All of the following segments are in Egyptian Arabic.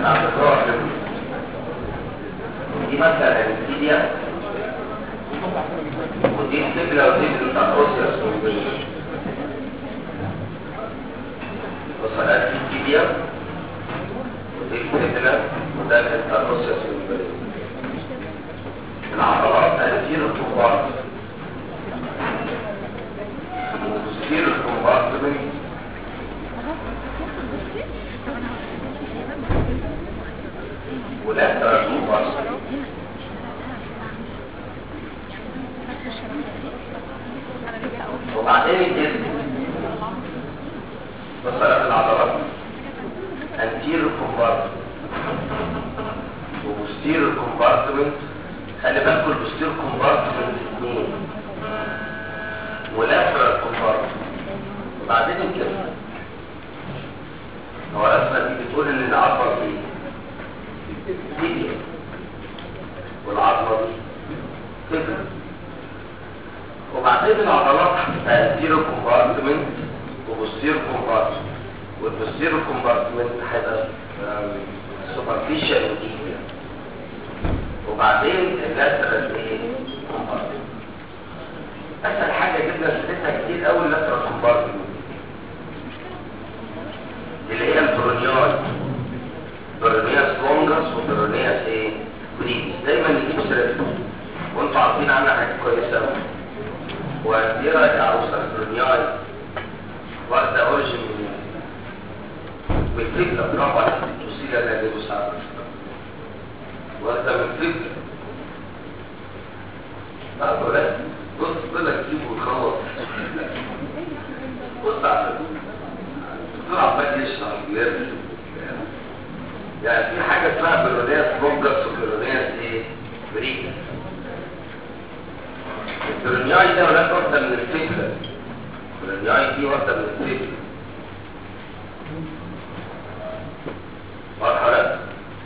بتاع الدكتور دي مثلا الانسيديا ودي السبلة ودي بتاع اوسيوس وصلات الانسيديا ودي السبلة وده بتاع اوسيوس العضلات تأثير الطوبات وتسير الطوبات من ولا ترجو بصر وبعدين الجسم بصرات العضلات انتير الكومبارتمنت وبوستير الكومبارتمنت خلي بالكم البوستير كومبارتمنت اثنين ولاترال كومبارتمنت وبعدين الجسم هو رسمه دي بتقول ان العضله دي فيديو والعضلة دي كده وبعدين العضلات هتدير كومبارتمنت وبصير كومبارتمنت والبصير كومبارتمنت هيبقى سوبرفيشال وديبيا وبعدين اللاترال ايه كومبارتمنت اسهل حاجه جبنا سيرتها كتير قوي اللاترال كومبارتمنت اللي هي البرونيال برونياس لونجس وبرونياس ايه بريدس دايما نجيب سيرتهم وانتوا عارفين عنها حاجه كويسه قوي ودي رايك عروسه البرونياي واخده اوريجن من من فكره برافو عليك توصيل انا اللي مساعد واخده من فكره لا بقول بص بقول لك جيب وخلص بص على الدكتور عمال يشرح ويرسم يعني في حاجة اسمها بيرونياس بونجس وبيرونياس ايه بريكا البيرونياي ده ولا واحدة من الفكرة البيرونياي دي واحدة من الفكرة واضحة لا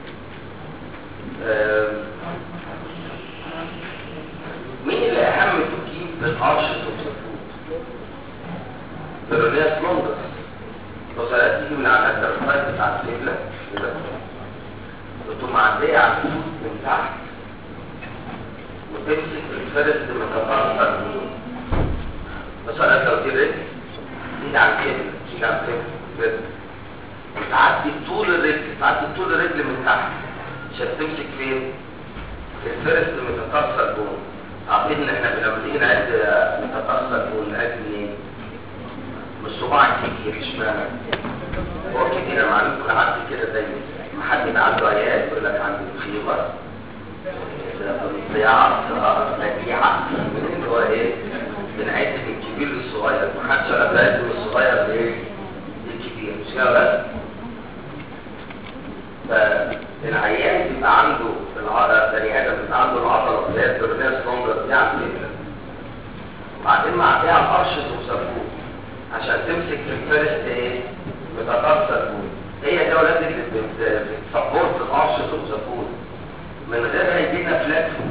مين اللي اهم تجيب بالقرش توصفوه بيرونياس بونجس وصلات تيجي من على الترفايت بتاع الفكرة كده وتقوم معدية على الفوت من تحت وتمسك الفرس متفاصل مثلا لو دي رجل تيجي على الكبد تيجي على الكبد كده وتعدي طول الرجل تعدي طول الرجل من تحت عشان تمسك فين؟ في الفرس متكسر جوه عارفين ان احنا لما بنيجي نعد متكسر جوه نعد منين؟ من الصباع الكبير اشمعنى؟ هو كبير انا معلوم كل عدي كده دايما حد يبقى عنده عيال يقول لك عندي مصيبه ضياع نجيعه اللي هو ايه بنعد من الكبير للصغير محدش ولا بيعد من الصغير لايه للكبير مش كده بس فالعيان بيبقى عنده بني ادم بيبقى عنده العضله اللي هي البرناس لونجر دي على فكره وبعدين معديها على القرش توصفوه عشان تمسك في الفيرست ايه بتكسر فوق هي ده ولاد اللي بتسبورت القرش توصفوه من غيرها يجي لنا فلات فود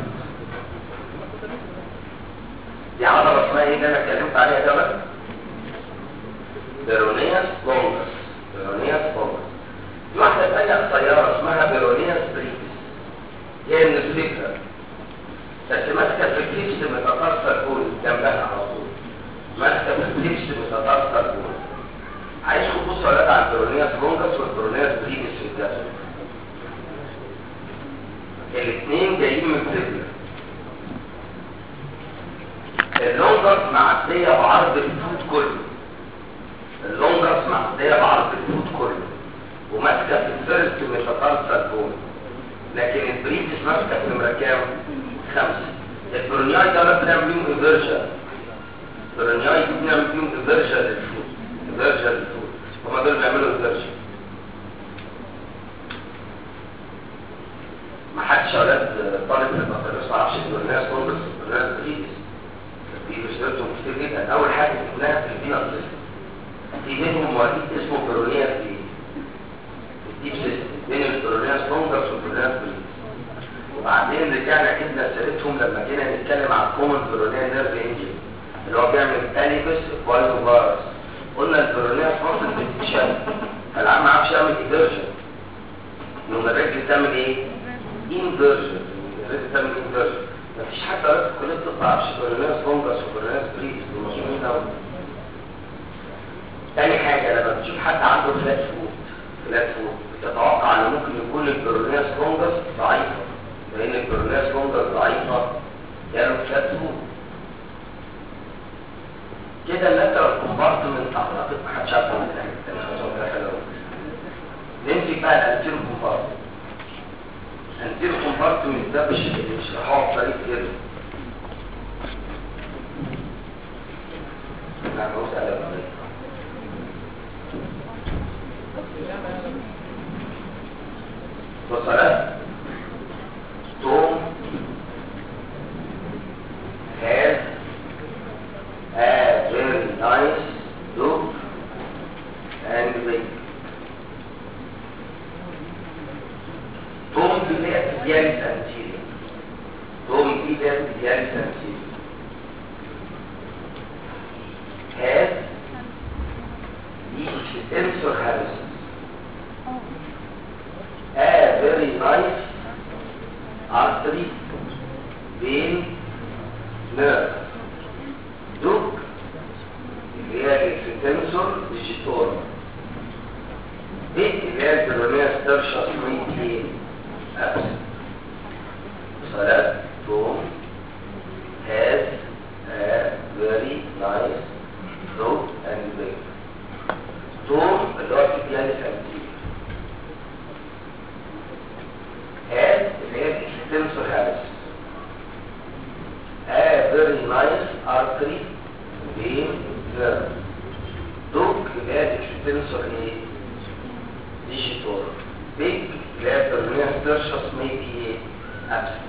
دي عضله اسمها ايه اللي انا اتكلمت عليها ده بقى بيرونياس لونجس بيرونياس لونجس دي واحده ثانيه قصيره اسمها بيرونياس بريكس هي من الفكره بس ماسكه في الكبس متكسر كل جنبها على طول ماسكه في الكبس متكسر كل عايزكم تبصوا على على البيرونياس لونجس والبيرونياس بريكس في الجسد الاثنين جايين من فكره اللونجس معديه بعرض الفوت كله اللونجس معديه بعرض الفوت كله وماسكه في الفيرست ميتاكارسال بون لكن البريتس ماسكه في نمره كام؟ خمسه البرونياي ده بنعمل بيهم انفيرجن البرونياي دي بنعمل بيهم انفيرجن للفوت انفيرجن للفوت هما دول بيعملوا انفيرجن ما حدش اولاد طالب في البكالوريوس ما يعرفش البرونياس كونجرس البرونياس بريتس بيشتغلوا كتير جدا اول حاجه جبناها في البينا سيستم في منهم مريض اسمه برونياس دي الديب سيستم بين البرونياس لونجرز والبرونياس بريتس وبعدين رجعنا جبنا سيرتهم لما جينا نتكلم عن كومن برونيا نيرف انجن اللي هو بيعمل تاليبس فايرو فيروس قلنا البرونياس فاصل بتتشل فالعام ما عرفش يعمل ايدرجن يوم الرجل تعمل ايه؟ انفيرجن الرجل تعمل انفيرجن مفيش حد قريت في كليه الطب ما يعرفش كورونياس لونجاس وكورونياس بريس دول مشهورين قوي تاني حاجه لما بتشوف حد عنده فلات فوت فلات فوت بتتوقع ان ممكن يكون الكورونياس لونجاس ضعيفه لان الكورونياس لونجاس ضعيفه جاله فلات فوت كده اللاترال كومبارتمنت اعتقد ما حدش عارف من حاجه نمسك بقى الانتيرو كومبارتمنت الانتيرو كومبارتمنت ده مش بيشرحوها بطريقه كده نعم بص على الطريقه بص على توم has a very nice look and weight. توم دي اللي هي تجاري تمثيلي توم دي اللي هي تجاري تمثيلي has each sensor has a very nice artery vein nerve دوك اللي هي الاكستنسور ديجيتور دي اللي هي البرونية سترشا ميتي أبس صلاة توم has a very nice throat and leg توم اللي هو التبياني سنتي has اللي هي الاكستنسور هابس a very nice artery vein nerve دوك اللي هي الاكستنسور ايه ديجيتور بيج اللي هي البرمية سترشس ميبي ايه ابسن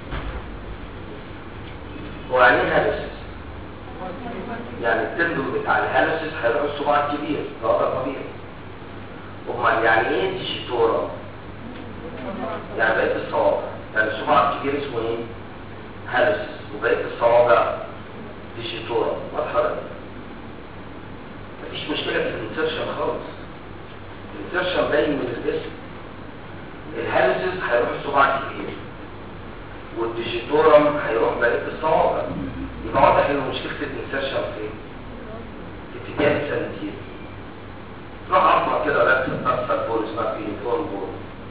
ويعني هالسس يعني التندو بتاع الهالسس هيروح الصباع الكبير ده وضع طبيعي امال يعني ايه ديجيتورا يعني بقيت الصوابع يعني الصباع الكبير اسمه ايه هالسس وبقيت الصوابع ديجيتورا واضحه ولا مفيش مشكله في الانسرشن خالص الانسرشن باين من الجسم الهالسس هيروح الصباع الكبير والديجيتورم هيروح بقيه الصوابع يبقى واضح ان مشكله الانسرشن فين في اتجاه السنتين تروح عظمه كده رأس تكسر بول اسمها بينيفورم بول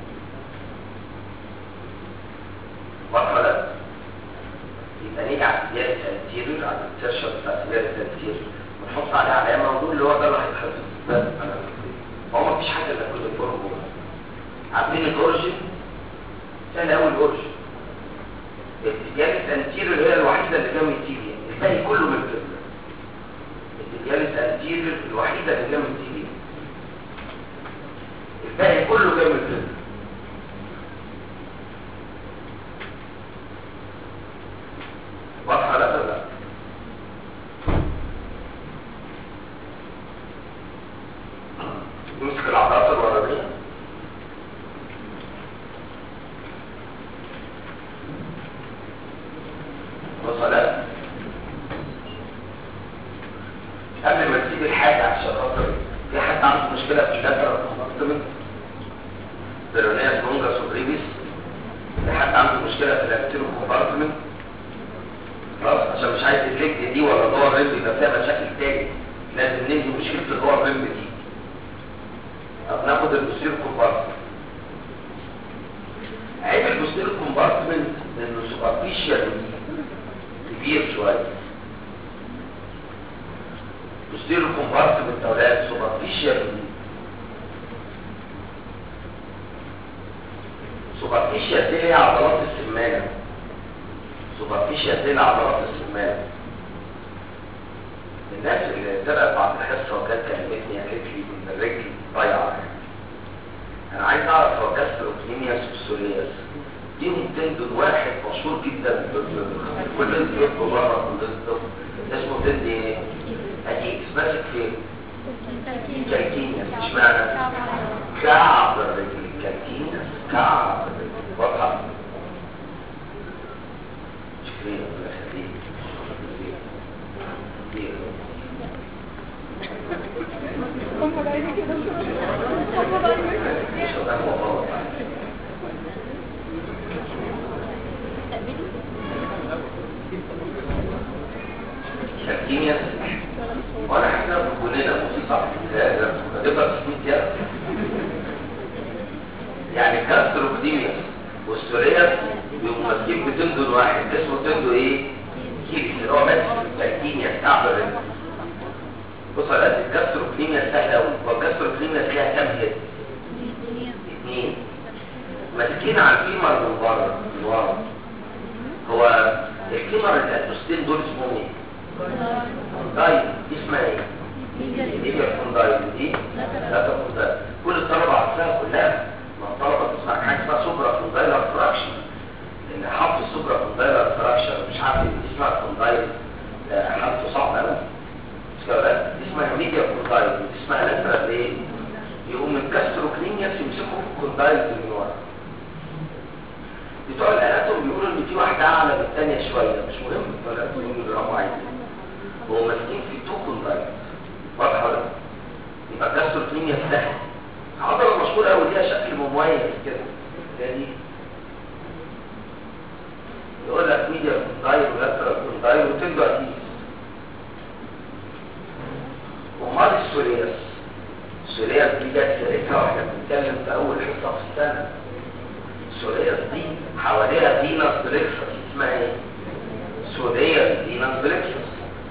واضحه ولا يبقى نيجي على اتجاه السنتيريور على الانسرشن بتاع اتجاه السنتيريور ونحط عليه علامه ونقول اللي هو ده اللي هيتحفظ بس انا هو مفيش حاجه الا كل الفورم بول عارفين الاورجن سهل قوي الاورجن الاتجاه السنتيريور هي الوحيده اللي جنب التيبيا الباقي كله من القبله الاتجاه السنتيريور الوحيده اللي جنب التيبيا الباقي كله جنب القبله واضحه لا لا نمسك العضلات الورانيه وصلاة قبل ما تسيب الحاجة عشان خاطر في حد عنده مشكلة في اللاترال كومبارتمنت بيرونياس لونجاس وبريبيس في حد عنده مشكلة في الانتيرو كومبارتمنت خلاص عشان مش عايز الرجل دي ولا دور رجل يبقى فيها مشاكل تاني لازم ننهي مشكلة الدور رجل دي طب ناخد البوستيرو كومبارتمنت عيب البوستيرو كومبارتمنت انه سوبرفيشال كبير شوية بوستيرو كومبارتمنت اولاد سوبرفيشال سوبرفيشال دي هي عضلات السمانة سوبرفيشال دي عضلات السمانة الناس اللي تابعت بعد الحصة وكانت كلمتني قالت لي ان الرجل ضيعة انا عايز اعرف هو كاستروكنيمياس وسولياس ديهم تندن واحد مشهور جدا كل الطب بره كل الطب اسمه تند ايه؟ اكيد ماسك فين؟ كالكينياس اشمعنى؟ كعب الرجل كالكينياس كعب الرجل واضحة شكرا الله يخليك هم بعد كده شو هم بعد كده مش هتعمل غلط بتندون واحد اسمه تندو ايه كيري اللي هو ماسك التركينيا بتاع الرجل بص على قد الجاستروكليميا سهله قوي والجاستروكليميا فيها كام هيد اثنين ماسكين على الفيمر من بره من ورا هو الفيمر الاتوستين دول اسمهم ايه كوندايل دي اسمها ايه دي هي كوندايل دي لا كوندايل كل الطلبه عارفاها كلها ما الطلبه تسمع حاجه اسمها سوبرا كوندايلر فراكشن اللي حط السوبرا كوندايلر فراكشن مش عارف دي اسمها كوندايل حالته صعبه قوي مش كده دي اسمها ميديا كوندايل دي اسمها لاترال ايه يقوم الكاستروكلينياس يمسكوا في الكوندايل من ورا بتوع الاناتوم بيقولوا ان في واحده اعلى من الثانيه شويه مش مهم بتوع الاناتوم بيقولوا عايزين هو ماسكين في تو كوندايل واضحه ولا يبقى الكاستروكلينياس سهل عضله مشهوره قوي ليها شكل مميز كده هي دي يقول لك ميديا كوندايل ولاترال كوندايل وتندو اكيد امال السورياس السورياس دي جت سيرتها واحنا بنتكلم في اول حصه في السنه السورياس دي حواليها فينس بريكسس اسمها ايه سورياس فينس بريكسس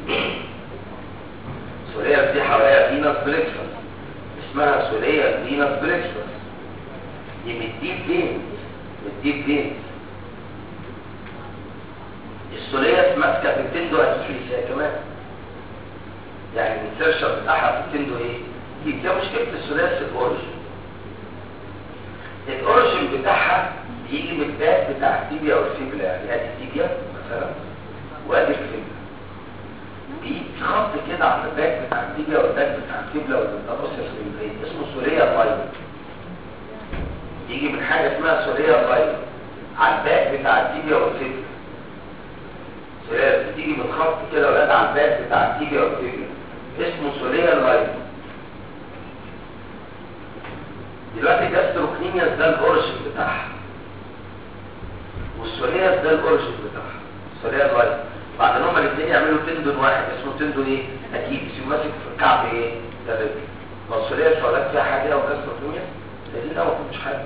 سورياس دي حواليها فينس بريكسس اسمها سورياس فينس بريكسس دي من الديب فين من الديب فين السورياس ماسكه في التندو اكيليس هي كمان يعني الانسرشن بتاعها في التندو ايه دي ده مشكله السورياس الاوريجن الاوريجن بتاعها بيجي من الباك بتاع التيبيا او الفيبلا يعني ادي التيبيا مثلا وادي الفيبلا بيجي خط كده على الباك بتاع التيبيا والباك بتاع الفيبلا والميتابوسيس ميمبرين اسمه سوريا لاين يجي من حاجه اسمها سوريا لاين على الباك بتاع التيبيا والفيبلا سوريا بتيجي من خط كده ولاد على الباك بتاع التيبيا والفيبلا اسمه سوريا لاين دلوقتي الجاستروكلينياس ده الاوريجن بتاعها والسورياس ده الاوريجن بتاعها السوريا لاين بعد ان هما الاثنين يعملوا تندون واحد اسمه تندون ايه اكيد يسيب ماسك في الكعب ايه ده الرجل ما السورياس ولا فيها حاجه او جاستروكلينياس ده دي ده ما كنتش حاجه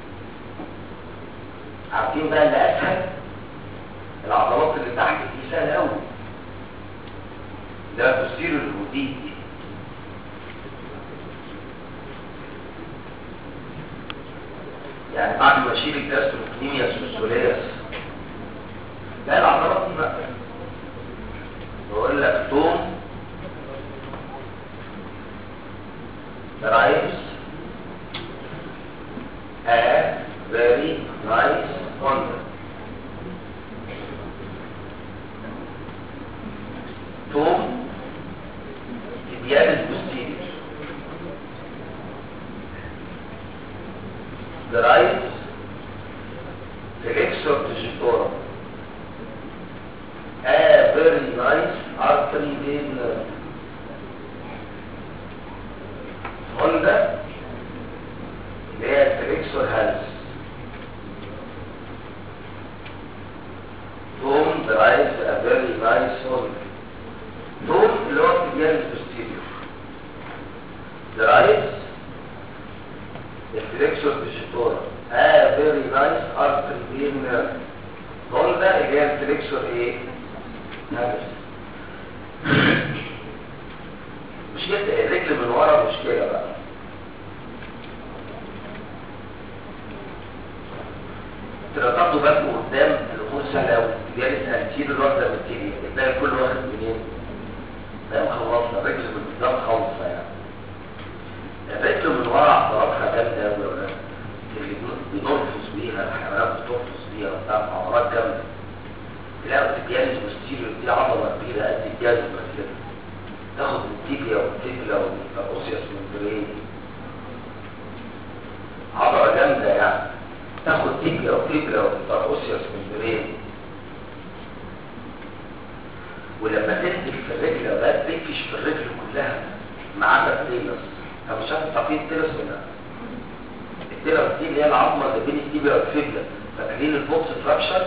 عارفين بقى اللي اسهل العضلات اللي تحت دي سهله قوي ده بصير الوديد دي يعني بعد ما اشيل الجاستروكلينياس والسولياس لا العضلات دي بقى بقول لك توم رايس a very nice wonder توم تبيان البوستيريور the right flexor digitorum a very nice artery vein nerve Honda اللي هي flexor hals Tom derives a very nice Honda Tom اللي هو tibialis posterior derives the flexor digitorum a very nice artery vein nerve Honda اللي هي flexor ايه؟ هامس مشكلة الرجل من ورا مشكلة بقى تبقى تاخدوا بالكم قدام الامور سهله قوي جالس هنشيل الواحده من التانية الباقي كله واخد منين؟ ده مخلصنا الرجل من قدام خالصه يعني الرجل من ورا عضلاتها جامده قوي يا ولاد اللي بنرفض بيها الحيوانات بترفض بيها وبتاع عضلات جامده تلاقوا الجهاز المستيريور دي عضله كبيره قد الجزمه كده تاخد التيبيا والتيبلا والأوسيوس ممبرين عضلة جامدة يعني تاخد تيبيا وتيبلا والأوسيوس ممبرين ولما تنزل في الرجل بقى تنفش في الرجل كلها ما عدا التيلس طب مش عارف تعطيه التيلس ولا لا؟ التيلس دي اللي هي العظمه اللي بين التيبيا والفيبلا فاكرين البوكس فراكشر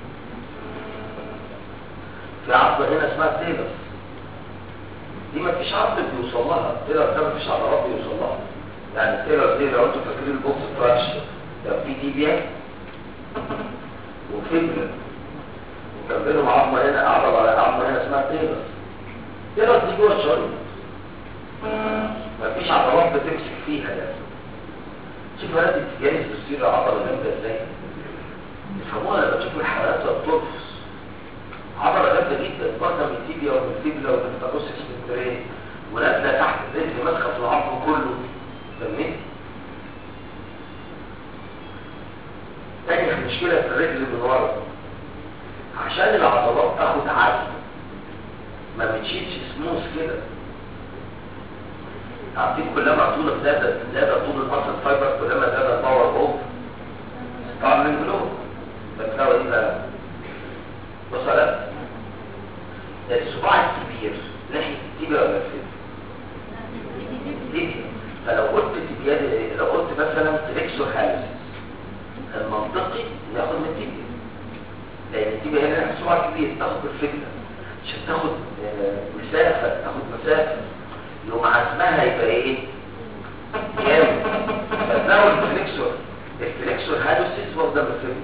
في عظمه هنا اسمها التيلس دي ما فيش عظم بيوصل لها التيلر ده ما فيش عضلات بيوصل لها يعني التيلر دي لو انتوا فاكرين البوكس فراكشر لو في تيبيا فيبلا وكان بينهم عظمه هنا عضله على عظمه هنا اسمها تيلس تيلس دي جوه الشريط مفيش عضلات بتمسك فيها يعني شوف ولاد التجانس بتصير عضله جامده ازاي يفهموها لما تشوفوا الحالات بترفص عضله جامده جدا برضه من التيبيا ومن الفيبلا ومن التاروسيس سبنترين ونازله تحت الرجل ماسكه في العظم كله فاهمين؟ تاني مشكله في الرجل من ورا عشان العضلات تاخد عزم ما بتشيلش سموث كده عارفين كلما طولك زاد زاد طول المصل فايبر كلما زاد الباور اوف طبعا من جلوب بتساوي ايه بقى بص على الصباع الكبير ناحيه التيبيا ولا الفيل التيبيا فلو قلت تيبيا لو قلت مثلا تريكسو هالس المنطقي ناخد من التيبيا لان التيبيا هنا ناحيه الصباع الكبير تاخد بالفكره عشان تاخد مسافه تاخد مسافه يوم عزمها يبقى ايه جامد فتلاقوا الفليكسور الفليكسور هالوسيس واخده من الفيبيا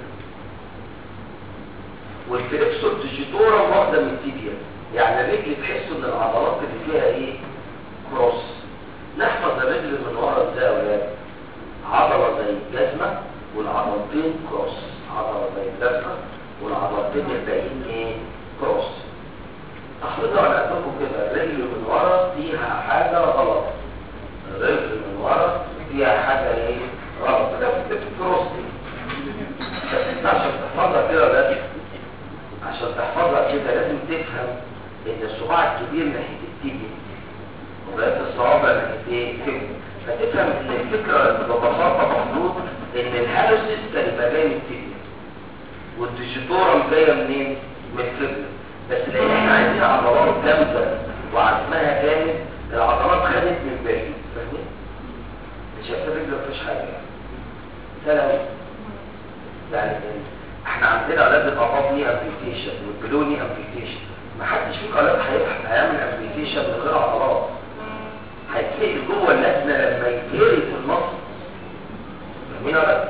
والفليكسور ديجيتورا واخده من التيبيا يعني الرجل تحسوا ان العضلات اللي فيها ايه كروس نحفظ الرجل من ورا ازاي يا ولاد عضله زي الجزمه والعضلتين كروس عضله زي الجزمه والعضلتين الباقيين ايه كروس احفظوا على قدكم كده الرجل من ورا فيها حاجة غلط الرجل من ورا فيها حاجة ايه غلط ده في الفروستي عشان تحفظها كده لازم عشان تحفظها كده لازم تفهم ان الصباع الكبير ناحية التيبي وبقيت الصوابع ناحية ايه التيبي فتفهم ان الفكرة ببساطة مفروض ان الهالوسيس كان يبقى جاي من التيبي والديجيتورم جاية منين؟ من الفبلة بس لان احنا عايزين عضلات جامده وعزمها جامد العضلات خدت من بعيد فاهمين مش شايف الرجل مفيش حاجه يعني سلام يعني احنا عندنا اولاد الاباط ليه امبيوتيشن والبلوني امبيوتيشن ما حدش فيكم اولاد هيعمل امبيوتيشن من غير عضلات هيتلاقي جوه اللجنه لما يتهري في النص فاهمين ولا لا؟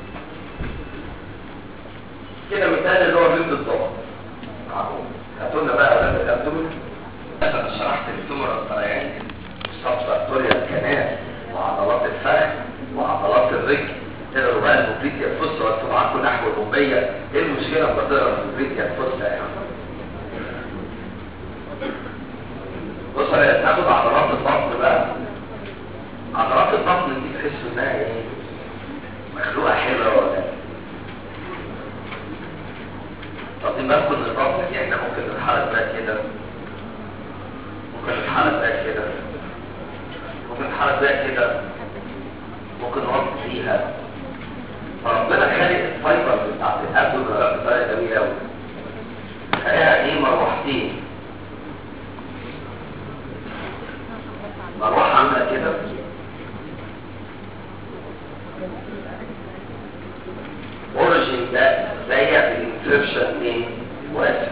كده مثال اللي هو بيض الضغط هاتولنا بقى اولاد الابدومين انا شرحت التومر الطريان السبستاتوريا الكنال وعضلات الفخذ وعضلات الرجل تقروا بقى الموبليتيا الفصة وانتوا معاكم نحو الربية ايه المشكلة لما تقرا الموبليتيا الفصة يعني بص يا تاخد عضلات البطن بقى عضلات البطن دي تحسوا انها ايه مخلوقة حلوة ولا ايه طب دي بالكم ان البطن دي احنا ممكن نتحرك بقى كده ممكن نتحرك بقى كده ممكن نتحرك بقى كده ممكن نوقف فيها فربنا خالق الفايبر بتاعت الابدو بطريقه جميله قوي خليها ايه مروحتين مروحه عامله كده اوريجين ده زي الانسرشن ايه واسع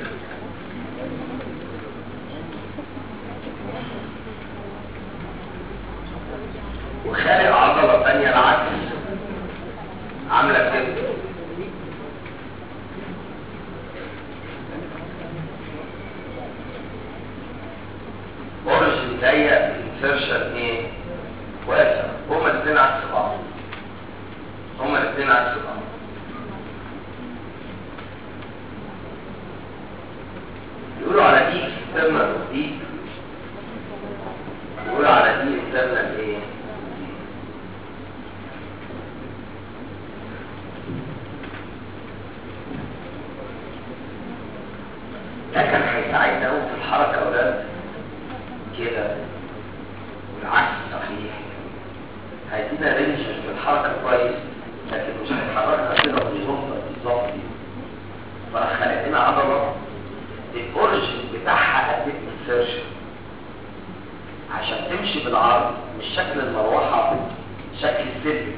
وخالق عضلة تانية العكس عاملة كده اوريجين ضيق انسرشن ايه واسع هما الاثنين عكس بعض هما الاثنين عكس بعض يقولوا على دي استنى دي يقولوا على دي استنى ايه ده كان هيساعدنا قوي في الحركة اولاد كده والعكس صحيح هيدينا رينج في الحركة كويس لكن مش هيحركنا كده بالظبط بالظبط دي فخلق لنا عضلة الاوريجن بتاعها قد الانسرشن عشان تمشي بالعرض مش شكل المروحة شكل السلم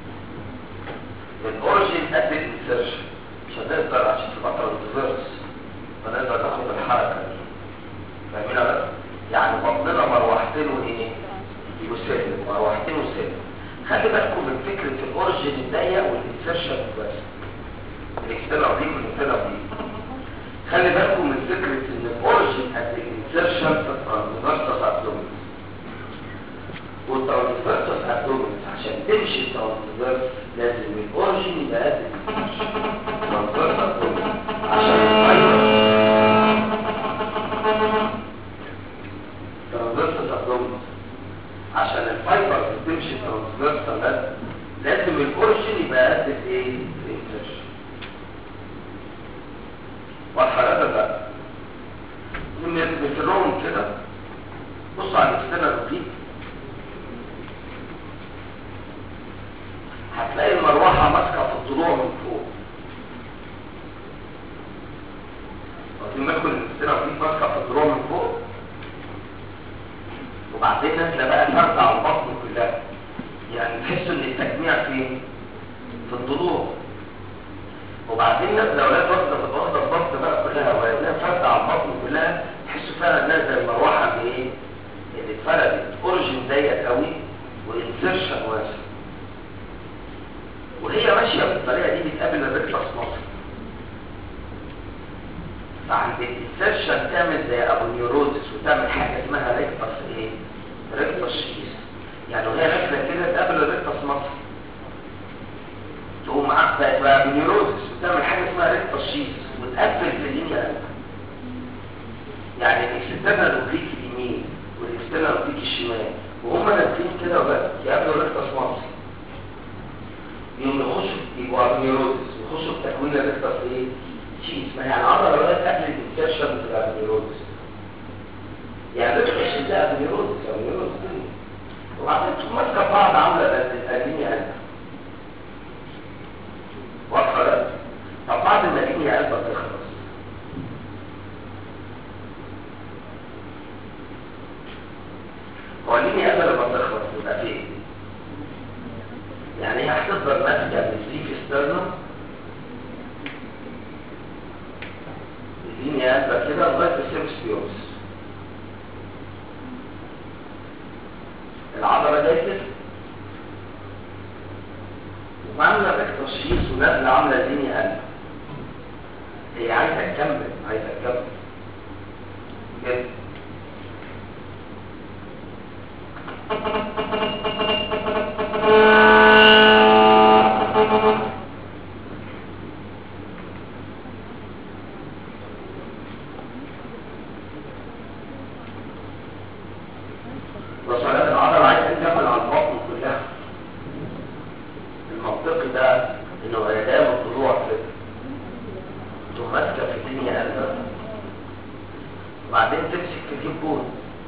الاوريجن قد الانسرشن مش هنقدر عشان تبقى ترانسفيرس فنقدر ناخد الحركة دي فاهمين ولا يعني بطننا مروحتين وايه وسلم مروحتين وسلم خلي بالكم من فكرة الاوريجن الضيق والانسرشن بس الاكسترنال اوبليك والانترنال اوبليك خلي بالكم من فكره ان الاوريجن ات الانسرشن في الترانسفيرسس ابدومينس والترانسفيرسس ابدومينس عشان تمشي الترانسفيرس لازم الاوريجن يبقى قد الترانسفيرس ابدومينس عشان الترانسفيرسس ابدومينس عشان الفايبر تمشي ترانسفيرسال لازم الاوريجن يبقى قد الايه الانسرشن واضحه هذا بقى نفرهم كده بص على الاكسترنال اوبليك هتلاقي المروحه ماسكه في الضلوع من فوق واخدين بالكم الاكسترنال اوبليك ماسكه في الضلوع من فوق وبعدين نازله بقى فرده على البطن كلها يعني تحس ان التجميع فين في الضلوع وبعدين نازله اولاد واخده في واخده البطن بقى كلها ولا فرده على البطن كلها تحسوا فعلا انها زي المروحه بايه اللي اتفردت اوريجن ضيق قوي وانسرشن واسع وهي ماشيه بالطريقه دي بتقابل الريكتس مصر فعند الانسرشن تعمل زي ابو نيوروزس وتعمل حاجه اسمها ريكتس ايه ريكتس شيس يعني وهي نازله كده تقابل الريكتس مصر تقوم عقبة بقى بنيوروزس وتعمل حاجة اسمها ريكتس شيس وتقفل في اللينيا يعني الاكسترنال اوبليك اليمين والاكسترنال اوبليك الشمال وهم نازلين كده وبس يقابلوا ريكتس مصر يوم يخشوا يبقوا بنيوروزس ويخشوا في تكوين الريكتس ايه شيس ما هي العضلة بقى قبل الانسيرشن بتبقى بنيوروزس يعني ريكتس شيس ده بنيوروزس او نيوروزس وبعدين تقوم ماسكه بعض عامله بس الاديني قلب واضحه لا طب بعد ما الاديني قلب تخلص هو الاديني قلب لما تخلص يبقى فين يعني هي هتفضل ماسكه من السيف ستيرنم الاديني قلب كده لغايه السيبسبيوس العضلة جاية كده وعاملة تشخيص ونازلة عاملة ديني قلب هي عايزة تكمل عايزة تكمل كده وصلات العضلة عايزة تكمل على البطن كلها المنطقي ده انه قدام الطلوع كده تقوم ماسكة في الدنيا قلبها وبعدين تمسك في الجبون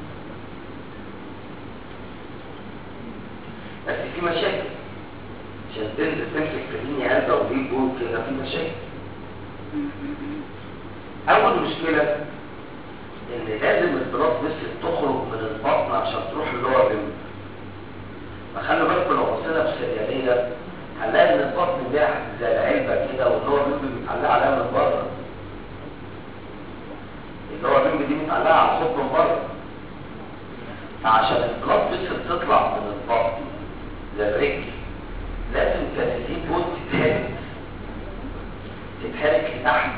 بس في مشاكل عشان تنزل تمسك في الدنيا قلبها وتجيب جول كده في مشاكل اول مشكلة ان لازم البلاط بس تخرج من البطن عشان تروح اللور ليمب فخلوا بالكم لو بصينا بسرياليه هنلاقي ان البطن ده زي العلبه كده واللور ليمب متعلقه عليها من بره اللور ليمب دي متعلقه على الخط من بره فعشان البلاط بس تطلع من البطن للرجل لازم كان دي بوت تتهرك تتهرك لتحت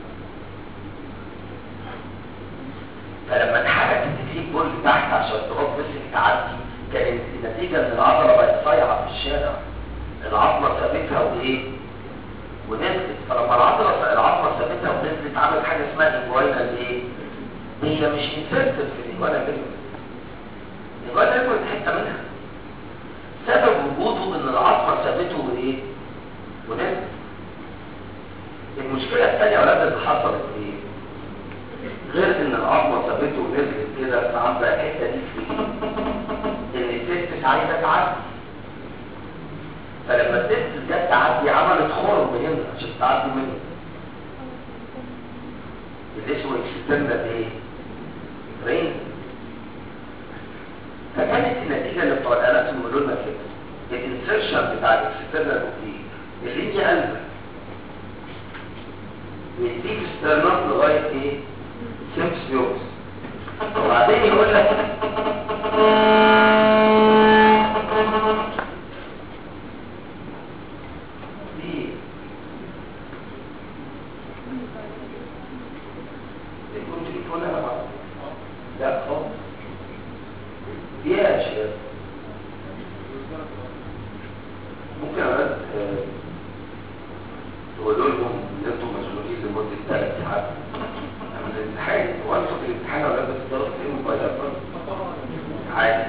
فلما اتحركت التكليف بول تحت عشان تغط بس تعدي كانت النتيجة ان العضلة بقت صايعة في الشارع العظمة سابتها وايه ونزلت فلما العضلة العظمة سابتها ونزلت عملت حاجة اسمها انجوينال ايه هي مش انسرتد في الانجوينال ليمت الانجوينال ليمت حتة منها سبب وجوده ان العظمة سابته وايه ونزلت المشكلة الثانية يا ولاد اللي حصلت ايه غير ان العظمه ثابته ونزلت كده فعندها الحته دي في ان التستس عايزه تعدي فلما التستس جت تعدي عملت خرم هنا عشان تعدي منه اللي اسمه اكسترنال ايه؟ رين فكانت النتيجه اللي بتوع الالات لنا كده الانسرشن بتاع الاكسترنال اوبليك اللي هي قلبك يديك استرنات لغايه ايه؟ سيمسيوس وبعدين يقول لك دي ممكن يا ولاد آه، تقولوا لهم ان انتم مشغولين لمده ثلاث ساعات من الامتحان هو انتوا في الامتحان يا ولاد بتقدروا تقيموا موبايلات برضه؟ عادي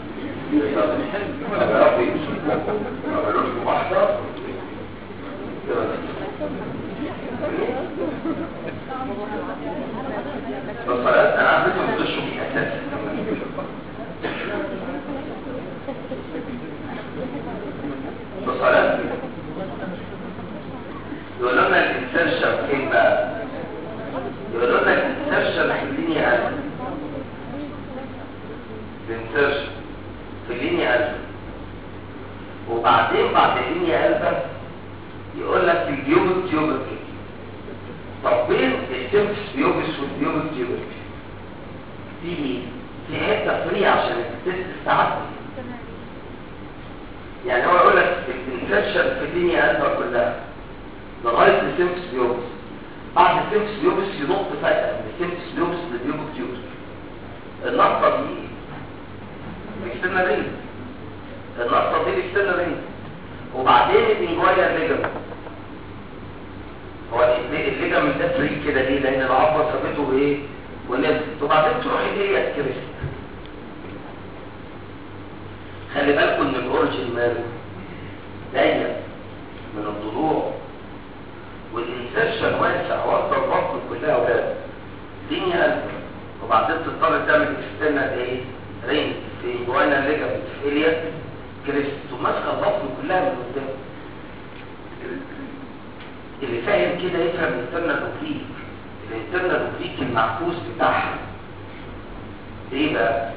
يعرفوا يمشوا يعملوا لكم واحده بس انا عارف انتوا بتغشوا في اساس بص على يقولوا لنا الانسرشن فين بقى يقولوا لنا الانسرشن في اللينيا الف الانسرشن في اللينيا الف وبعدين بعد اللينيا الف يقول لك في البيوبك تيوبك طب بين السيمفس بيوبس والبيوبك تيوبك في مين؟ في حته فري عشان التست تعدي يعني هو يقول لك الانفكشن في الدنيا قلبها كلها لغايه السيمفس بيوبس بعد السيمفس بيوبس ينط فجاه من السيمفس بيوبس للبيوبك تيوبس النقطه دي الاكسترنال رينج النقطه دي الاكسترنال رينج وبعدين الانجوايا ليجمنت هو الليجمنت ده فري كده ليه لان العظمه ثابته بايه ونزلت وبعدين تروح هي الكريست خلي بالكم ان الاوريجين ماله ضيق من الضلوع والانسرشن واسع واخده البطن كلها ولاد دنيا قلب وبعدين تضطر تعمل اكسترنال ايه رينج في جوانا ليجمنت في اليا كريست وماسكه البطن كلها من قدام اللي فاهم كده يفهم الانترنال اوبليك الانترنال اوبليك المعكوس بتاعها ايه بقى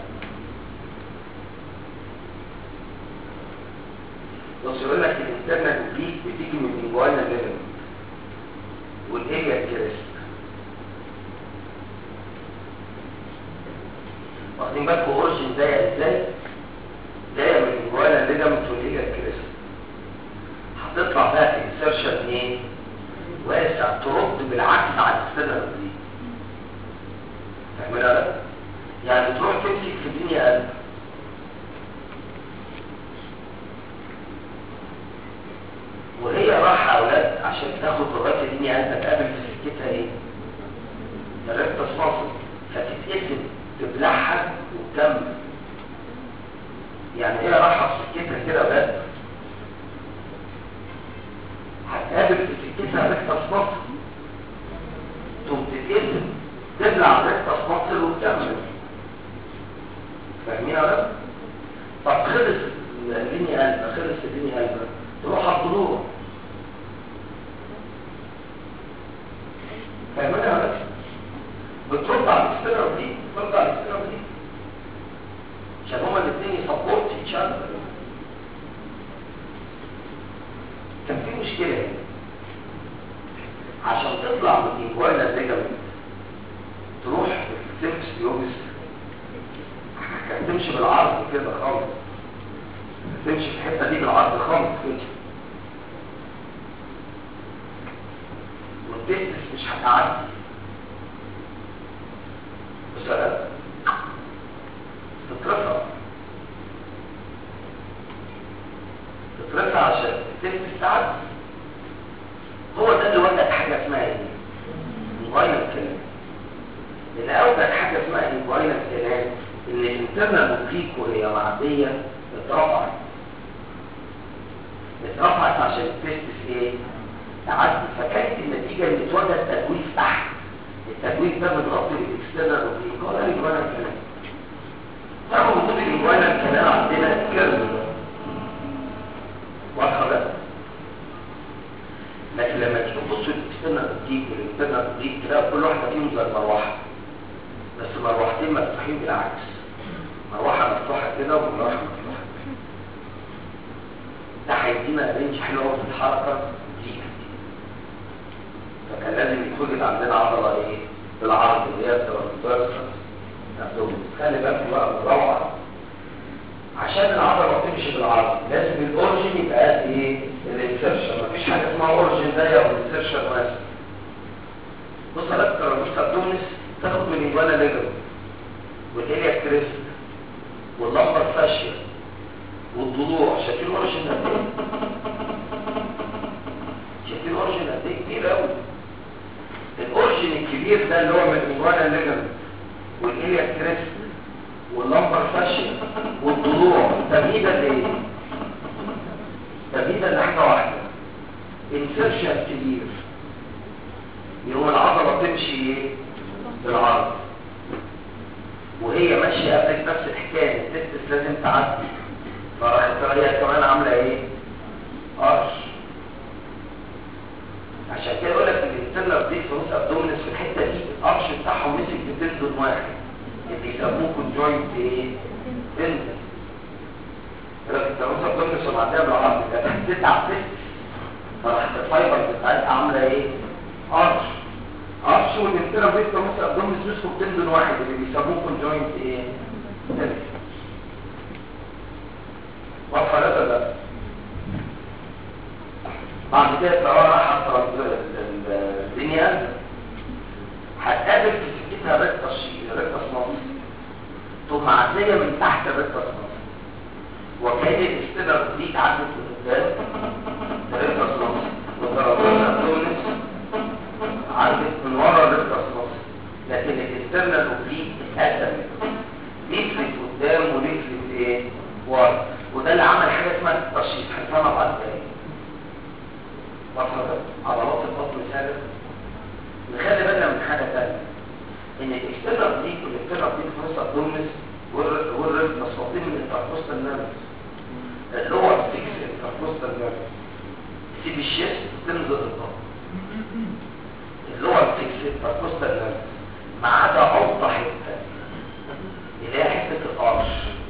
بص يقول لك الانترنال اوبليك بتيجي من انجوانا ليجمنت والاليا كريست واخدين بالكم اورجن ضيق ازاي جايه من انجوانا ليجمنت والاليا كريست هتطلع بقى في انسرشن ايه واسع ترد بالعكس على الاكسترنال اوبليك فاهمين ولا يعني تروح تمسك في الدنيا قلب وهي رايحه اولاد عشان تاخد لغايه الدنيا قلب تقابل في سكتها ايه الريكتس فاصل فتتقسم تبلعها وتكمل يعني هي رايحه في سكتها كده اولاد هتقابل في سكتها ريكتس فاصل تقوم تتقسم تبلع ريكتس فاصل وتكمل فاهمين يا ولاد؟ طب خلص اللينيا قلبه خلص اللينيا قلبه تروح على الضلوع فاهمين يا ولاد؟ بترد على الاكسترنال دي بترد على الاكسترنال دي عشان هما الاثنين يسبورت ايتش اذر كان في مشكله هنا عشان تطلع من الانجوانا ليجامنت تروح في السيمبس بيوبس كانت تمشي بالعرض كده خالص تمشي في الحته دي بالعرض خالص كده والتستس مش هتعدي بسبب تترفع تترفع عشان التستس تعدي هو ده اللي وجد حاجه اسمها ايه؟ موبايل كلام لان اوجد حاجه اسمها موبايل كلام ان الانترنال اوبليك وهي معديه اترفعت اترفعت عشان التستس ايه؟ تعدي فكانت النتيجه ان اتوجد تجويف تحت التجويف ده متغطي بالاكسترنال اوبليك هو ده الانجوانا الكلام رغم وجود الانجوانا الكلام عندنا كيرف واضحه بقى لكن لما تيجي تبص للاكسترنال اوبليك والانترنال اوبليك تلاقي كل واحده فيهم زي المروحه بس مروحتين مفتوحين بالعكس مروحه مفتوحه كده ومروحه مفتوحه ده هيدينا رينج حلو قوي في الحركه دي فكان لازم يتوجد عندنا عضله ايه بالعرض اللي هي الترانسفيرس خلي بالك بقى بالروعه عشان العضله تمشي بالعرض لازم الاورجن يبقى قد ايه الانسرشن مفيش حاجه اسمها اورجن ضيق والانسرشن واسع بص على الترانسفيرس ابدومينس تاخد من الجوانا ليجر والاليا كريست واللمبر فاشيا والضلوع شايفين الاورجن ده الكيف ده اللي هو من الانجوانا الليجن والإليا كريست واللمبر فاشن والضلوع تمهيدا لايه؟ تمهيدا لحاجة واحدة انسرشن كبير يوم العضلة تمشي ايه؟ بالعرض وهي ماشية قبلك نفس الحكاية التستس لازم تعدي فراحت هي كمان عاملة ايه؟ قرش عشان كده يقول لك الانترنال دي في نص ابدومينس في الحته دي القرش بتاعهم مسك في تندون واحد اللي يسموه كونجوينت ايه؟ تندون يقول لك انت نص ابدومينس ومعديه بالعرض كده تتعب تست فراحت الفايبر بتاعتها عامله ايه؟ قرش قرش والانترنال دي في نص ابدومينس مسكوا في تندون واحد اللي بيسموه كونجوينت ايه؟ تندون واضحه ولا لا؟ بعد كده تلاقوها رايحه الدنيا هتقابل في سكتها ريكتس ريكتس نص ثم معديه من تحت ريكتس نص وكان الاستدر دي تعدت من قدام ريكتس نص وترابيزه ابدومينس عدت من ورا ريكتس نص لكن الاسترنال اوبليك اتقسم ليفلت قدام وليفلت ايه ورا وده اللي عمل حاجه اسمها التشخيص هنفهمها بعد كده وصلت عضلات البطن سابق نخلي بالنا من حاجه ثانيه ان الاكسترنال ديك والاكسترنال ديك في نص الدومنس والريف مصفوطين من الانتركوستال نيرفز اللور فيكس الانتركوستال نيرفز سيب الشيست تنزل البطن اللور فيكس الانتركوستال نيرفز ما عدا اوطى حته اللي هي حته القرش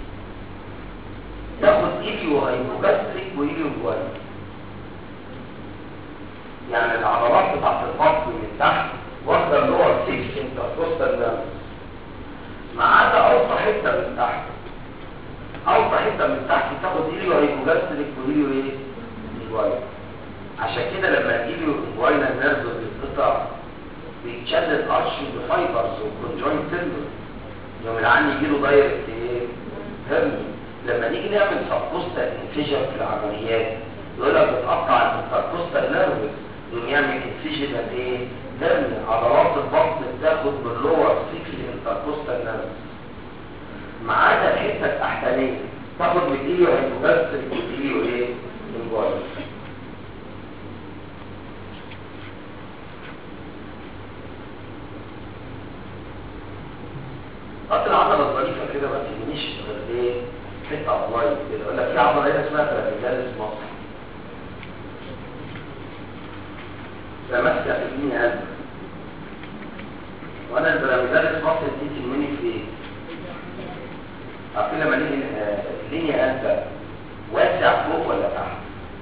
تاخد ايديو هايبوجاستريك وايديو جواني يعني العضلات بتاعت البطن من تحت واخده اللور 6 انتركوستال نيرفز ما عدا اوطى حته من تحت اوطى حته من تحت تاخد ايليو هايبوجاستريك وايليو ايه جواي عشان كده لما الايليو جواينا نيرفز بيتقطع بيتشد القرش بفايبرز وكونجوينت تندون يوم العين يجي له دايركت ايه هرمي لما نيجي نعمل سبوستال انفيجن في العمليات يقول لك بتقطع الانتركوستال نيرفز يوم يعمل انفيجن ايه هرمي عضلات البطن بتاخد باللور 6 انتركوستال نيرفز ما عدا الحته التحتانيه تاخد من الايليو هيدروجاستريك والايليو ايه انجوال خط العضله الظريفه كده ما تجينيش غير ايه حته ابلايد كده يقول لك في عضله هنا اسمها ترابيزاليس مصر ده ماسكه في الدنيا قلب وانا البراميداليس مصر دي تهمني في ايه؟ عارفين لما نيجي اللينيا انت واسع فوق ولا تحت؟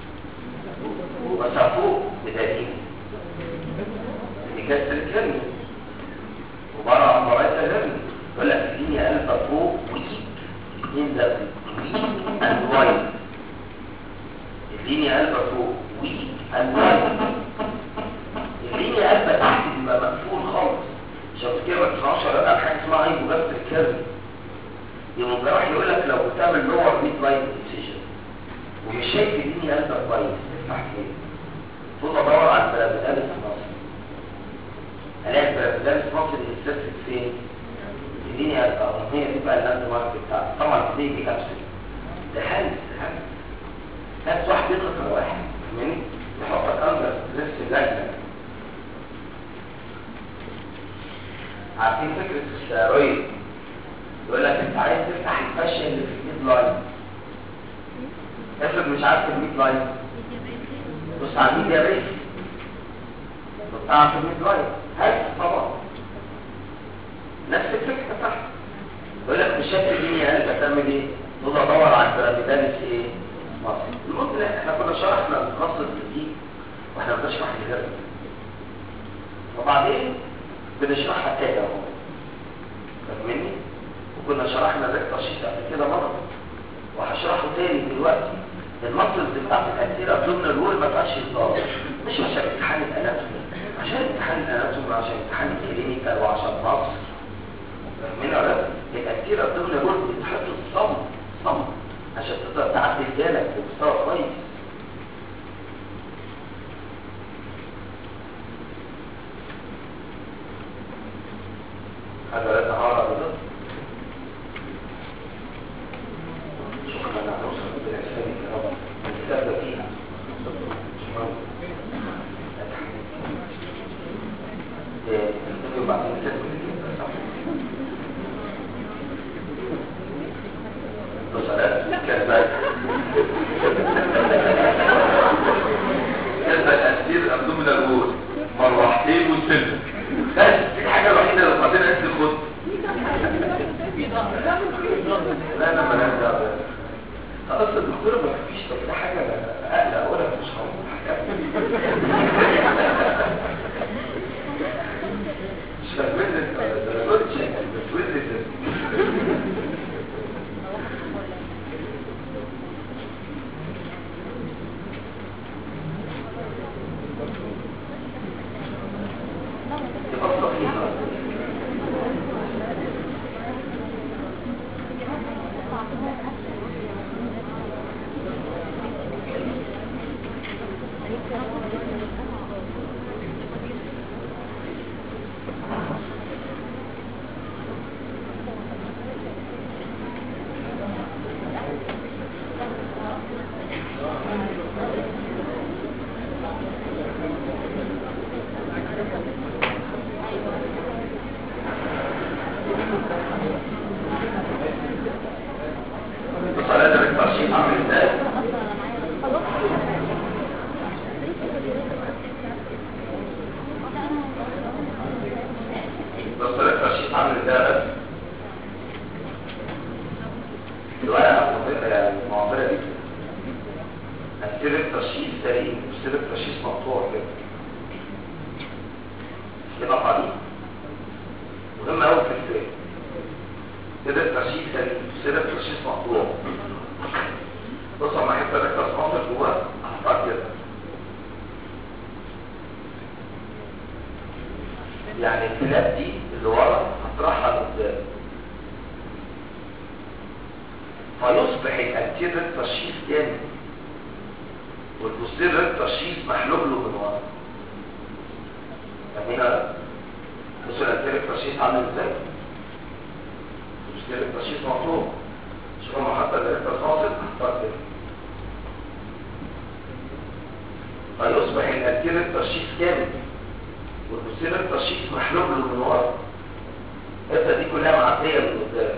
واسع فوق بدليل اللي كانت الكلمه وبره عن براية الهرمي يقول لك اللينيا انت فوق ويك الاثنين ده ويك اند وايد اللينيا قلبة فوق ويك اند وايد اللينيا قلبة تحت بيبقى مقفول خالص عشان كده ما تسمعوش ولا حاجه اسمها هايبوجاستريك كيرفي يوم الجراح يقول لك لو بتعمل لور ميد لاين انسيجن ومش شايف الدنيا قلبك كويس تفتح فين فوت ادور على البرابيداليس مصر الاقي البرابيداليس مصر الانسيرتد فين الدنيا قلبك هي دي بقى اللاند مارك بتاعتك طبعا دي دي كبسول ده حادث حادث حادث واحد يضغط على واحد فاهمني يحطك اندر ستريس اللجنه عارفين فكره الستيرويد يقول لك انت عايز تفتح الفشه اللي في الميد لاين افرض مش عارف الميد لاين بص على الميد يا بيه بتعرف الميد لاين هات طبعا نفس الفكره تحت يقول لك بالشكل دي يا قلب هتعمل ايه؟ تقول ادور على البراميداليس ايه؟ مصر المهم احنا كنا شرحنا القصه دي واحنا بنشرح الهرم وبعدين بنشرحها تاني اهو فاهمني؟ وكنا شرحنا ذاك تشخيص قبل كده مرة وهشرحه تاني دلوقتي المصلز بتاعت الأسئلة ضمن الرول ما فيهاش هزار مش عشان امتحان الاناتومي عشان امتحان الاناتومي وعشان امتحان الكلينيكال وعشان مصر فاهمين ولا لا؟ الأسئلة ضمن الرول بتتحط الصم صم عشان تقدر تعدي رجالك بمستوى كويس وبعدين تدخل وصلت كذبت كذبت أسير أبدومينال وول مروحتين وسلم بس دي الحاجة الوحيدة اللي بعدين قلت خد لا انا مالهاش دعوه خلاص الدكتور ما فيش طب ده حاجه اقلق ولا مش هقول مش فاهمين انت ده انا قلت شيء بس وزت تبقى صحيحه صلاة الترشيح عامل ازاي؟ بص صلاة الترشيح عامل ازاي بس؟ الورقة مضيئة يعني معبرة دي هتسير الترشيح سليم وسير الترشيح مقطوع كده كده قليل مهم قوي في الفهم كده الترشيح سليم وسير الترشيح مقطوع بص لما احب اركز مصر جوه احطها كده يعني الكلاب دي اللي ورا هطرحها لقدام فيصبح الانتيرير ترشيح جامد والبوستيرير ترشيح محلوب له من ورا فهنا بصوا الانتيرير ترشيح عامل ازاي البوستيرير ترشيح مقطوع شوف لما حط الريكتر فاصل حطها كده فيصبح الانتيرير ترشيح كامل والبوستيرير ترشيح محلوب له من ورا الحته دي كلها معديه من قدام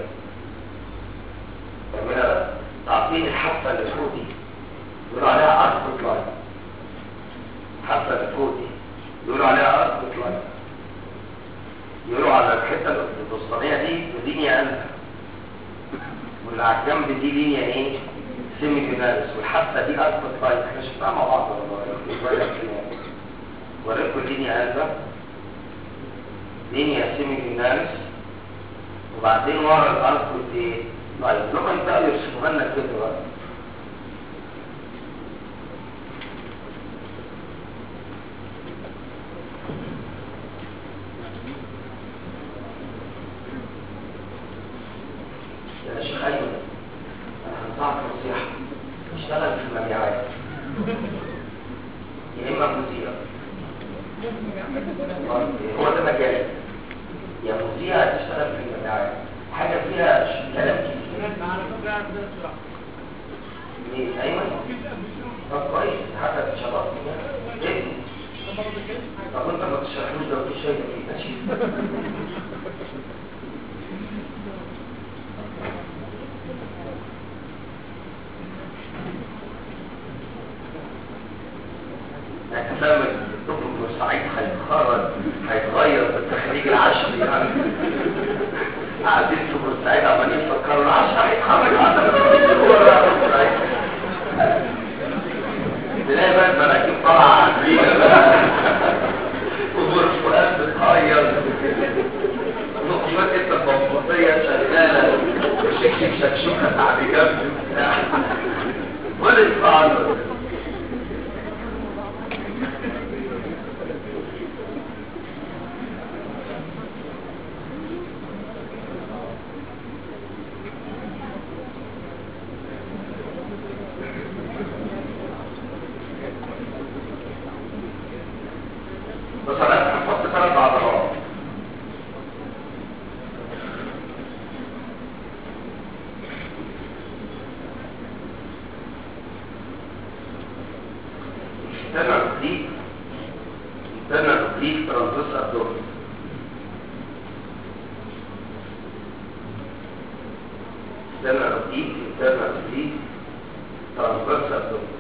فاهمين تعطيني الحافه اللي فوق دي يقولوا عليها ارك لاين الحافه اللي فوق دي يقولوا عليها ارك لاين يقولوا على الحته الوسطانيه دي لينيا انفا واللي على الجنب دي لينيا ايه سيمي فينالس والحافه دي ارك لاين احنا شفناها مع بعض وريكم لينيا انفا لينيا سيمي فينالس وبعدين ورا الارك دي طيب لما يبدأوا يرسموها لنا كده بقى يا شيخ ايمن انا هنصحك نصيحه اشتغل في المبيعات يا اما مذيع هو ده مجالي يا مذيع تشتغل في المبيعات حاجه فيها كلام كتير ليه ايمن طب كويس حاجه تشرفني يعني طب انت ما تشرحلوش لو في شيء فيه ماشي انا فاهم الدكتور بورسعيد هيتخرج هيتغير بالتخريج العشري يعني قاعدين في بورسعيد عمالين يفكروا العشرة هيتخرج عشرة بورسعيد تلاقي بقى المراكب طالعة عندنا بقى وبرفقات بتهيص نقطات انت البطاطية شغالة وشكشك شكشوكة تحت جنبي وبتاع ولا يتفعل بس انا هنحط ثلاث عضلات internal oblique internal oblique transverse abdomen internal oblique internal oblique transverse abdomen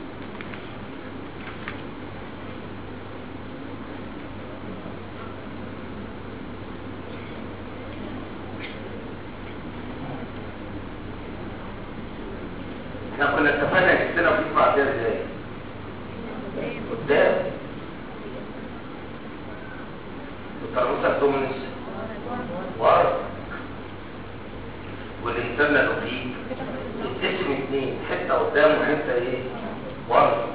احنا كنا اتفقنا ان السنه بتطلع كده ازاي قدام والترابيزه الدومينس ورا والانترنال اوبليك تتقسم اتنين حته قدام وحته ايه ورا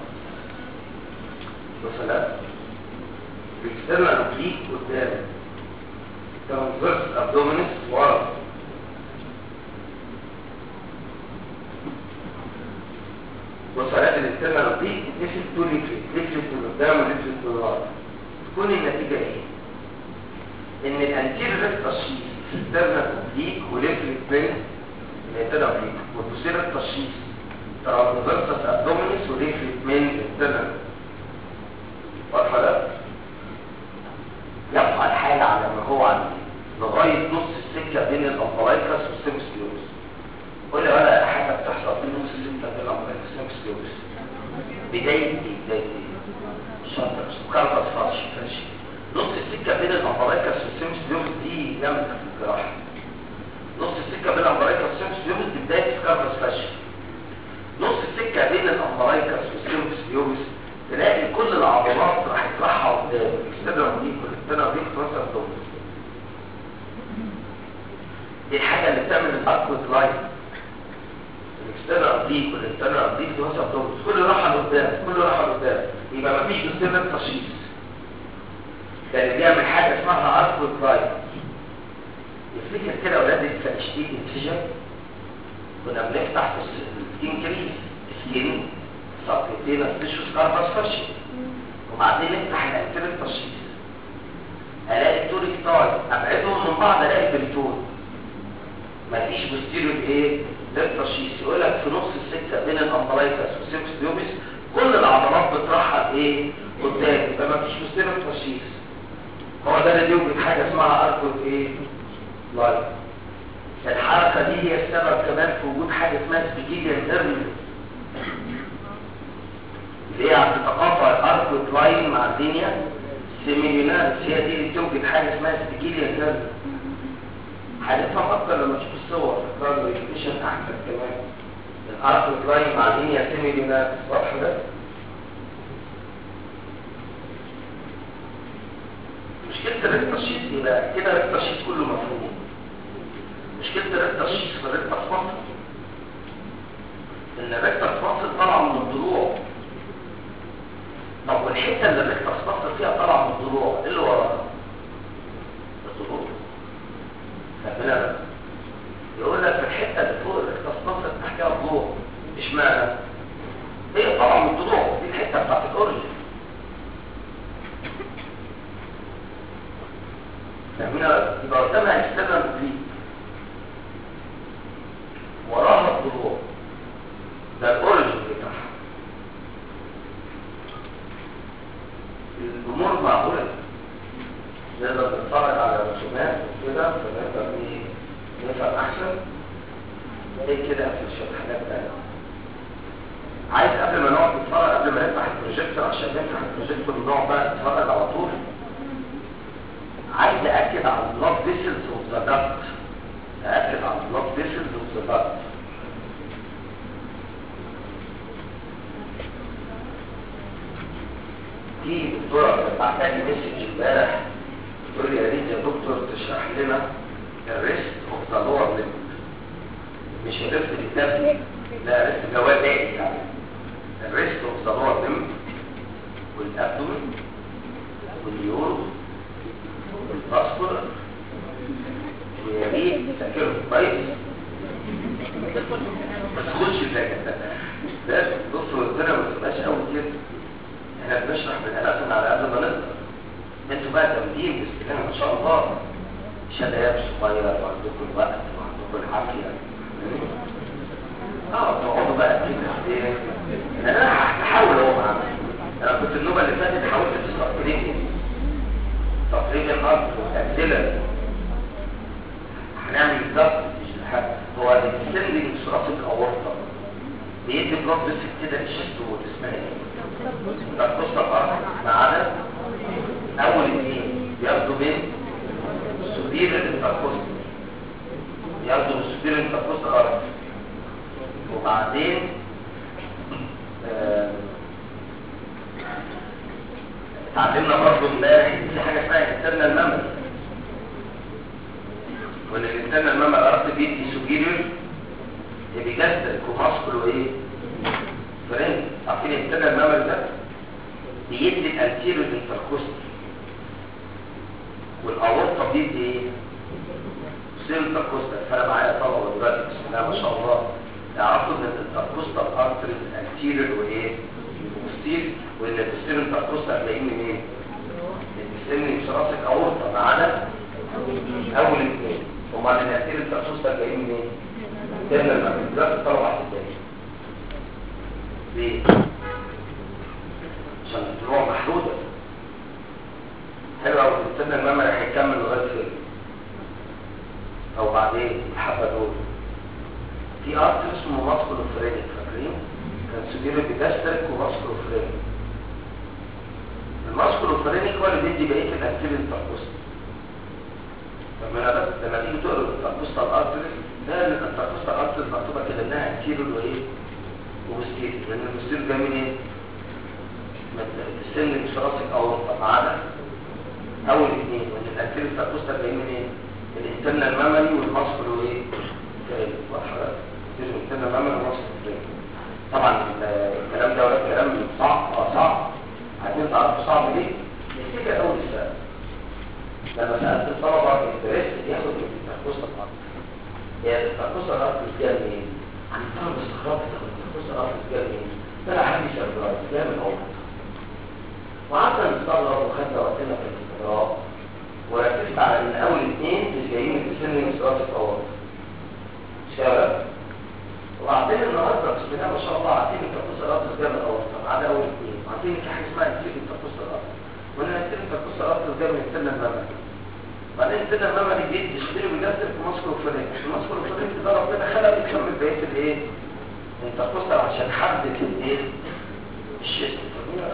مثلا الاكسترنال اوبليك قدام ترانسفيرس ابدومينس ورا وصلات الاكسترنال دي تتنفس تو ليفلت ليفلت من قدام وليفلت من ورا تكون النتيجه ايه ان الانتير تشخيص اكسترنال اوبليك وليفلت من الانترنال اوبليك وتصير التشخيص ترانسفيرسس ابدومينس وليفلت من الانترنال واضحه ده يبقى الحال على ما هو عليه لغايه نص السكه بين الامبرايكس والسيمسكيوز قول لي ولا حاجه بتحصل في نص السكه بين الامبرايكس والسيمسكيوز بدايه ايه بدايه ايه شاطر كاربس فاتش فاشي نص السكه بين الامبرايكس والسيمسكيوز دي جامده في الجراحه نص السكه بين الامبرايكس والسيمسكيوز دي بدايه كاربس فاشي نص السكه بين الامبرايكس والسيمسكيوز تلاقي كل العضلات راح تطلعها قدام الاكسترنال دي والاكسترنال دي توصل دومس دي الحاجه اللي بتعمل الاكوت لاين الاكسترنال دي والانترنال دي توصل دومس كل راحه لقدام كل راحه لقدام يبقى مفيش مستمر تشخيص ده اللي بيعمل حاجه اسمها اكوت لاين يفتكر كده اولاد الفلاشتيك انتيجن كنا بنفتح في السكين كريس سكين سبكتين تشوف كاربس فاشي وبعدين نفتح الانتر التشخيص الاقي التوريك طاي ابعدهم من بعض الاقي بريتون مفيش بوستيريور ايه للتشخيص يقول لك في نص السكه بين الامبرايكس والسيبس ديوبس كل العضلات بترحل ايه قدام يبقى مفيش بوستيريور تشخيص هو ده اللي بيوجد حاجه اسمها اركود ايه لايف الحركه دي هي السبب كمان في وجود حاجه اسمها سبيجيليان هيرمز اللي هي بتتقاطع الاركود لاين مع الدنيا سيميليونات هي دي اللي بتوجد حاجه اسمها سبيجيليان هيرمز هنفهم اكتر لما نشوف الصور الكارد ريكتيشن احسن كمان الاركود لاين مع الدنيا سيميليونات واضح ده مشكله الريكتاشيت يبقى كده الريكتاشيت كله مفهوم مشكله الريكتاشيت في الريكتاس مصر ان الريكتاس مصر طالعه من الضلوع طب والحته اللي الريكتاس مصر فيها طالعه من الضلوع ايه اللي وراها الضلوع فهنا يقول لك في الحته اللي فوق الريكتاس مصر تحتها ضلوع اشمعنى هي طالعه من الضلوع دي الحته بتاعت الاوريجن فهنا يبقى قدامها اكسترنال بليد وراها الضلوع ده الاوريجن بتاعها الامور معقوله نقدر نتفرج على رسومات وكده فنقدر ايه نفهم احسن ايه كده في شويه حاجات تانية عايز قبل ما نقعد نتفرج قبل ما نفتح البروجيكتور عشان نفتح البروجيكتور ونقعد بقى نتفرج على طول عايز اكد على البلاد فيسلز اوف ذا دكت اكد على البلاد فيسلز اوف ذا دكت في دكتوره بعتلي مسج امبارح تقول لي يا ريت يا دكتور تشرح لنا الريست اوف ذا لور ليمب مش الريست الكتاب لا ريست اللي هو الباقي يعني الريست اوف ذا لور ليمب والابدومن واليورو والباسبور ويا ريت تذاكرهم كويس ما تاخدش الذاكره ده بص ربنا ما تبقاش قوي كده احنا بنشرح بالاناتوم على قد ما نقدر انتوا بقى تمدين بسم الله ما شاء الله شباب صغير وعندكم الوقت وعندكم العافيه اه تقعدوا بقى كده ايه انا هحاول اهو معاكم انا ترقص الارض ما عدا اول اثنين ياخدوا من سبيل الترقص ياخدوا من سبيل الترقص الارض وبعدين آه، اتعلمنا برضه امبارح ان في حاجه اسمها انترنال ميموري وان الانترنال ميموري الارض بيدي سوبيريور بيجسد كوماسكولو ايه فرنج عارفين الانترنال ميموري ده بيدي الانتيريور انتركوست والاورطه بيدي ايه سيرتركوست فرق معايا طبعا دلوقتي بسم الله ما شاء الله يعرفوا ان الانتركوستال ارتري الانتيريور وايه البوستير وان البوستير انتركوستال جايين من ايه السن مش راسك اورطه ما عدا اول اثنين وبعد الانتيريور انتركوستال جايين من ايه تمام المعنى دلوقتي طلعوا واحد تاني ليه عشان الطلوع محدوده حلو قوي السن الممري هيكمل لغايه فين او بعدين الحبه دول في ارت اسمه ماسكولو فرينيك فاكرين كان سجيرو بيجاستريك وماسكولو فرينيك الماسكولو فرينيك هو اللي بيدي بقيه الانتيريور انتركوست لما انا بس لما تيجي تقرا الانتركوست الارتري ده الانتركوست الارتري مكتوبه كده انها انتيريور وايه وبوستيريور لان البوستيريور جاي من ايه من السن مش راسك او ما عدا اول اثنين وان الانتيريور انتركوست جاي من ايه الانترنال ميموري والماسكولو ايه الانترنال ميموري والماسكولو طبعا الكلام ده ولا كلام صعب اه صعب عايزين تعرفوا صعب ليه نفتكر اول السؤال لما سالت الطلبه الدرس ياخد التخصص الارض يعني التخصص الارض جاي منين عن الطلبه استغربت طب التخصص الارض جاي منين طلع حد يشرب جاي من اول وقعدنا نستغرب وخدنا وقتنا في الاستغراب وركزت على ان اول اثنين مش جايين من سن مستوى الاول شباب وبعدين النهارده بسم الله ما شاء الله عارفين التخصص الارض جاي من اول طب عدا اول اثنين عارفين في حاجه اسمها انتيك التخصص الارض وانا انتيك التخصص الارض جاي من السن المملكي بعدين السن المملكي بيدي يشتري بيجسد في مصر وفلان مصر وفلان ده ربنا خلق يكمل بقيه الايه التخصص عشان حدد الايه الشيست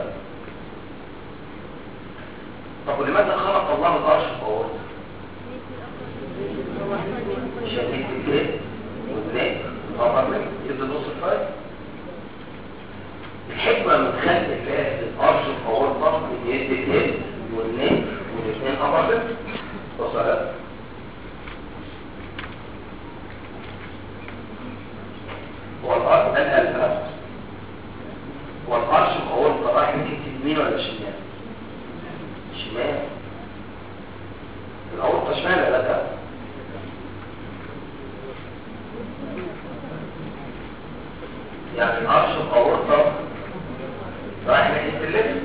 طب ولماذا خلق الله الارش فوق شديد الجهد والناك طبعا يد نص الفايد الحكمة من خلق الله الارش فوق ضغط يد الجهد والناك والاثنين أبرد وصلت والارش ده القلب والارش فوق رايح ناحية اليمين ولا الشمال شمال الأورطة شمال ولا ده يعني الأرش الأورطة رايح ناحية الليل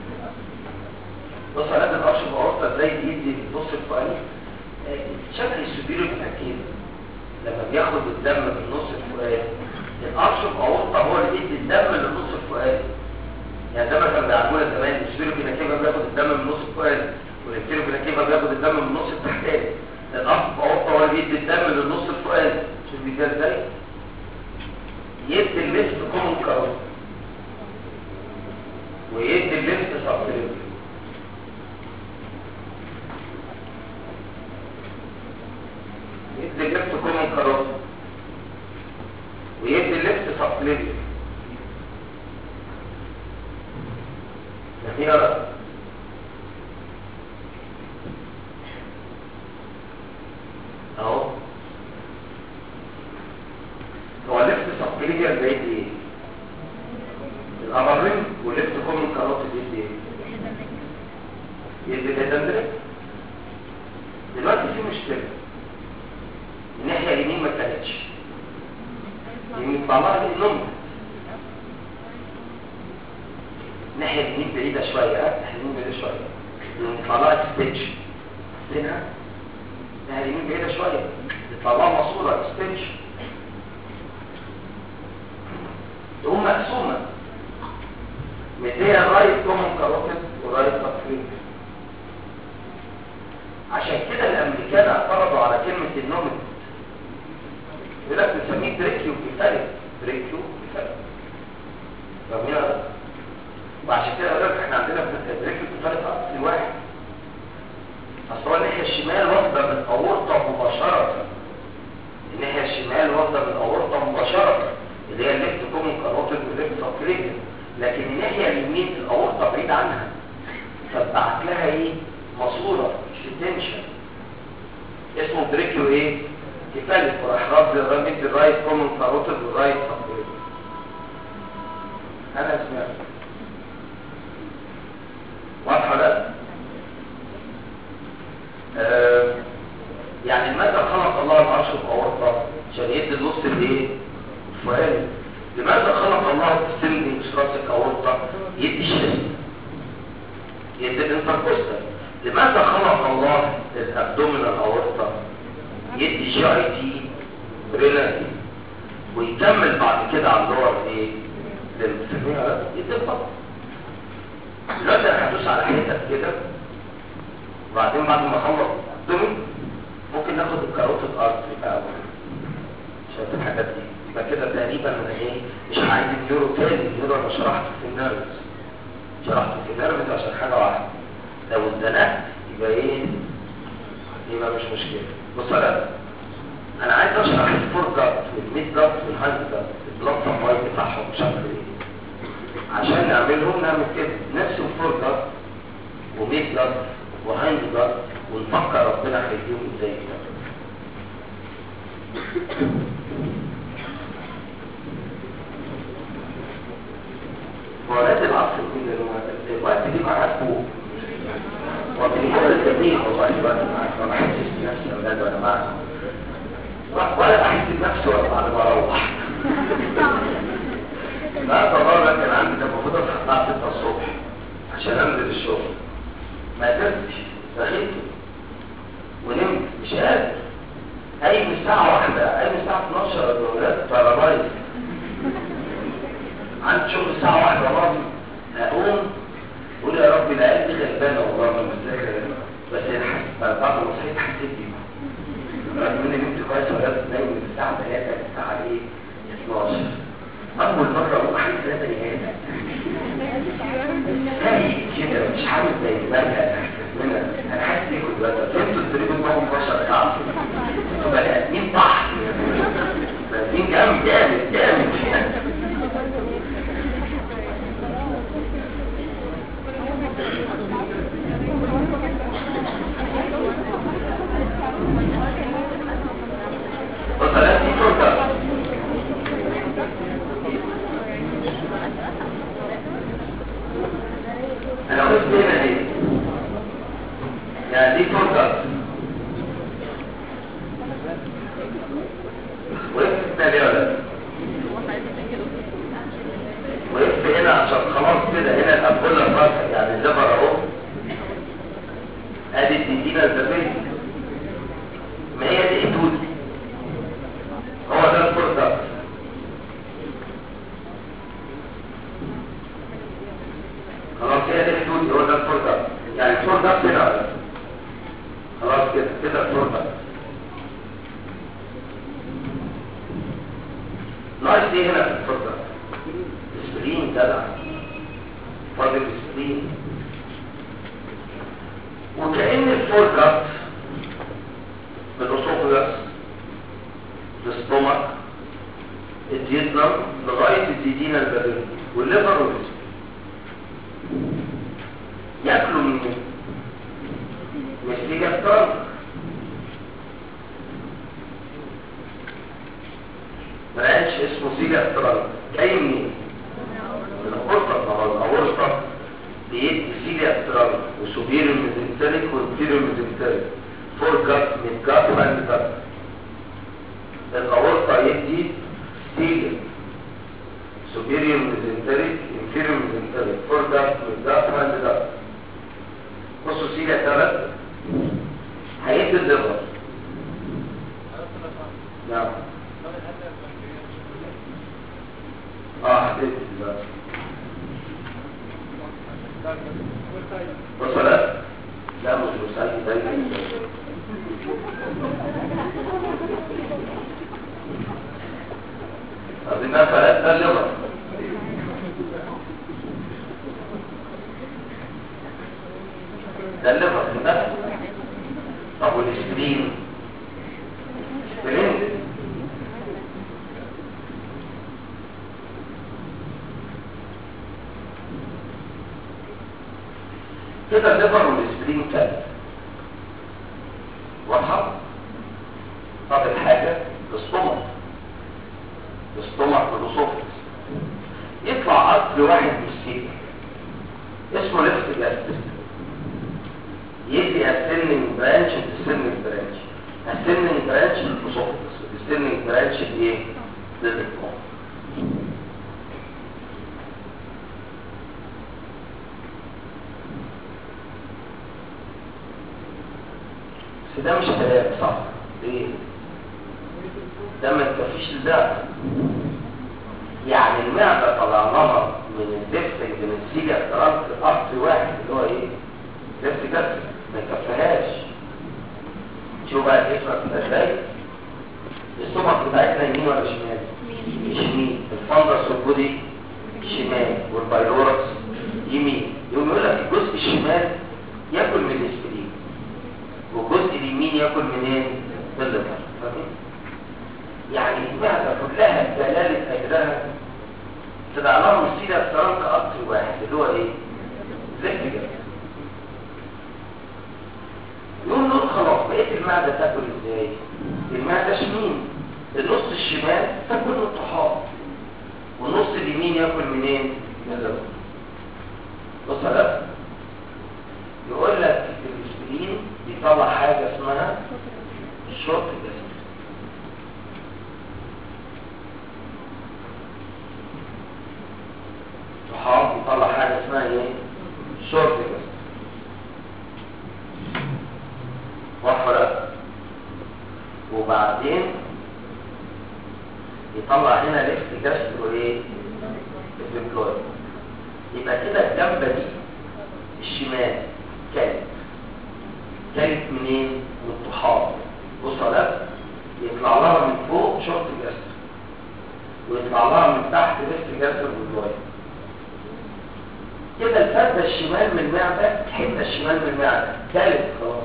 بص على الأرش الأورطة ازاي بيدي النص الفوقاني شكل السبيرو بالتأكيد لما بياخد الدم من النص الفوقاني الأرش الأورطة هو اللي بيدي الدم للنص الفوقاني يعني ده مثلا بيعملونا زمان السبيرو بيناكيفا بياخد الدم من النص الفوقاني والانتيرو بيناكيفا بياخد الدم من النص التحتاني الأرش الأورطة هو اللي بيدي الدم للنص الفوقاني شوف بيديها ازاي يدي الليفت كومن كارون ويدي الليفت سبتريبل يدي الليفت كومن كارون ويدي الليفت سبتريبل نحيرا اهو هو لفت سبكليجر زي ايه الابرين ولفت كومن كاروت دي ايه يدي الهيدندريك دلوقتي في مشكله الناحيه اليمين ما كانتش يمين طلعها دي النوم الناحيه اليمين بعيده شويه ها الناحيه اليمين بعيده شويه يطلع لها ستيتش هنا الناحيه اليمين بعيده شويه يطلع لها ماسوره ستيتش تقوم مقسومة مديها رايت كومن كاروتيد ورايت تقريب عشان كده الامريكان اعترضوا على كلمة النومت يقول لك بنسميه بريكيو كفاية بريكيو كفاية فاهمين هذا؟ وعشان كده اقول لك احنا عندنا بريك الكفايه في واحد اصل هو الناحيه الشمال واخده من الاورطه مباشره الناحيه الشمال واخده من الاورطه مباشره اللي هي الليفت كومن كاروتيد والليفت سبكليفيان لكن الناحيه اليمين الاورطه بعيد عنها فبعت لها ايه ماسوره تنشن اسمه بريكيو ايه كفالك وراح رد الراجل الرايت كومن كاروتيد والرايت سبكليفيان انا سمعت واضحه ده آه يعني لماذا خلق الله العرش بأورطة عشان يدي النص الايه فؤاد لماذا خلق الله السندنج ثراسك أورطة يدي الشست يدي الانتركوستال لماذا خلق الله الابدومينال أورطة يدي جي اي تي رينالي ويكمل بعد كده على اللور ايه للفرمية يدي البطن دلوقتي انا هدوس على حتت كده وبعدين بعد ما اخلص الدومين ممكن ناخد الكاروتيد ارتري بقى شايف الحاجات دي يبقى كده تقريبا انا ايه مش عايز النيورو تاني النيورو انا شرحته في النيرفز شرحته في النيرفز عشان حاجه واحده لو اتزنقت يبقى ايه يبقى مش مشكله بص يا انا عايز اشرح الفور جات والميد جات والهاند جات البلاد سبلاي بتاعهم بشكل ايه عشان نعملهم نعمل كده نفس الفور جات وميد جات وهاند جات ونفكر ربنا هيديهم ازاي كده ولاد العصر كل الوقت دي معاك فوق وبالنسبه للتدريب والله الوقت معاك ما بحسش بنفسي يا ولاد وانا معاك ولا بحس بنفسي ولا بعد ما اروح لا طبعا كان عندي كان المفروض اصحى الساعه 6 الصبح عشان انزل الشغل ما قدرتش دخلت ونمت مش قادر قايم الساعة واحدة قايم الساعة 12 يا ولاد بارابايز عندي شغل الساعة واحدة مرضي هقوم قول يا رب العيال دي غلبانة والله ما مستاهل بس انا حسيت بعد ما صحيت حسيت بيها رغم اني نمت كويس ولاد نايم من الساعة 3 للساعة ايه 12 أول مرة أقوم أحس إن أنا بني آدم سايق كده مش حاسس زي الملكة منها انا حاسس بيكم دلوقتي فهمتوا التدريب انهم 12 ساعه انتوا بني ادمين بحر بني ادمين جامد جامد جامد وصلت دي فرصه انا قلت هنا دي يعني دي فرصة وقفت التالي ولا وقفت هنا عشان خلاص كده هنا الأبولة فرصة يعني الليفر اهو ادي الديدينا الزبيل ما هي دي حدود هو ده الفرصة خلاص هي دي حدود هو ده الفرصة يعني الفرصة هنا خلاص كده كده الفرصة ناقص ايه هنا في الفرصة السبرين جدع فاضل السبرين وكأن الفرصة بالأسوفياس الاستومك الديدنم لغاية الديدينا البرين والليفر والسبرين ياكلوا من مش دي جبتان ملقاش اسمه سيجا استرال جاي منين؟ من القرطة ما هو الأورطة بيدي سيجا استرال وسوبير الميزنتريك والبير الميزنتريك فور جات من جات وان جات الأورطة يدي سيجا superior mesenteric inferior mesenteric فور جات من جات وان جات بصوا سيجا ثلاث هيدي الليفر نعم اه هتدي دلوقتي وصلت لا مش مساعد دايما أظنها فلات ده اللغة ده الليفر ده طب والسبرين سبرين كده الليفر والسبرين كده واضحه طب الحاجه الاستومك الاستومك والاسوفكس يطلع عقل واحد بالسيك اسمه ليفت جاستس يدي اسننج برانش السننج برانش السننج برانش للاسوفكس السننج برانش لايه للإطلاق بس ده مش كلام صح ليه ده ما يكفيش لده يعني المعدة طلعناها من الليفت من السيجا ترانك أرض واحد اللي هو ايه ليفت جسد ما يكفيهاش شوف بقى تفرق كده ازاي السمك بتاعتنا يمين ولا شمال يمين الفندس والبودي شمال والبايلوركس يمين يقوم يقول لك الجزء الشمال ياكل من الاسبرين والجزء اليمين ياكل منين من الليفر فاهمين يعني المعدة كلها دلالة أجرها تدع لهم السيرة بترانك قطر واحد اللي هو ايه زي كده يقوم نقول خلاص بقيت المعدة تاكل ازاي المعدة شمين النص الشمال تاكل من الطحال والنص اليمين ياكل منين من اللبن بص يا يقول لك الاسبرين بيطلع حاجة اسمها شورت جسد طحال بيطلع حاجة اسمها ايه شورت جسد وفرت وبعدين يطلع هنا ليفت جاسترو ايه الديبلويد يبقى كده الجنبه دي الشمال كانت كانت منين من الطحال بص على يطلع لها من فوق شورت جاسترو ويطلع لها من تحت ليفت جاسترو الديبلويد كده الفردة الشمال من المعدة الحتة الشمال من المعدة كانت خلاص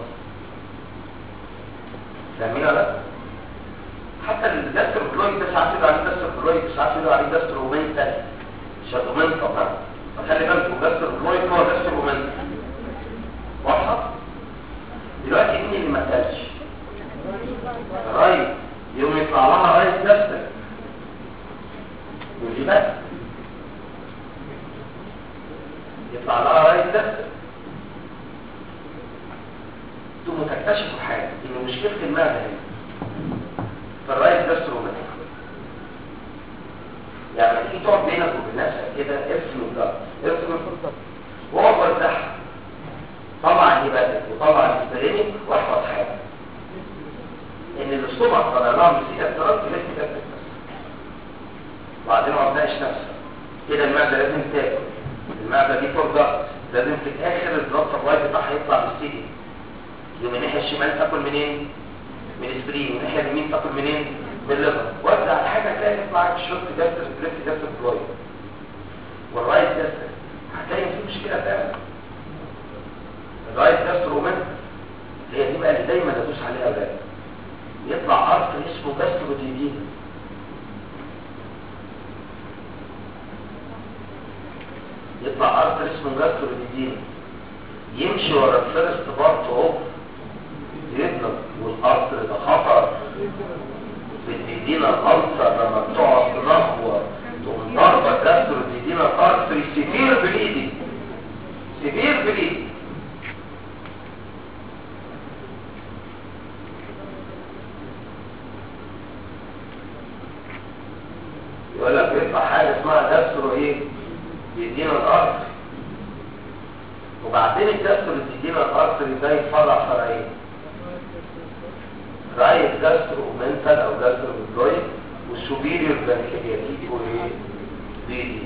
فاهمين ولا لا؟ حتى الدستر بلويد ده ساعات يقولوا عليه دستر بلويد ساعات يقولوا عليه دستر رومنتال شادومنتا طبعا فخلي بالكم دستر بلويد هو دستر رومنتال واضحه دلوقتي مين اللي ما كلش رايت يوم يطلع لها رايت دستر ودي بس يطلع لها رايت دستر انتوا تكتشفوا حاجه ان مشكله المعده هنا فالرايت ده ستروماتيك يعني لما تيجي تقعد بينك وبين نفسك كده ارسم الضغط ارسم الضغط واقعد ارتاح طبعا يبقى وطبعا السبرينيك واحفظ حاجه ان الاستومك طلع لها من سيجاره ضغط لسه كده بس وبعدين ما تناقش نفسك كده المعده لازم تاكل المعده دي فور ضغط لازم في الاخر الضغط سبلاي بتاعها يطلع من السيجي يوم الناحيه الشمال تاكل منين من السبرين والناحيه اليمين تاكل منين من الليفر وزع الحاجه تلاقي معاك شورت جاستر ليفت جاستر بلويد والرايت جاستر هتلاقي في مشكله فعلا الرايت جاستر ومن هي دي بقى اللي دايما ادوس عليها اولاد يطلع ارت اسمه جاستروديدين يطلع ارت اسمه جاستروديدين يمشي ورا الفيرست بارت اوف يبلغ والقصر ده خطر بتدينا القصر لما بتقعد تنخور تقوم ضربة كسر بتدينا القصر سيفير بليدي سيفير بليدي يقول لك بيطلع حاجة اسمها كسر ايه بيدينا القصر وبعدين الكسر اللي بيدينا القصر ده يتفرع فرعين رايت جاسترو منتال او جاسترو بلويد والسوبيريور بانكرياتيك وايه دي دي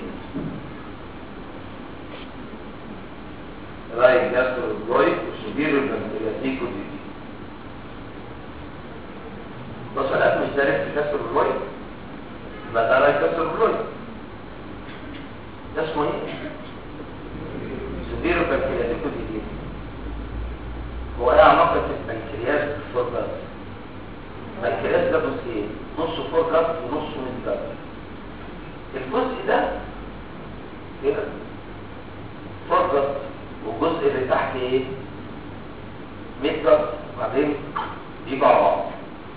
رايت جاسترو بلويد والسوبيريور بانكرياتيك ودي دي بص الاب مش ده ليفت جاسترو بلويد يبقى ده رايت جاسترو بلويد ده اسمه ايه سوبيريور بانكرياتيك ودي دي هو ايه علاقه البنكرياس بالفوركاست البنكرياس ده جزئين نصه فوركاست ونصه ميدجاست الجزء ده كده فوركاست والجزء اللي تحت ايه ميدجاست وبعدين بيجوا على بعض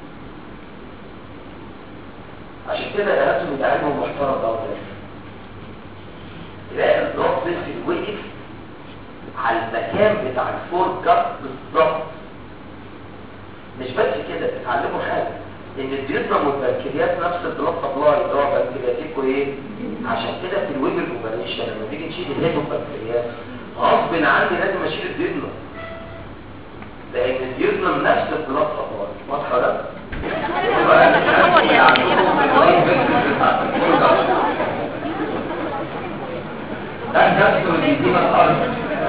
عشان كده لازم يبقى علمه محترم ده وده تلاقي الضغط في وقف على المكان بتاع الفور كاب بالظبط مش بس كده تتعلموا حاجه ان الديودرم والبنكرياس نفس البلاد سبلاي اللي هو بنكرياتيكو ايه عشان كده في الويب الاوبريشن لما تيجي نشيل الهيد والبنكرياس غصب عني لازم اشيل الديودرم لان الديودرم نفس البلاد سبلاي واضحه ولا ده نفسه اللي بيدينا الارض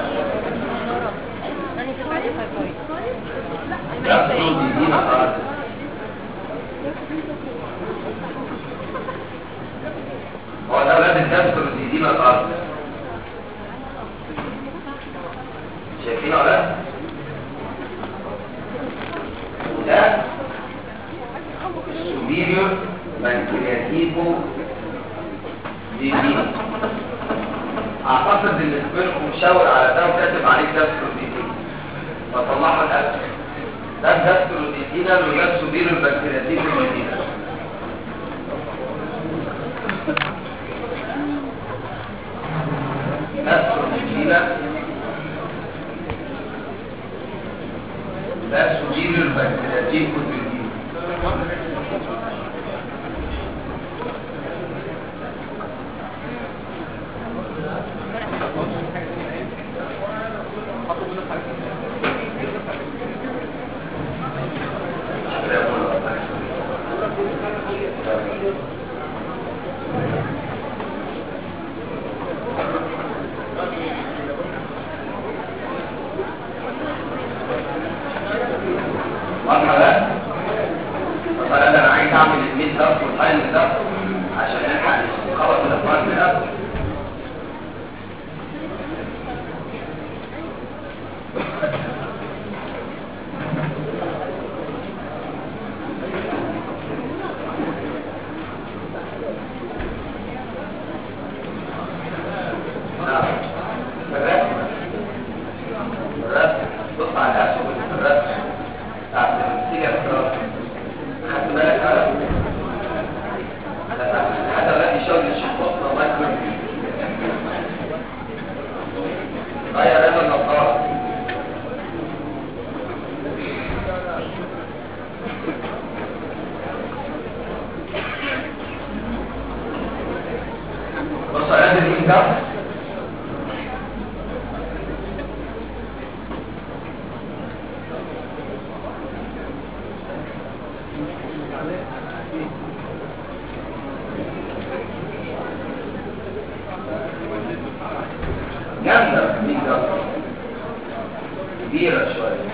نفسه اللي بيدينا الارض هو ده ولاد النفس اللي بيدينا الارض شايفين ولا لا؟ وده superior pancreativo divino اعتقد ان سبيركم مشاور على ده وكاتب عليه جاستروديتين فطلعوا الاسم ده جاستروديتينال وده superior pancreativo divino جاستروديتينال ده superior pancreativo divino واضحة بقى؟ مثلا انا عايز اعمل الميد ضغط والفاين ضغط عشان نلحق نخلص الافكار من الاول نعم. الرسم. الرسم. بص على الرسم الرسم. بتاعت السيجا الرسم. خدت بالك على حتى الذي شغل الشخص الله يكرمك غير هذا النظارة بص على هذا الإنجاز جامدة الإنجاز كبيرة شوية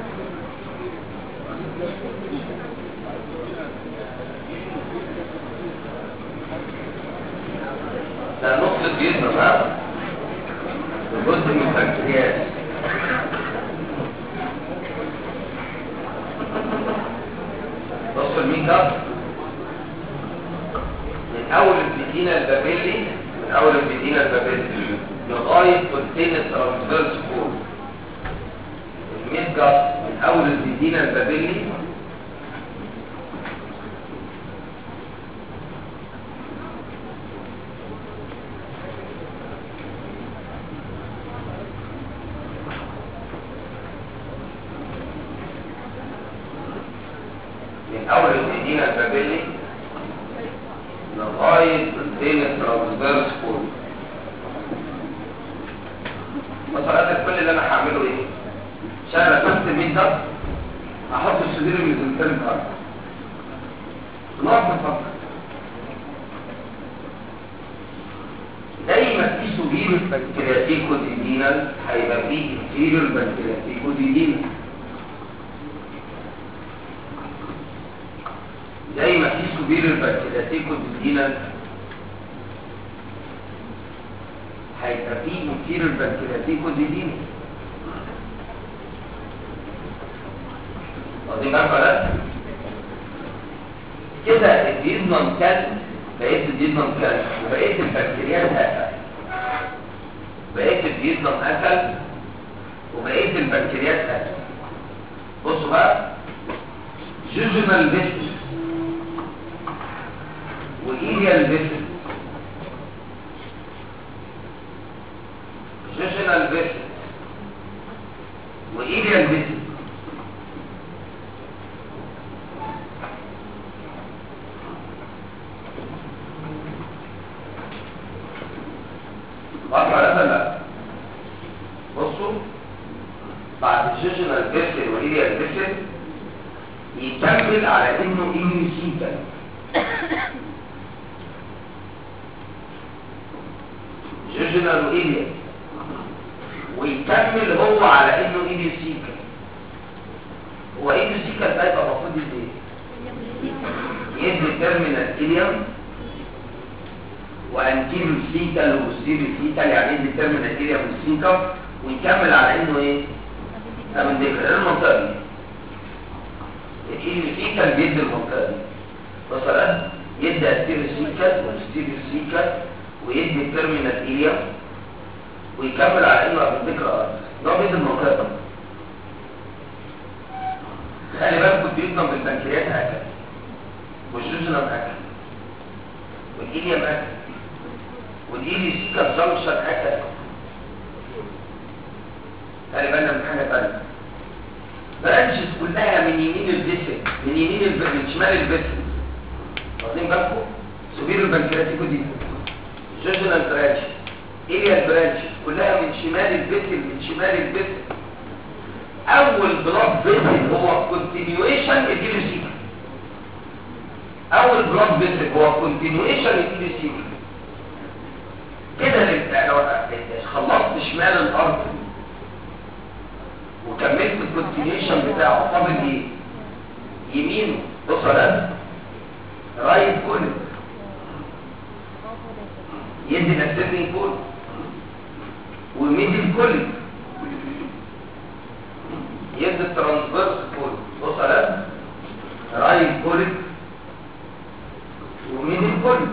ده نص الجسم ها جزء من البنكرياس نص الميك اب من اول البيتينا البابيلي من اول البيتينا البابيلي لغايه كونتين الترانسفيرس كور الميك اب من اول البيتينا البابيلي من اول البيتينا البابيلي لغايه كونتين الترانسفيرس كور مسارات كل اللي انا هعمله ايه عشان رسمت الميت ده احط السدير الميزنتري بتاعته نقعد نفكر دايما في سبيل بنكرياتيكو ديدينال هيبقى فيه انفيريور بنكرياتيكو ديدينال زي ما في سبيل البنكرياتيكو ديدينال هيبقى فيه انفيريور بنكرياتيكو ديدينال واخدين بالكم ولا كده الديزنون كان بقيت الديزنون كان وبقيت البكتيريات هكذا بقيت الديزنون اكل وبقيت البكتيريات هكذا بصوا بقى جوجنال فيسل وإيليال فيسل جوجنال فيسل وإيليال فيسل واضحة ولا لا؟ بصوا بعد الجوجنال فيسل وإيليال فيسل يكمل على انه اميوسيكال جوجنال وإيليال ويكمل هو على انه اميوسيكال هو اميوسيكال ده يبقى المفروض يدي ايه؟ يدي تيرمينال إليوم وانتيريو سيكال وبوستيريو سيكال يعني يدي تيرمينال إليوم وسيكال ويكمل على انه ايه؟ من ذكر ايه المنطقه دي الفيكال بيدي المنطقه دي مثلا يدي استيريو سيكال وستيريو سيكال ويدي التيرمينال إليوم ويكمل على انه ابنديكال ارض ده بيدي المنطقه دي خلي بالكم بيضمن بالبنكرياس هكذا والجوجنم هكذا والإليوم هكذا والإيلي سيكال جنكشن هكذا خلي بالنا من حاجه ثانيه برانشز كلها من يمين الجسم من يمين الب... من شمال الجسم واخدين بالكم سبيل البنكرياتيكو دي جوجنال برانش إليال برانش كلها من شمال الجسم من شمال الجسم اول بلاد فيسل هو كونتينيويشن الديلوسيك اول بلاد فيسل هو كونتينيويشن الديلوسيك كده لو خلصت شمال الارض وكملت الكونتينيوشن بتاعه فاضل ايه يمينه بص على رايت كولن يدي نفسين كولن وميدل كولن يدي الترانسفيرس كولن بص على رايت كولن وميدل كولن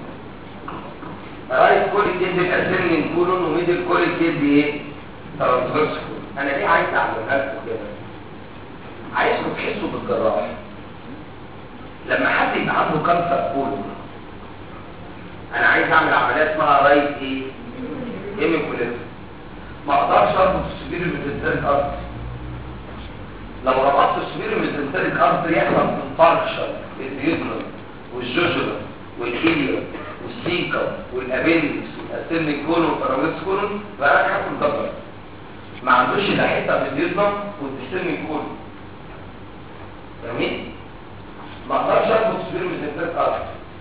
رايت كولن يدي الاسيرين كولن وميدل كولن يدي ايه ترانسفيرس كولن انا ليه عايز اعملها لكم كده عايزكم تحسوا بالجراح لما حد يبقى عنده كانسر كولون انا عايز اعمل عمليه اسمها رايت ايه هيميكوليزم ما اقدرش اربط السبير الميزنتريك ارض لو ربطت السبير الميزنتريك ارض يحصل انفاركشن الديودنم والجوجولم والهيليوم والسيكا والابندكس والاسيرنيك كولون والباراميتس كولون بقى انا هاكل دبر ما عندوش لا حته في اليوزنم والديسترمي كول فاهمين ما اقدرش اربط سبيرو ميزنتريك ارض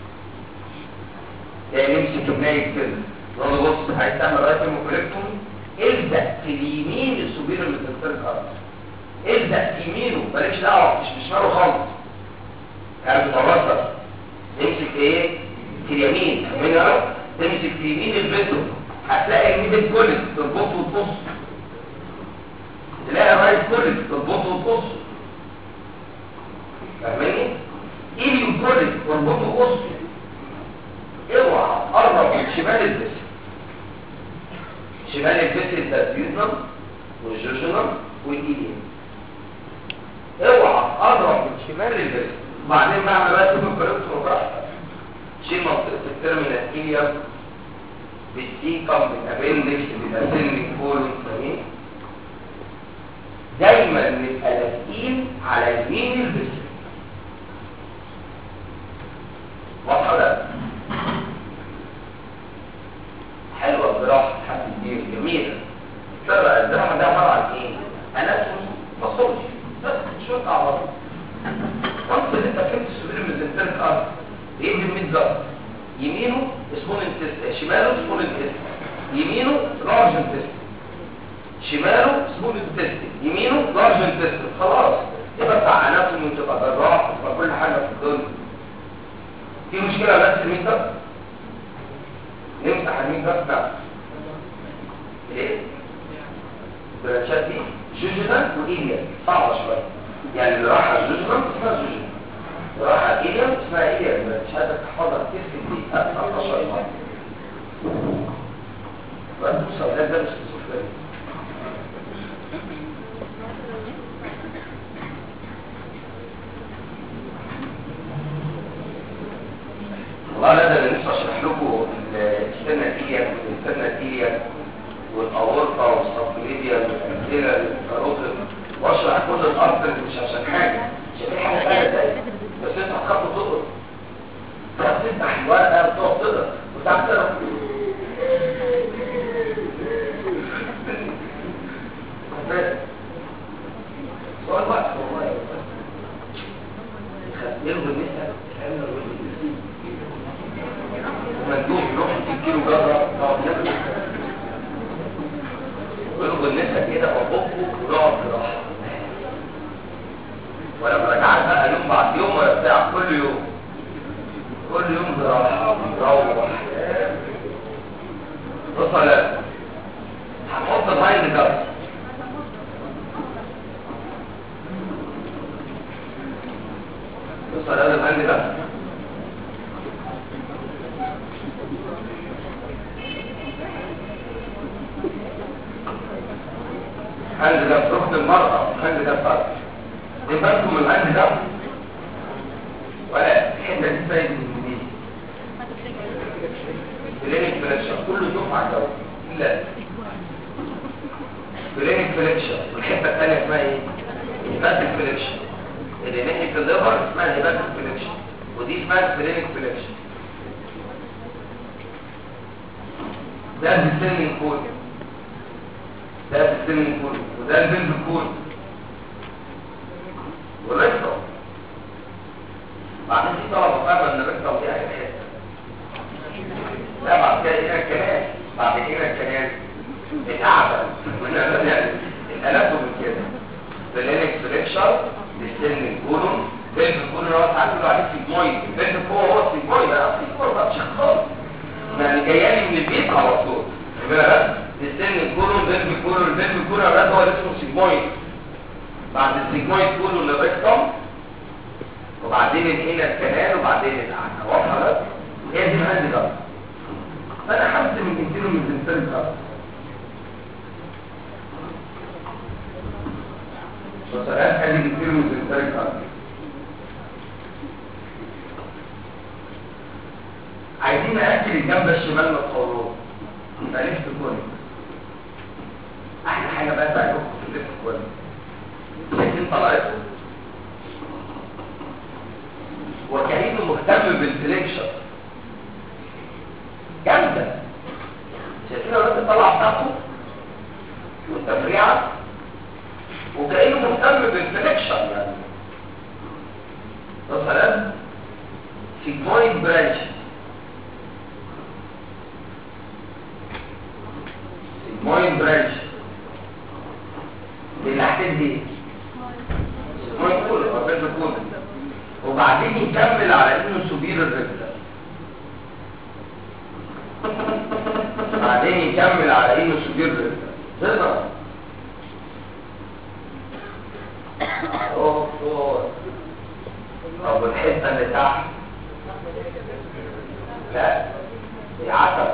يعني نمسك النايب كده نقول له بص عايز تعمل رايت هيموكوليكتومي الزق في اليمين السبيرو ميزنتريك ارض الزق في يمينه مالكش دعوه مش بشماله خالص يعني بتورطك تمسك ايه في اليمين فاهمين يا رب تمسك في يمين الفيتو هتلاقي الميدل كولت تربطه وتبص تلاقي الرايت كولت تربطه وتبص فاهماني ايليو كولت تربطه وتبص اوعى قرب من شمال الجسم شمال الجسم ده الديوزنم والجوجنم والايليوم اوعى قرب من شمال الجسم بعدين بعمل بقى تكون كولكتور براحتك شيل منطقه الترمينال ايليوم بالسيكم بالابندكس بالاسنك كولون فاهمين دايما نبقى لاقيين على يمين الجسم واضحه ولا حلوه الجراحه حد كبير جميله ترى الجراحه ده عباره عن ايه اناتومي باثولوجي بس شويه اعراض وانت اللي انت فهمت السبيل الميزنتريك ارض بيدي الميد جارد يمينه سمول انتست شماله سمول انتست يمينه لارج انتست شماله سمول انتست يمينه لارج انتست خلاص تبقى بتاع اناتومي وتبقى جراح وتبقى كل حاجه في الدنيا في مشكله بس الميد جارد نمسح الميد جارد نعم ايه برانشات دي جوجنال وايليا صعبه شويه يعني اللي راح الجوجرام اسمها جوجرام اللي راح ايليوم اسمها ايليوم مش عايزك تحفظها كتير في الدين أكثر شيء وأنت مش أولاد ده مش سكسوفرينيا والله لا ده انا نفسي اشرح لكم السنتية والسنتية والاورطة والسبليديا والامثلة والكاروتيد واشرح كل الارض مش عشان حاجة عشان في حاجة ثانية زي بس انت هتخاف تقرا تقعد تفتح الورقة وتقعد تقرا وتقعد تقرا سؤال وقت والله يلغي النساء كأنه الوجه مندوب يروح يجيب كيلو جزرة نقعد ناكل ويلغي النساء كده وبقه ونقعد في راحة ولما رجعت بقى يوم بعد يوم ولا بتاع كل يوم كل يوم براحة نروح بص لا هنحط الهايند جارد بص على هذا الهاند جارد هاند جارد رحت المرأة هاند جارد دي بالكم من الهاند جارد ولا الحته دي سايد من دي كلينيك فليكشن كله دفعه جو لا كلينيك فليكشن والحته الثانيه اسمها ايه هيباتيك فليكشن اللي ناحيه الليفر اسمها هيباتيك فليكشن ودي اسمها كلينيك فليكشن ده السيلينج كود ده السيلينج كود وده البنز كود والريكتوم بعدين في طلبه فاهمه ان الريكتوم دي حاجه حته لا بعد كده هنا الكنال بعد كده الكنال الاعدل يعني الالات من كده فلينك فريكشر للسن الكولون بيلف الكولون هو ساعات بيقولوا عليه سيجمويد بيلف هو هو سيجمويد انا سيجمويد ما مش خالص يعني جايالي من البيت على طول يبقى بس السن الكولون بيلف الكولون بيلف الكولون ده هو اللي اسمه سيجمويد بعد السيجمويد كولون للريكتوم وبعدين الهنا الكنال وبعدين الاعلى واضحه بس هي دي الهاند جارد فانا حمت من كتير من الزنسان الجارد وسألت ادي كتير من الزنسان الجارد عايزين نأكل الجنب الشمال من القولون يبقى ليفت كونيك احلى حاجه بقى تعجبكم في الليفت كونيك شايفين طلعته وكأنه مهتم بالفليكشن جامدة شايفين الراجل الطلعة بتاعته والتفريعة وكأنه مهتم بالفليكشن يعني مثلا سيجمويد برانش سيجمويد برانش اللي تحت دي سيجمويد كولر او بيت كولر وبعدين يكمل على انه سبير الرجل بعدين يكمل على انه سبير الرجل تقدر دكتور طب الحته اللي تحت لا دي عسل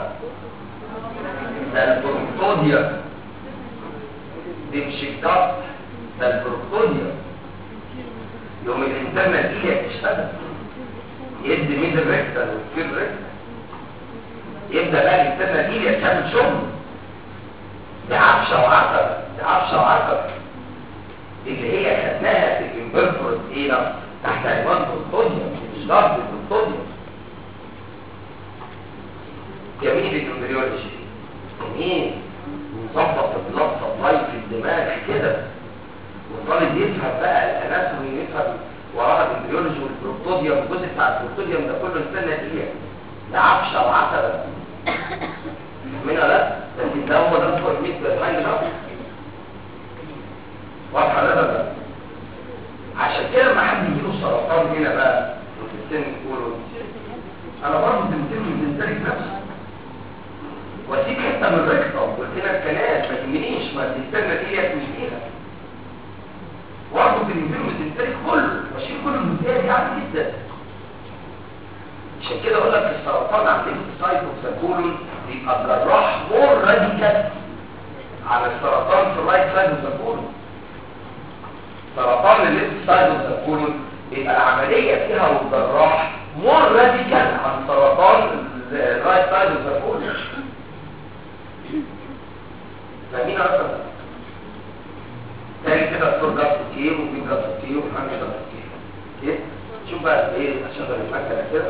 ده البروكتوديا دي مش الجط ده البروكتوديا يوم الانسان نتيجة تشتغل يدي ميد الريكتال ويكفير ريكتال يبدأ بقى الانسان نتيجة تعمل شغل دي عفشة وعقب دي عفشة وعقب اللي هي خدناها في الانفرفورت ايه تحت عنوان بروتوديا مش ضرب البروتوديا جميل الامبريولوجي جميل مظبط البلاد سبلاي في الدماغ كده والطالب يفهم بقى الاناتومي يفهم وراها الامبريولوجي والبروتوديوم الجزء بتاع البروتوديوم ده كله استنى دقيقه ده عفشه وعسله منها لا لكن ده هو الاكبر ميت بالهايند نفس واضحه ده بقى عشان كده لما حد يجيله سرطان هنا بقى في السن يقولوا انا برضه بنتم من ذلك نفسي واسيب حته من الركبه وقلت لك كلام ما تهمنيش ما تستنى ديت مش فيها برضه بنتم الميزنتريك كله بشيل كل الجزئيه دي عادي جدا عشان كده اقول لك السرطان عند السايت اوف ذا كولون بيبقى الجراح مور راديكال على السرطان في الرايت سايد اوف ذا كولون سرطان الليفت سايد اوف ذا كولون بيبقى العمليه فيها والجراح مور راديكال عن سرطان الرايت سايد اوف ذا كولون فاهمين اصلا تاني كده الصور جاب كتير وفي جاب كتير وفي حاجه جاب كتير اوكي شوف بقى ايه اشغل المكنه كده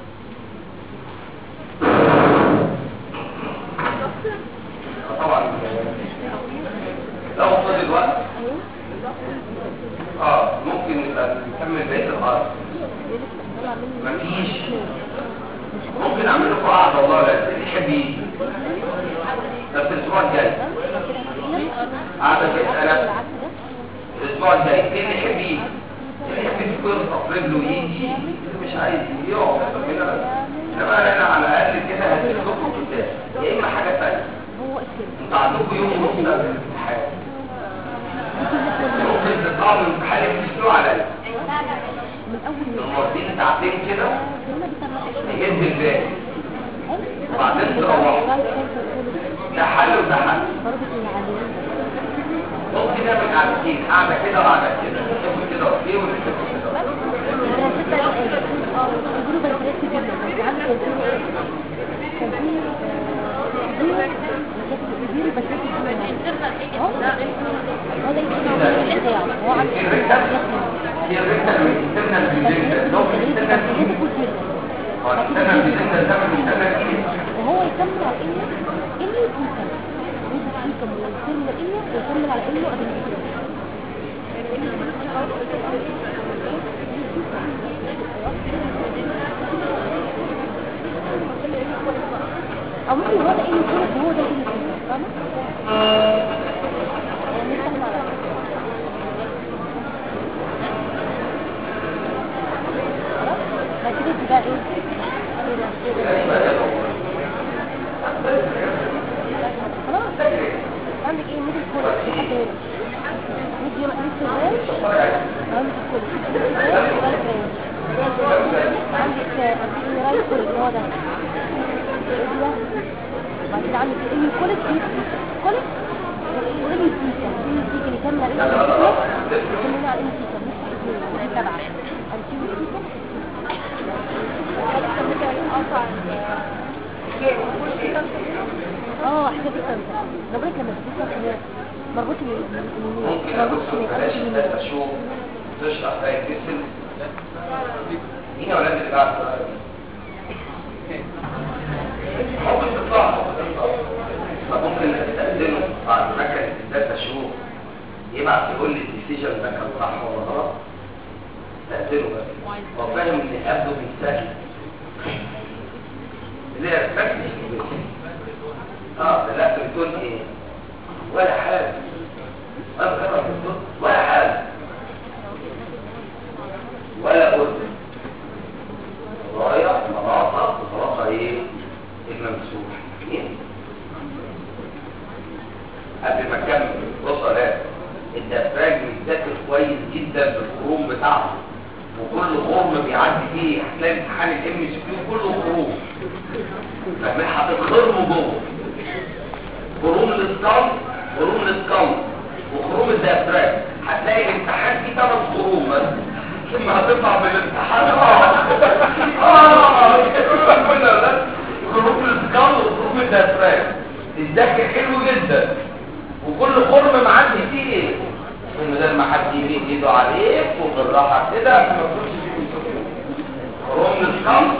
طبعا لو فضل وقت اه ممكن نبقى نكمل بقيه الارض مفيش ممكن اعمل لكم قعده والله لا اللي يحب يجي بس الاسبوع الجاي قعده كده انا الاسبوع الجاي اللي يحب يجي اللي يحب يكون رجله ويجي اللي مش عايز يجي يقعد كده بس انما انا على الاقل كده هديك لكم كتاب يا اما حاجه ثانيه انتوا عندكم يوم ونص قبل الامتحان ممكن تطلعوا من الامتحان يفصلوا عليا المواطنين ساعتين كده يهد الباقي وبعدين تروحوا ده حل وده حل ممكن نعمل قعدتين قاعده كده وقعده كده نكتب كده اوكي ونكتب كده هي الريكتة اللي بتستنى البيجنة لو بتستنى البيجنة هو بتستنى البيجنة ده بتستنى ايه وهو يكمل على انه انه يكون كمل يكمل يكمل على انه ويكمل على انه ادنى او ممكن هو ده انه كده هو ده انه كده فاهمه يعني نستغنى على خلاص بعد كده دي بقى ايه خلاص عندك ايه ميدل كولر لحد هنا ميديوم لسه رانش عندك كولر عندك رايت كولر اللي هو ده بعد كده عندك ايه كولر كولر وريني سيكا ريني سيكا اللي كامل على ايه كملنا على ايه سيكا مش تبعه انتيو سيكا اه حساب الكنسر لو بقولك لما تدوس كنسر مربوط ممكن ابص بلاش ده اشوف تشرح زي الجسم مين يا ولاد اللي بعد حب تطلع حب تطلع فممكن استخدمه بعد مكنه الداتا شو يبعت يقول لي الديسيجن ده كان صح ولا غلط استخدمه بس هو فاهم ان قبله بيسهل اللي هي براكتس اه لا بتقول ايه ولا حاجه انا بقرا بتقول ولا حاجه ولا قلت ضايع خلاصه وخلاصه ايه الممسوح إيه؟ قبل ما اكمل بص يا ولاد الدفاج بيذاكر كويس جدا بالخروم بتاعته وكل خرم بيعدي فيه هتلاقي امتحان الام اس كيو كله خروم فمن هتتخرموا جوه خروم الاسكال خروم الاسكال وخروم الدفاج هتلاقي الامتحان فيه ثلاث خروم بس ثم هتطلع من الامتحان اه اه كنا بس خروم الاسكال وخروم الدفاج الذاكر حلو جدا وكل خرم معدي فيه ايه من غير ما حد يميل ايده عليك وبالراحه كده ما تكونش فيه مشكله خروم الاسكال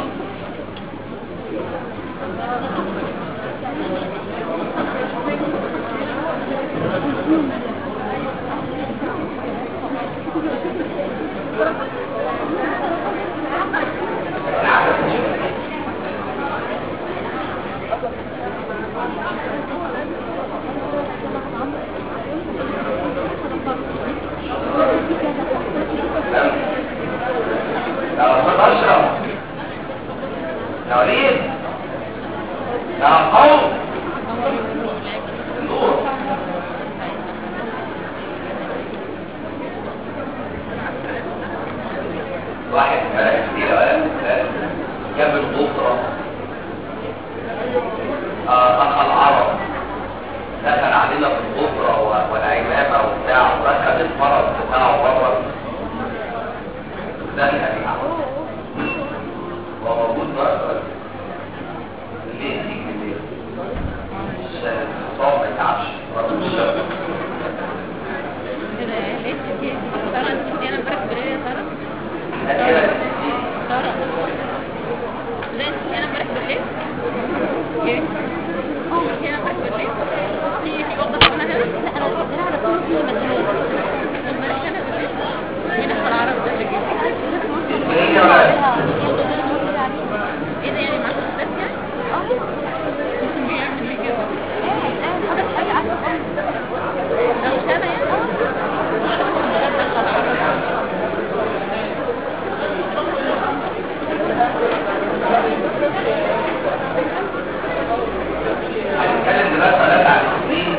يا استاذ اشرف يا وليد يا قوم النور و- والعمامة وبتاع ودخل المرض بتاعه بره ده يعني هو موجود بره ليه تيجي ليه؟ عشان الحصان ما يتعبش برضه الشر كده ليه دي سارة انت شفتي انا امبارح بالليل يا سارة ده كده دي سارة لا انت شفتي انا امبارح بالليل ايه شفتي انا امبارح بالليل في في وضع هنا هنا لا انا انا على طول في مدينه امبارح انا بالليل مين احمد العرب ده اللي جه هي ولا ايه ده يعني معاك استاذ يعني ممكن بيعمل ليه كده ده مش انا يعني ده دخل العرب هنتكلم دلوقتي على على السنين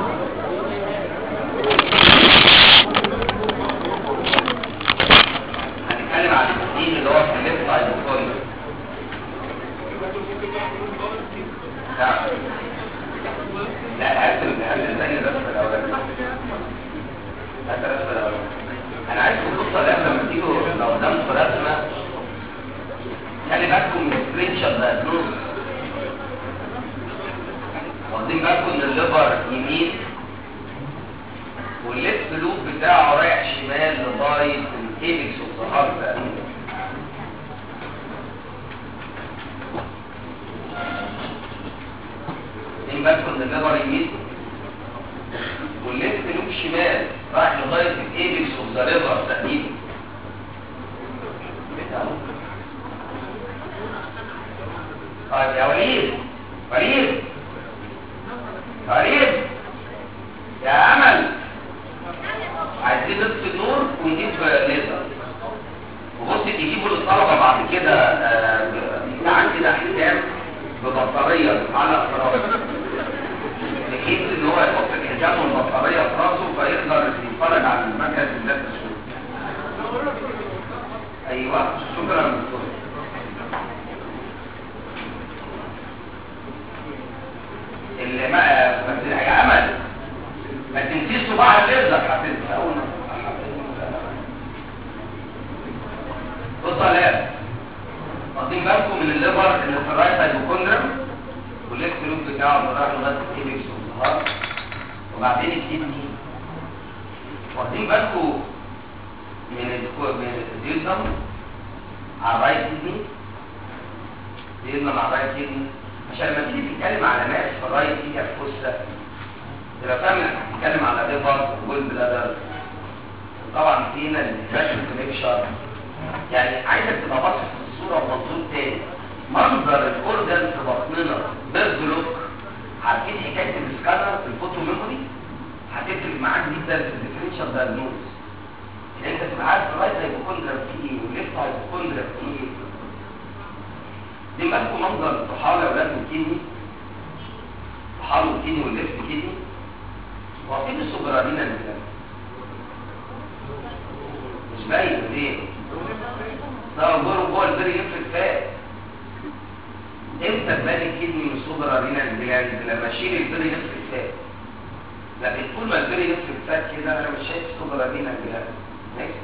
هنتكلم على السنين اللي هو في الليفت سايد الكورنر نعم لا هات هات الثاني الرسمه الاولانيه هات الرسمه الاولانيه انا عايز تبص على لما تيجوا لو قدامكم رسمه خلي بالكم من السكريتشر ده نوز واخدين بالكم ان الليفر يمين والليفت لوب بتاعه رايح شمال لغايه الايبكس والظهر تقريبا واخدين بالكم ان الليفر يمين والليفت لوب شمال رايح لغايه الايبكس والظهر تقريبا طيب يا وليد وليد قريب يا امل عايزين نطفي النور ونجيب ليزر وبص تجيبوا للطلبه بعد كده آه، بتاع كده حزام ببطاريه على راسه بحيث ان هو يحط الحزام والبطاريه في راسه فيقدر يتفرج على المركز الذات بسهوله ايوه شكرا دكتور اللي ما بس يا امل ما تنسيش صباع الليزر هتنسى اول ما بص يا لاب واخدين بالكم من الليفر اللي في الرايت هايبوكوندرم والليفت لوب بتاعه اللي رايح لغايه الايبكس والظهر وبعدين الكدني واخدين بالكم من الكو- من الديوزم على الرايت كدني ديوزم على الرايت كدني عشان لما تيجي تتكلم على ناس في الرايت كدني الفصة تبقى فاهم انك بتتكلم على ليفر وجولد بلادر طبعا فينا الفاشن كونكشن يعني عايزك تبقى باصص في الصوره بمنظور تاني منظر الاورجن في بطننا بيرد لوك عارفين حكايه السكانر في الفوتو ميموري هتفرق معاك جدا في الديفرنشال دايجنوز ان انت تبقى عارف الرايت هيبوكوندرا فيه ايه والليفت هيبوكوندرا فيه ايه دي بالكم منظر الطحال يا اولاد الكيدني طحال الكيدني والليفت كيدني واقفين السوبرانين اللي مش باين ليه ده جوه جوه البري يفرق فات امتى تبان الكدني من الصدر رينا الجلاند لما اشيل البري يفرق فات لكن طول ما البري يفرق فات كده انا مش شايف صدر رينا الجلاند ماشي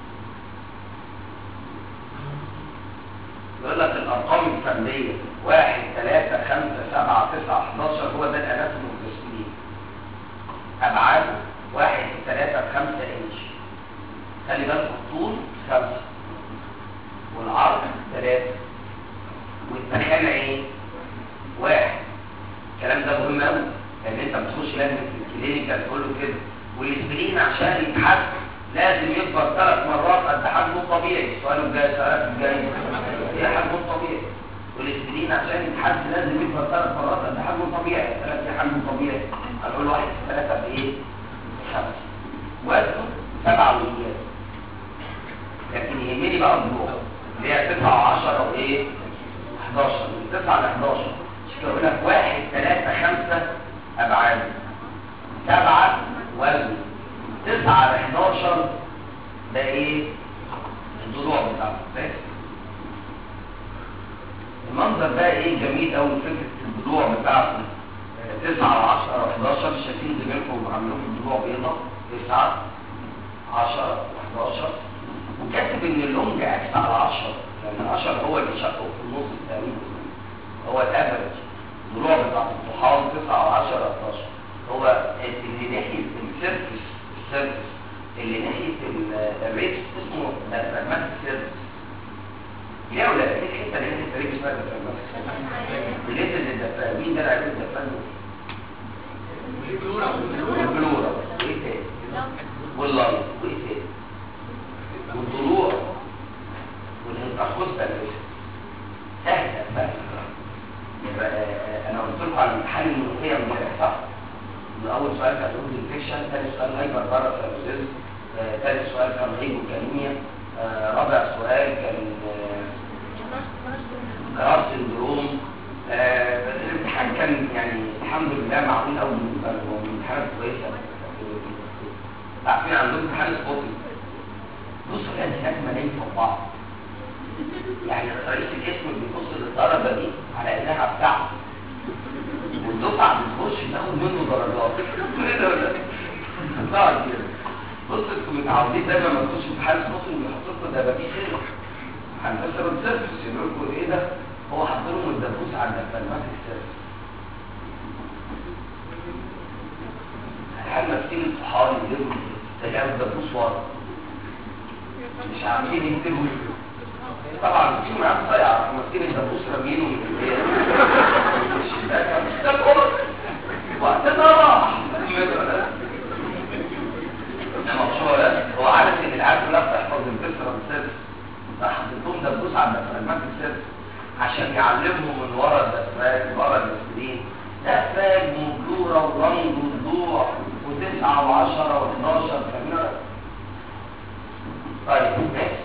يقول لك الارقام الفرديه واحد ثلاثة خمسة سبعة تسعة 11 هو ده الاناتوم والتسليم ابعاده واحد ثلاثة خمسة انش خلي بالك الطول خمسة والعرض ثلاثة والتخانة ايه؟ واحد الكلام ده مهم قوي لان انت بتخش لازم في الكلينيكال تقول له كده والاسبرين عشان يتحس لازم يكبر ثلاث مرات قد حجمه الطبيعي السؤال الجاي سؤالك الجاي ايه حجمه الطبيعي والاسبرين عشان يتحس لازم يكبر ثلاث مرات قد حجمه الطبيعي ثلاث ايه حجمه الطبيعي هنقول واحد في ثلاثة بايه؟ خمسة وزنه سبعة وإياه لكن يهمني بقى الضوء اللي هي 9 و10 وايه 11 من 9 ل 11 مش كده اقول لك 1 3 5 ابعاد 7 وزن 9 ل 11 ده ايه الضلوع بتاعته بس المنظر ده ايه جميل قوي فكره الضلوع بتاعته 9 و10 و11 شايفين زميلكم عاملين ضلوع بيضاء 9 10 11 وكاتب ان اللونج اكس على 10 يعني 10 هو اللي شقه في النص تقريبا هو الافرج ضلوع بتاع الطحال 9 10 11 هو اللي ناحيه السيرفس السيرفس اللي ناحيه ال- الريبس اسمه دافراجماتيك سيرفس ليه ولا ايه الحته اللي ناحيه الريبس اسمها دافراجماتيك سيرفس اللي انت الدافراج مين ده اللي عايز الدافراج البلورا وايه تاني واللايت وايه تاني والضلوع والانتركوستال سهله بقى يبقى آه، انا قلت لكم على الامتحان الملوخيه امبارح صح؟ إن اول سؤال كان رود انفكشن ثاني سؤال هايبر باراسيروزيس ثالث سؤال كان هيبوكاليميا آه، رابع سؤال كان كراس سندروم آه، الامتحان كان يعني الحمد لله معقول قوي بالنسبه لهم هو من امتحانات كويسه عارفين عندهم امتحان سبوتنج بصوا كده هناك ملايين فوق بعض يعني رئيس القسم بيبص للطلبه دي على انها بتاعته والدفعه بتخش تاخد منه درجات كده ولا طبعا كده بص انتوا متعودين دايما لما تخشوا امتحان سبوتنج بيحطوا لكم دبابيس هنا هندسه السيرفس يقول لكم ايه ده هو حط لهم الدبوس على الدبلوماتيك سيرفس هل ماسكين الطحال يجيبوا تلاقوا الدبوس ورا مش عارفين يكتبوا طبعا فيهم عيال صايعه ماسكين الدبوس رامينه من البيت من الشباك ده الأوضة. وقتنا راح المقصود هو عارف ان العيال كلها بتحفظ البسرة بالسيرفس راح حاطط لهم دبوس على الدبلوماتيك سيرفس عشان يعلمهم من ورا الدفراج ورا الاسبرين دفراج وبلورة ورنج وضلوع وتسعة وعشرة وحداشر كاميرا طيب ماشي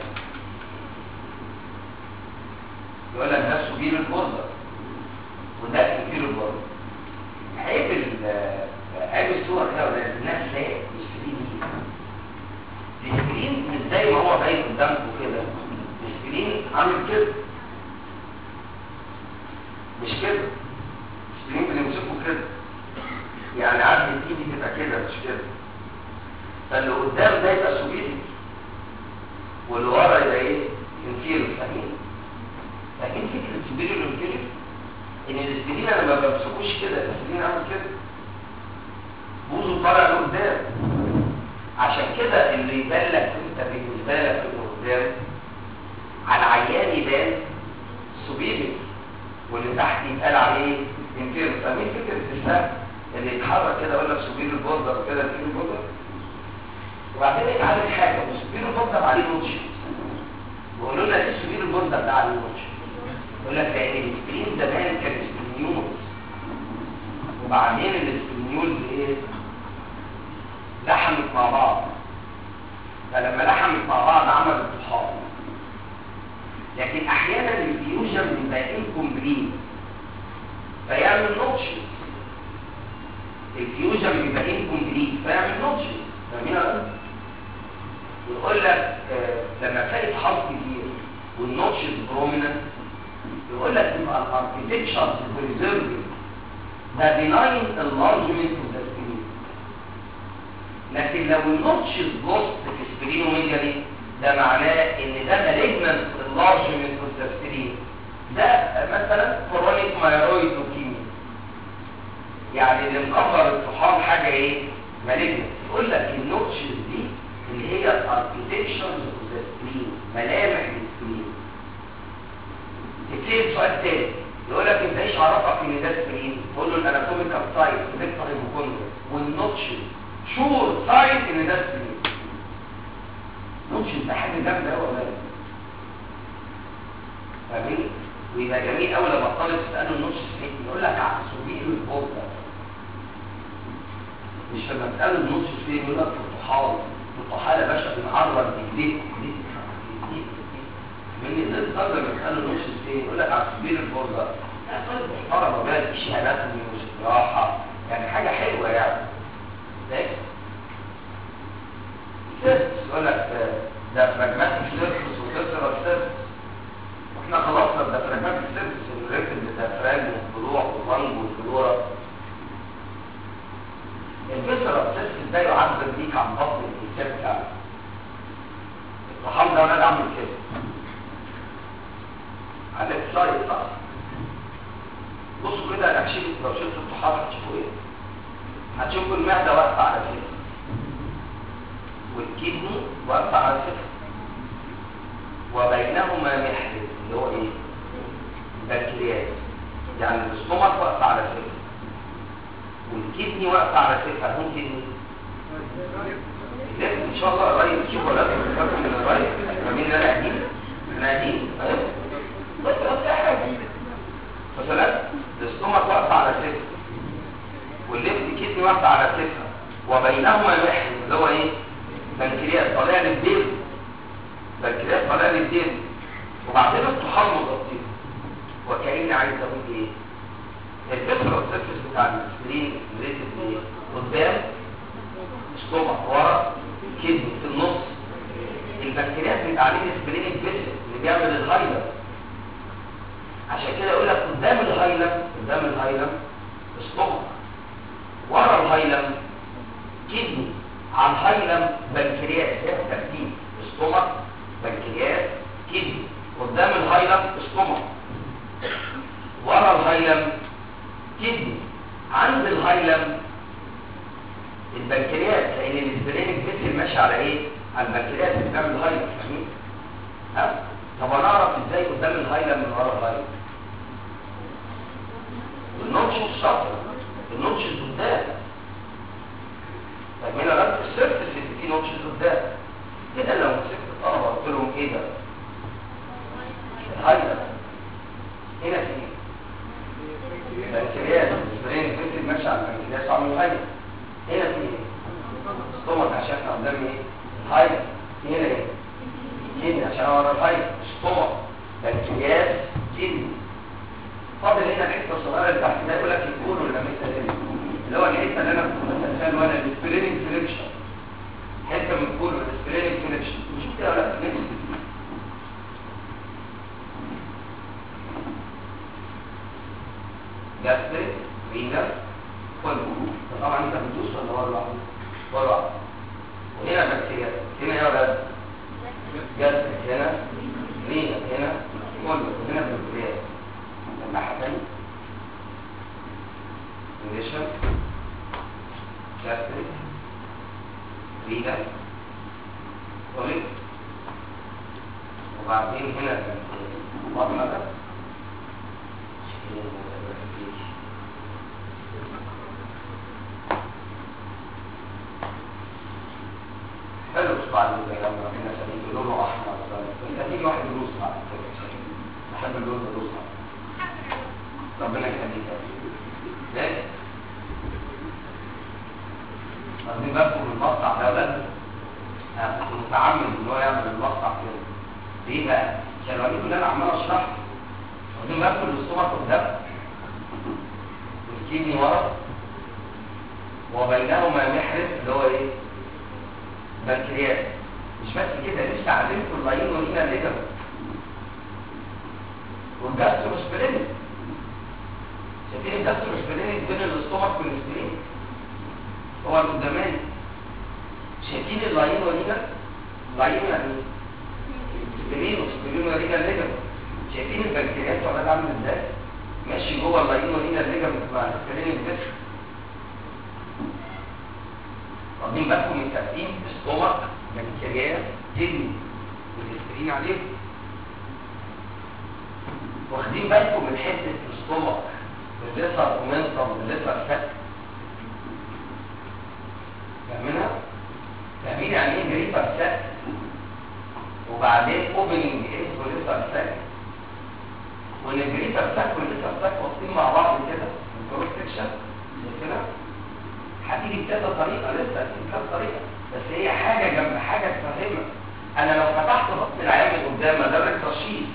يقول لك ده سبيل البوردر وده كبير البوردر عيب ال- عيب الصور كده ولا الناس لا مش سبيل السكرين مش زي ما هو باين قدامكم كده السكرين عامل كده مش كده السكرين بنمسكه كده يعني عدد ايدي تبقى كده مش كده فاللي قدام ده يبقى سوبيري واللي ورا يبقى ايه انفيرو فاهمين فاهمين فكره سوبيري والانفيرو ان السكرين انا ما بمسكوش كده السكرين عامل كده بوزه طالع لقدام عشان كده اللي يبان لك انت بالنسبه لك اللي قدام على العيان يبان سوبيري واللي تحت يتقال عليه انفيرو فاهمين فكره السهم اللي يتحرك كده يقول لك سوبيرو البوردر وكده انفيرو البوردر وبعدين يتعلم حاجه وسوبيرو البوردر عليه نوتش ويقولوا لنا ايه سوبيرو البوردر ده عليه نوتش يقول لك لان السكرين زمان كان سكرينيول وبعدين السكرينيول ايه لحمت مع بعض فلما لحمت مع بعض عملت طحال لكن احيانا الفيوجن بيبقى انكمبليت فيعمل نوتشز الفيوجن بيبقى انكمبليت فيعمل نوتشز فاهمين ولا لا؟ يقول لك آه لما تلاقي طحال كتير والنوتشز بروميننت يقول لك يبقى الاركتكشر بريزيرفنج ده بناين enlargement of the screen لكن لو النوتشز لوست في سكرين وينجري ده معناه ان ده مالجنت enlargement of the screen ده مثلا كرونيك مايرويد لوكيميا يعني اللي مكبر الطحال حاجه ايه مالجنت يقول لك النوتشز دي اللي هي الاركتكشرز اوف ذا سكرين ملامح السكرين تبتدي سؤال تاني يقول لك انت ايش عرفك ان ده سكرين تقول له الاناتوميكال سايت فيكتور هيموكوندريا والنوتشز شور سايت ان ده سكرين نوتشز ده حاجه جامده قوي ولا ايه فاهمين ويبقى جميل قوي لما الطالب تساله النوتشز فين يقول لك على سبيل البوردر مش لما تساله النوتشز فين يقول لك في الطحال الطحال يا باشا بنعرض ايديك ايديك ايديك من ده الطالب لما تساله النوتشز فين يقول لك على سبيل البوردر لا طالب محترم وبقى في شهادات وجراحه يعني حاجه حلوه يعني ده سيرفس يقول لك ده فراجماتيك سيرفس وكسر سيرفس واحنا خلصنا ده فراجماتيك سيرفس الريتم بالدفراج والضلوع والرنج والفلورا الفيسرال سيرفس ده يعبر بيك عن بطن الانسان بتاعك الطحال ده ولاد عامل كده على السلايد بقى بصوا كده انا هشيل لو شلت الطحال هتشوفوا ايه هتشوفوا المعده واقفه على كده والكدني واقفه على كده وبينهما محرز اللي هو ايه البنكرياس يعني الاستومك واقفه على كده والكدني واقفه على كده ممكن لازم ان شاء الله قريب تشوفوا ولا تفكروا من قريب مين انا قديم انا قديم بس بس حاجه مثلا الاستومك واقفه على كده والليفت كدني واقفه على كتفها وبينهما محرز اللي هو ايه بنكرياس طالع للدم بنكرياس طالع للدم وبعدين الطحال مغطيه وكأني عايز اقول ايه الفكره السيرفس بتاع السكرين ريتد ايه قدام استومك ورا كدني في النص البنكرياس بيبقى عليه السبرينج فيسل اللي بيعمل الهايلم عشان كده يقول لك قدام الهايلم قدام الهايلم استومك ورا الهايلم كدني على الهايلم بنكرياس ده الترتيب استومك بنكرياس كدني قدام الهايلم استومك ورا الهايلم كدني عند الهايلم البنكرياس لان الاسبرينك فيسل ماشي على ايه على البنكرياس اللي بتعمل الهايلم فاهمين ها طب انا اعرف ازاي قدام الهايلم من ورا الهايلم النوتش الشاطر النوتش قدام طب هنا رد السيرفس اللي فيه نوتش قدام كده لو مسكت الطلبه قلت لهم ايه ده الهايلم هنا في ايه البنكرياس الاسبرينك فيسل ماشي على البنكرياس وعامل الهايلم هنا في ايه ستومك عشان احنا قدام ايه هايلم هنا ايه كدني عشان ورا الهايلم ستومك بنكرياس كدني فاضل هنا الحته الصغيره اللي تحت ده يقول لك الكون ولا مثل اللي هو الحته اللي انا كنت بسال وانا السبرينج سلكشن حته من الكون ولا السبرينج سلكشن مش كده ولا نفس جاستريك رينال كله طبعا انت بتدوس ولا ورا لوحده ورا لوحده وهنا بكتيريا هنا ايه ولا جاستريك هنا رينال هنا كله وهنا بكتيريا الناحيه الثانيه انجليشن جاستريك رينال كوليك وبعدين هنا واضحه ده حلو بعد كده لما ربنا سميته لونه احمر انت تيجي واحد يروس بعد كده بحب اللون ده يروس ربنا يخليك ليه؟ قصدي بالكم من المقطع ده بس انا كنت متعمد ان هو يعمل المقطع كده ليه بقى؟ عشان اوريكم اللي انا عمال اشرحه واخدين بالكم ان الصوره قدام والكيدني ورا وبينهما محرز اللي هو ايه؟ بنكرياس مش بس كده لسه علمكم اللاين ولينا الليجمنت والجاستروسبرينيك شايفين الجاستروسبرينيك بين الاستومك والسبرين هو القداماني شايفين اللاين ولينا لاين يعني سبرين وسبرين ولينا الليجمنت شايفين البنكرياس ولا عامل ازاي ماشي جوه اللاين ولينا الليجمنت مع السبرينيك بس واخدين بالكم من ترتيب استومك بنكرياس كدني والاسبرين عليه واخدين بالكم من حته الاستومك بالليسر اومنتم بالليسر سك فاهمينها؟ فاهمين يعني ايه جريفر سك وبعدين اوبننج ايه وليسر سك وان الجريفر سك والليسر سك واصلين مع بعض كده الكروس سكشن كده هتيجي بكذا طريقه لسه هتيجي بكذا طريقه بس هي حاجه جنب حاجه تفهمك انا لو فتحت بطن العيان من قدام ده الترشيد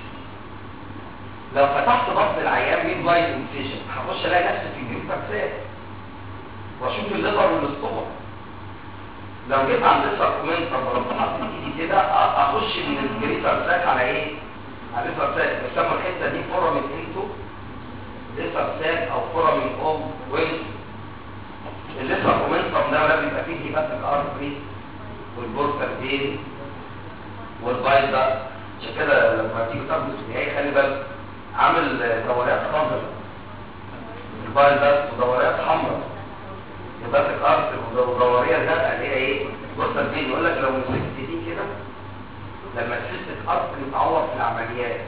لو فتحت بطن العيان مين بايت انفيجن هخش الاقي نفسي في الجريب تكسات واشوف الليفر والاستومك لو جيت عند الليفر كومنتر ورحت حاطط ايدي كده اخش من الجريب تكسات على ايه؟ على الليفر ساك بيسموا الحته دي فورامين انتو ليفر ساك او فورامين اوم وينتو الليفر مومنتم ده ولا بيبقى فيه هيباتيك ارتري والبورتال فين والبايل ده عشان كده لما تيجي تاخد النهائي خلي بالك عامل دورات خضراء البايل ده ودورات حمراء هيباتيك ارتري ودوريه زرقاء اللي هي ايه بورتال فين يقول لك لو مسكت دي كده لما السيستك ارتري يتعور في العمليات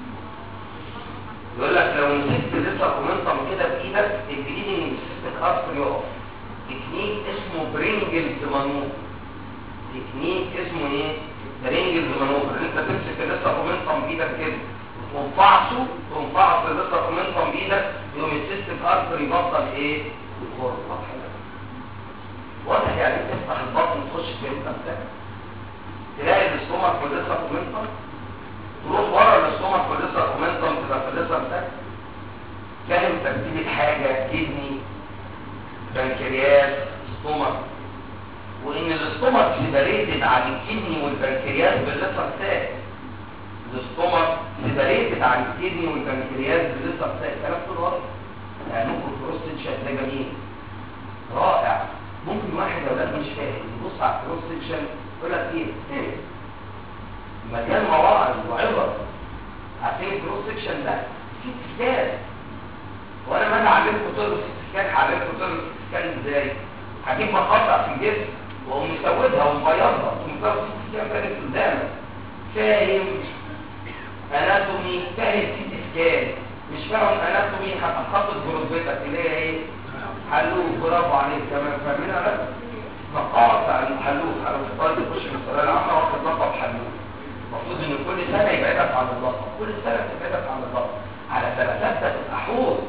يقول لك لو مسكت لسه كومنتم كده بايدك البليدنج من السيستك ارتري يقف تكنيك اسمه برينجلز مانوفر تكنيك اسمه ايه برينجلز مانوفر ان انت تمسك لسه كومنتم بايدك كده وتنفعصه تنفعص لسه كومنتم بايدك يقوم السيستك ارتري يبطل ايه يخر واضح واضح يعني تفتح البطن تخش في الانتستين تلاقي الاستومك والليسر كومنتم تروح ورا الاستومك والليسر كومنتم تبقى في الليسر بتاعك فاهم ترتيب الحاجة كدني بنكرياس استومك وان الاستومك سيبريتد عن الكدني والبنكرياس بالليسر بتاعك الاستومك سيبريتد عن الكدني والبنكرياس بالليسر بتاعك كلام كله واضح يعني ممكن كروس سكشن ده جميل رائع ممكن واحد يا ولاد مش فاهم يبص على الكروس سكشن يقول لك ايه ايه مليان مواعظ وعبر عارفين الكروس سكشن ده في كتاب وانا ما انا علمكم طرق السكان هعلمكم طرق السكان ازاي هجيب مقاطع في الجسم واقوم مسودها ومبيضها ثم طرق السكان كانت قدامك فاهم اناتومي فاهم سيت سكان مش فاهم اناتومي هتخطط برتبتك اللي هي ايه حلوه برافو عليك كمان فاهمينها بس مقاطع المحلوك على الطالب يخش من الثانويه العامه واخد لقب حلوك المفروض ان كل سنه يبعدك عن اللقب كل سنه تبعدك عن اللقب على سنه ثابته تبقى حوض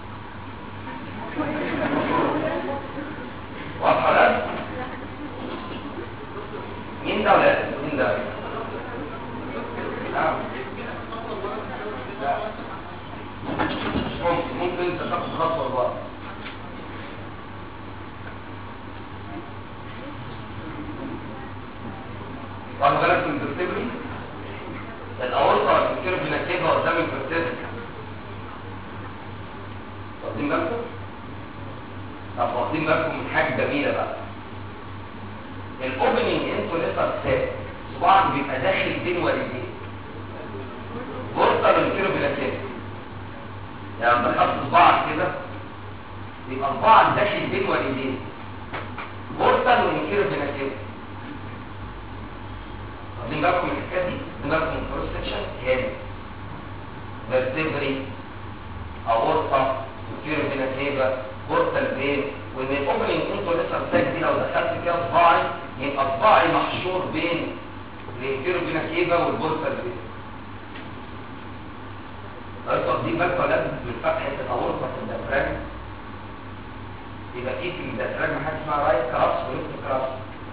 واضحه لا مين ده ولا مين ده نعم لا مش ممكن ممكن انت تاخد خطوه لورا واخد بالك من الفرتبري الاورطه الفكر بنكبها قدام الفرتبري واخدين بالكم طب واخدين بالكم من حاجه جميله بقى الاوبننج انتوا لسه بتاعك صباعك بيبقى داخل بين والدين غرطه الفكر بنكبها يعني لما تحط صباعك كده يبقى صباعك داخل بين والدين غرطه والفكر بنكبها واخدين بالكم من الحكايه دي واخدين بالكم من الكروس سكشن هنا فيرتبري اورطه وفيرو فينا كيبا غرطه البين وان الاوبننج انتوا لسه بتاعك دي لو دخلت فيها صباعي يبقى صباعي محشور بين الفيرو فينا كيبا والغرطه البين طيب واخدين بالكم ولا من فتحه الاورطه في الدفران يبقى في في الدفران حاجه اسمها رايت كراس وليفت كراس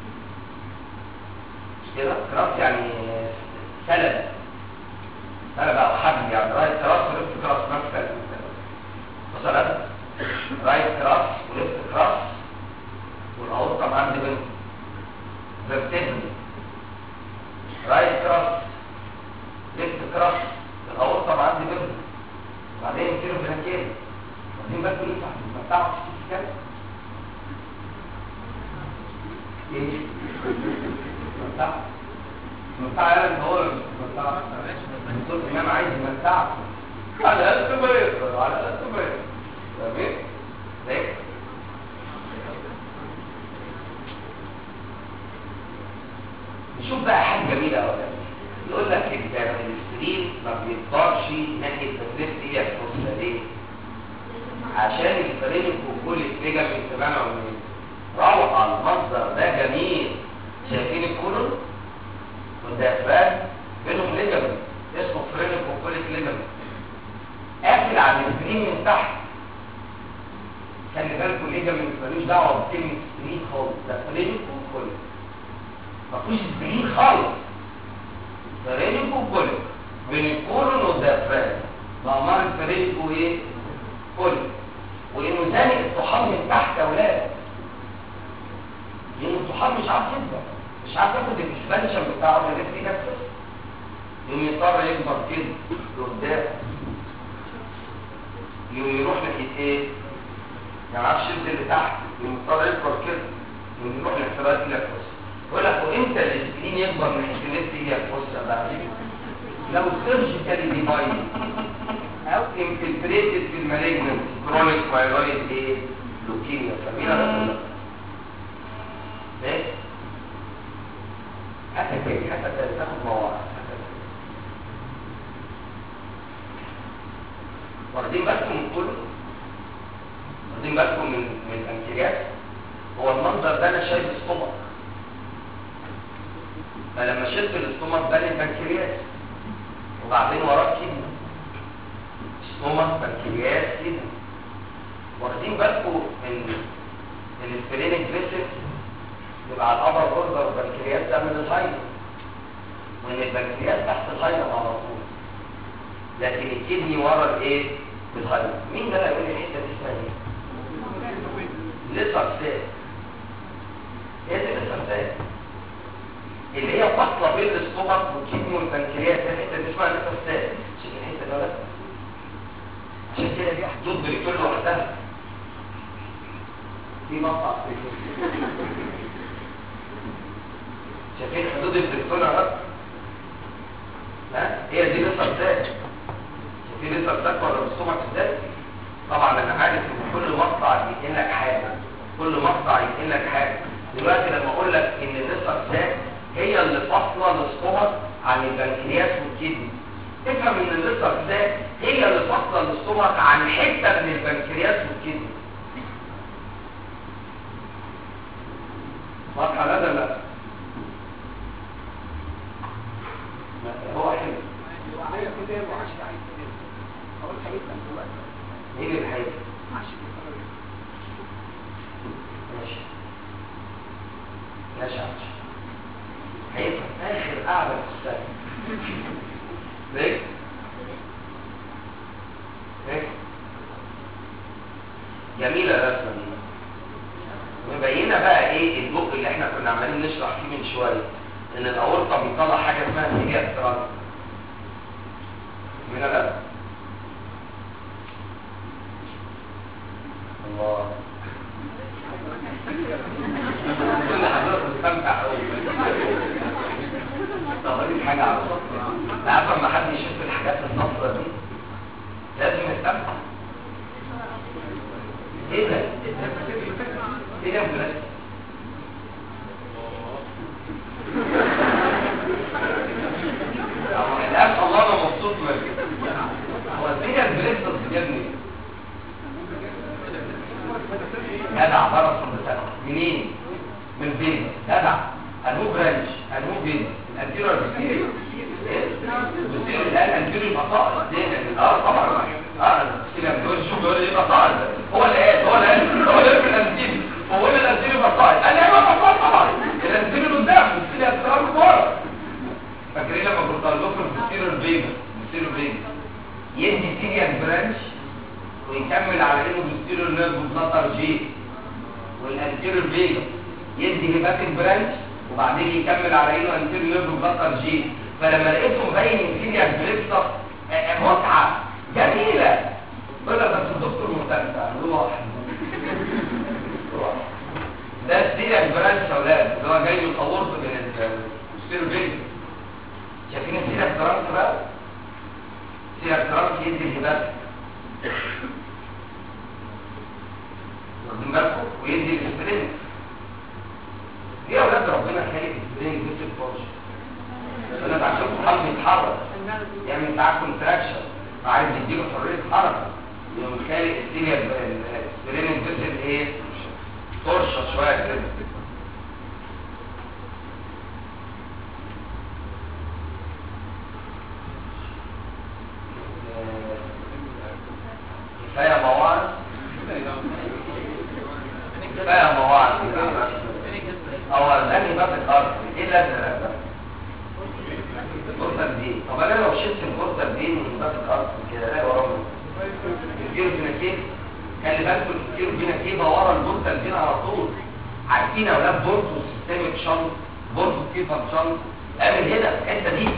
كده كراس يعني سلب سلب او حجم يعني رايت كراس وليفت كراس نفس مثلا رايت كراس وليفت كراس والاورطه عندي بنت فيرتبري رايت كراس ليفت كراس الاورطه عندي بنت وبعدين كيلو بنكيل وبعدين بس ينفع تتمتعوا في السكان ايه ممتع ممتع يعني هو ممتع الدكتور امام عايز يمتع على قد ما يقدر على قد ما يقدر تمام ليه نشوف بقى حاجه جميله قوي يقول لك ان السرير ما بيكبرش ناحيه الريست هي الفرصه ليه عشان الفريق وكل الليجامنت تبعنا روعه المنظر ده جميل شايفين الكولون والدافران بينهم ليجامنت اسمه فرينك وكوليك ليجامنت قافل على السكرين من تحت خلي بالكم ليجامنت ملوش دعوه بكلمه سكرين خالص ده فرينك وكوليك مفيش سكرين خالص فرينك وكوليك بين الكولون والدافران مأمار الفرينك وايه؟ كوليك وانه زانق الطحال من تحت يا اولاد لان الطحال مش عارف يكبر مش عارف ياخد الاكسبانشن بتاعه اللي فيه نفسه يوم يضطر يكبر كده لقدام يوم يروح ناحيه ايه يعني ما اعرفش ينزل لتحت المضطر يكبر كده ونروح للفراغ الى الفص يقول لك وامتى الاسكرين يكبر من السكرينت الى الفص بقى لو سيرجيكالي ديفايد او انفلتريتد في المالجنت كرونيك مايلويد ايه لوكيميا فاهمين ولا لا ايه حتى تاني حتى تاني تاخد مواقع حتى تاني. واخدين بالكم من كله واخدين بالكم من من البنكرياس هو المنظر ده انا شايف السtomach فلما شلت الاستومك بان البنكرياس وبعدين وراه كدني ستومك بنكرياس كدني واخدين بالكم ان السبلينيك فيسل يبقى على الابر بوردر البنكرياس ده من الهايلم وان البنكرياس تحت الهايلم على طول لكن الكدني ورا الايه الهايلم مين ده اللي هيقول لي الحته دي اسمها ايه لسه سيل هي دي لسه سيل اللي هي فاصله بين الاستومك والكدني والبنكرياس الحته دي اسمها لسه سيل شوف الحته دي ولا عشان كده دي حدود بريتول لوحدها دي مقطع بريتول شايفين حدود البريتول اهو ها هي دي لسه سيل شايفين لسه سيل ولا الاستومك ازاي طبعا انا عارف ان كل مقطع ينقل لك حاجه كل مقطع ينقل لك حاجه دلوقتي لما اقول لك ان الليسر ساك هي اللي فاصله الاستومك عن البنكرياس والكدني تفهم ان الليسر ساك هي اللي فاصله الاستومك عن حته من البنكرياس والكدني واضحه لا لا لا لا، هو حلو مين الحقيقة؟ ماشي ماشي عشان هيبقى آخر قاعدة في السنة ليه؟ ليه؟ جميلة الرسمة دي مبينة بقى ايه البق اللي احنا كنا عمالين نشرح فيه من شوية ان الاورطة بيطلع حاجة اسمها سيجا ترانس من الرسم الله كل حضرتك مستمتع قوي طب حاجة على الصفر لا عارفة ما حد يشوف الحاجات الصفرة دي لازم يستمتع ايه ده؟ ايه ده بجد؟ الآن الله أنا مبسوط منك هو الدنيا البريستس بجد جدع بره الصندوق منين من بين جدع انو برانش انو بين الانتيريور بكتيريا بتصير الان انتيريور بطاقه اه طبعا اه كده بيقول شوف بيقول ايه بطاقه هو اللي قال هو اللي قال هو اللي قال في الانتيريور هو اللي الانتيريور بطاقه قال لي ايوه بطاقه طبعا الانتيريور قدام السيليا بتاعه ورا فاكرين لما كنت قال لكم الانتيريور فيجا الانتيريور فيجا يدي سيليا برانش ويكمل على انه بيستيرو نيرف بلاتر جي والانتيريور فيجا يدي هيباتيك برانش وبعدين يكمل على انه انتيريور نيرف بلاتر جي فلما لقيته مبين انفيريا بريكتر متعه جميله قلت بس الدكتور مستمتع روح روح ده السيريا برانش يا اولاد اللي هو جاي يصورته من الستيرو فيجا شايفين السيريا برانش بقى سيريا برانش يدي الهيباتيك واخدين بالكم ويدي الاسبرين دي اولاد ربنا خالق الاسبرين بس الفرش انا عشان الحلم يتحرك يعمل معاه كونتراكشن عايز يديله حريه حركه يقوم خالق السيليا الاسبرين البس ايه فرشه شويه كده كفايه مواعظ كفايه مواعظ هو الغني بقى في الارض ايه الازرق ده الغرفه دي طب انا لو شلت الغرفه دي من باب الارض كده الاقي وراها الكيلو بيناكيب خلي بالكم الكيلو بيناكيب ورا الغرفه دي على طول عارفين يا اولاد بورتو سيستميك شنط بورتو كيفر شنط اعمل هنا في الحته دي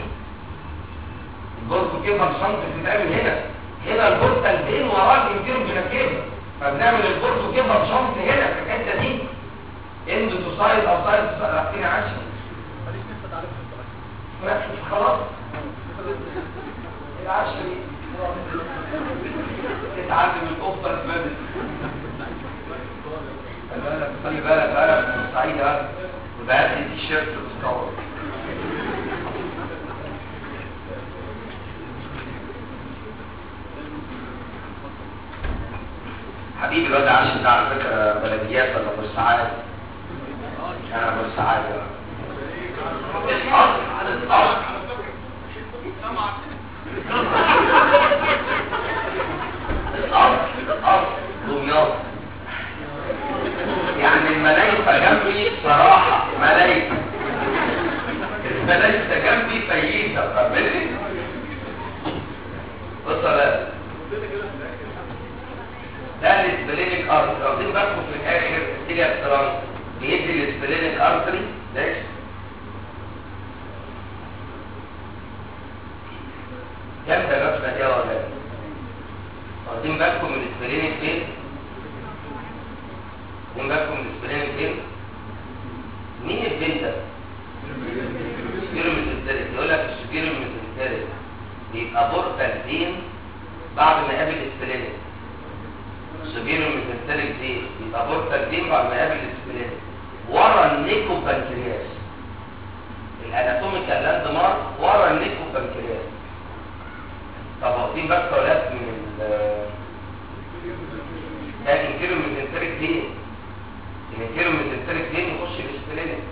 البورتو كيفر شنط بتتعمل هنا هنا البورتال بين وراه الانتيرو بيناكيب فبنعمل البورتو كده شنط هنا في الحته دي اند تو سايد او سايد تو سايد رايحين عشان خلاص العشري تتعلم القبه البدل خلي بالك خلي بالك بقى من الصعيد بقى وبقى لي تي شيرت وتكور حبيبي الواد عاشر ده على فكره بلديات ولا بورسعاد انا بورسعاد الاصل على الاصل الاصل الاصل دمياط يعني الملايكة جنبي صراحة ملايكة الملايكة جنبي فييسة قبلني بص بقى ده الاسبلينيك ارتري واخدين بالكم في الاخر تيجي احترام بيدي الاسبلينيك ارتري ليش جامده الرسمه دي يا ولاد واخدين بالكم من الاسبلينيك فين واخدين بالكم من الاسبلينيك فين مين الفين ده سبيرو ميزنتريك يقول لك السبيرو ميزنتريك بيبقى بورتال فين بعد ما يقابل الاسبلينيك سبيرو ميزنتريك دي يبقى بورتال فين بعد ما يقابل الاسبلينيك ورا النيكو بانكرياس الاناتوميكال لاند مارك ورا النيكو بانكرياس طب واخدين بس ولاد من ال ده الانكيرو ميزنتريك دي الانكيرو ميزنتريك دي يخش الاسبلينيك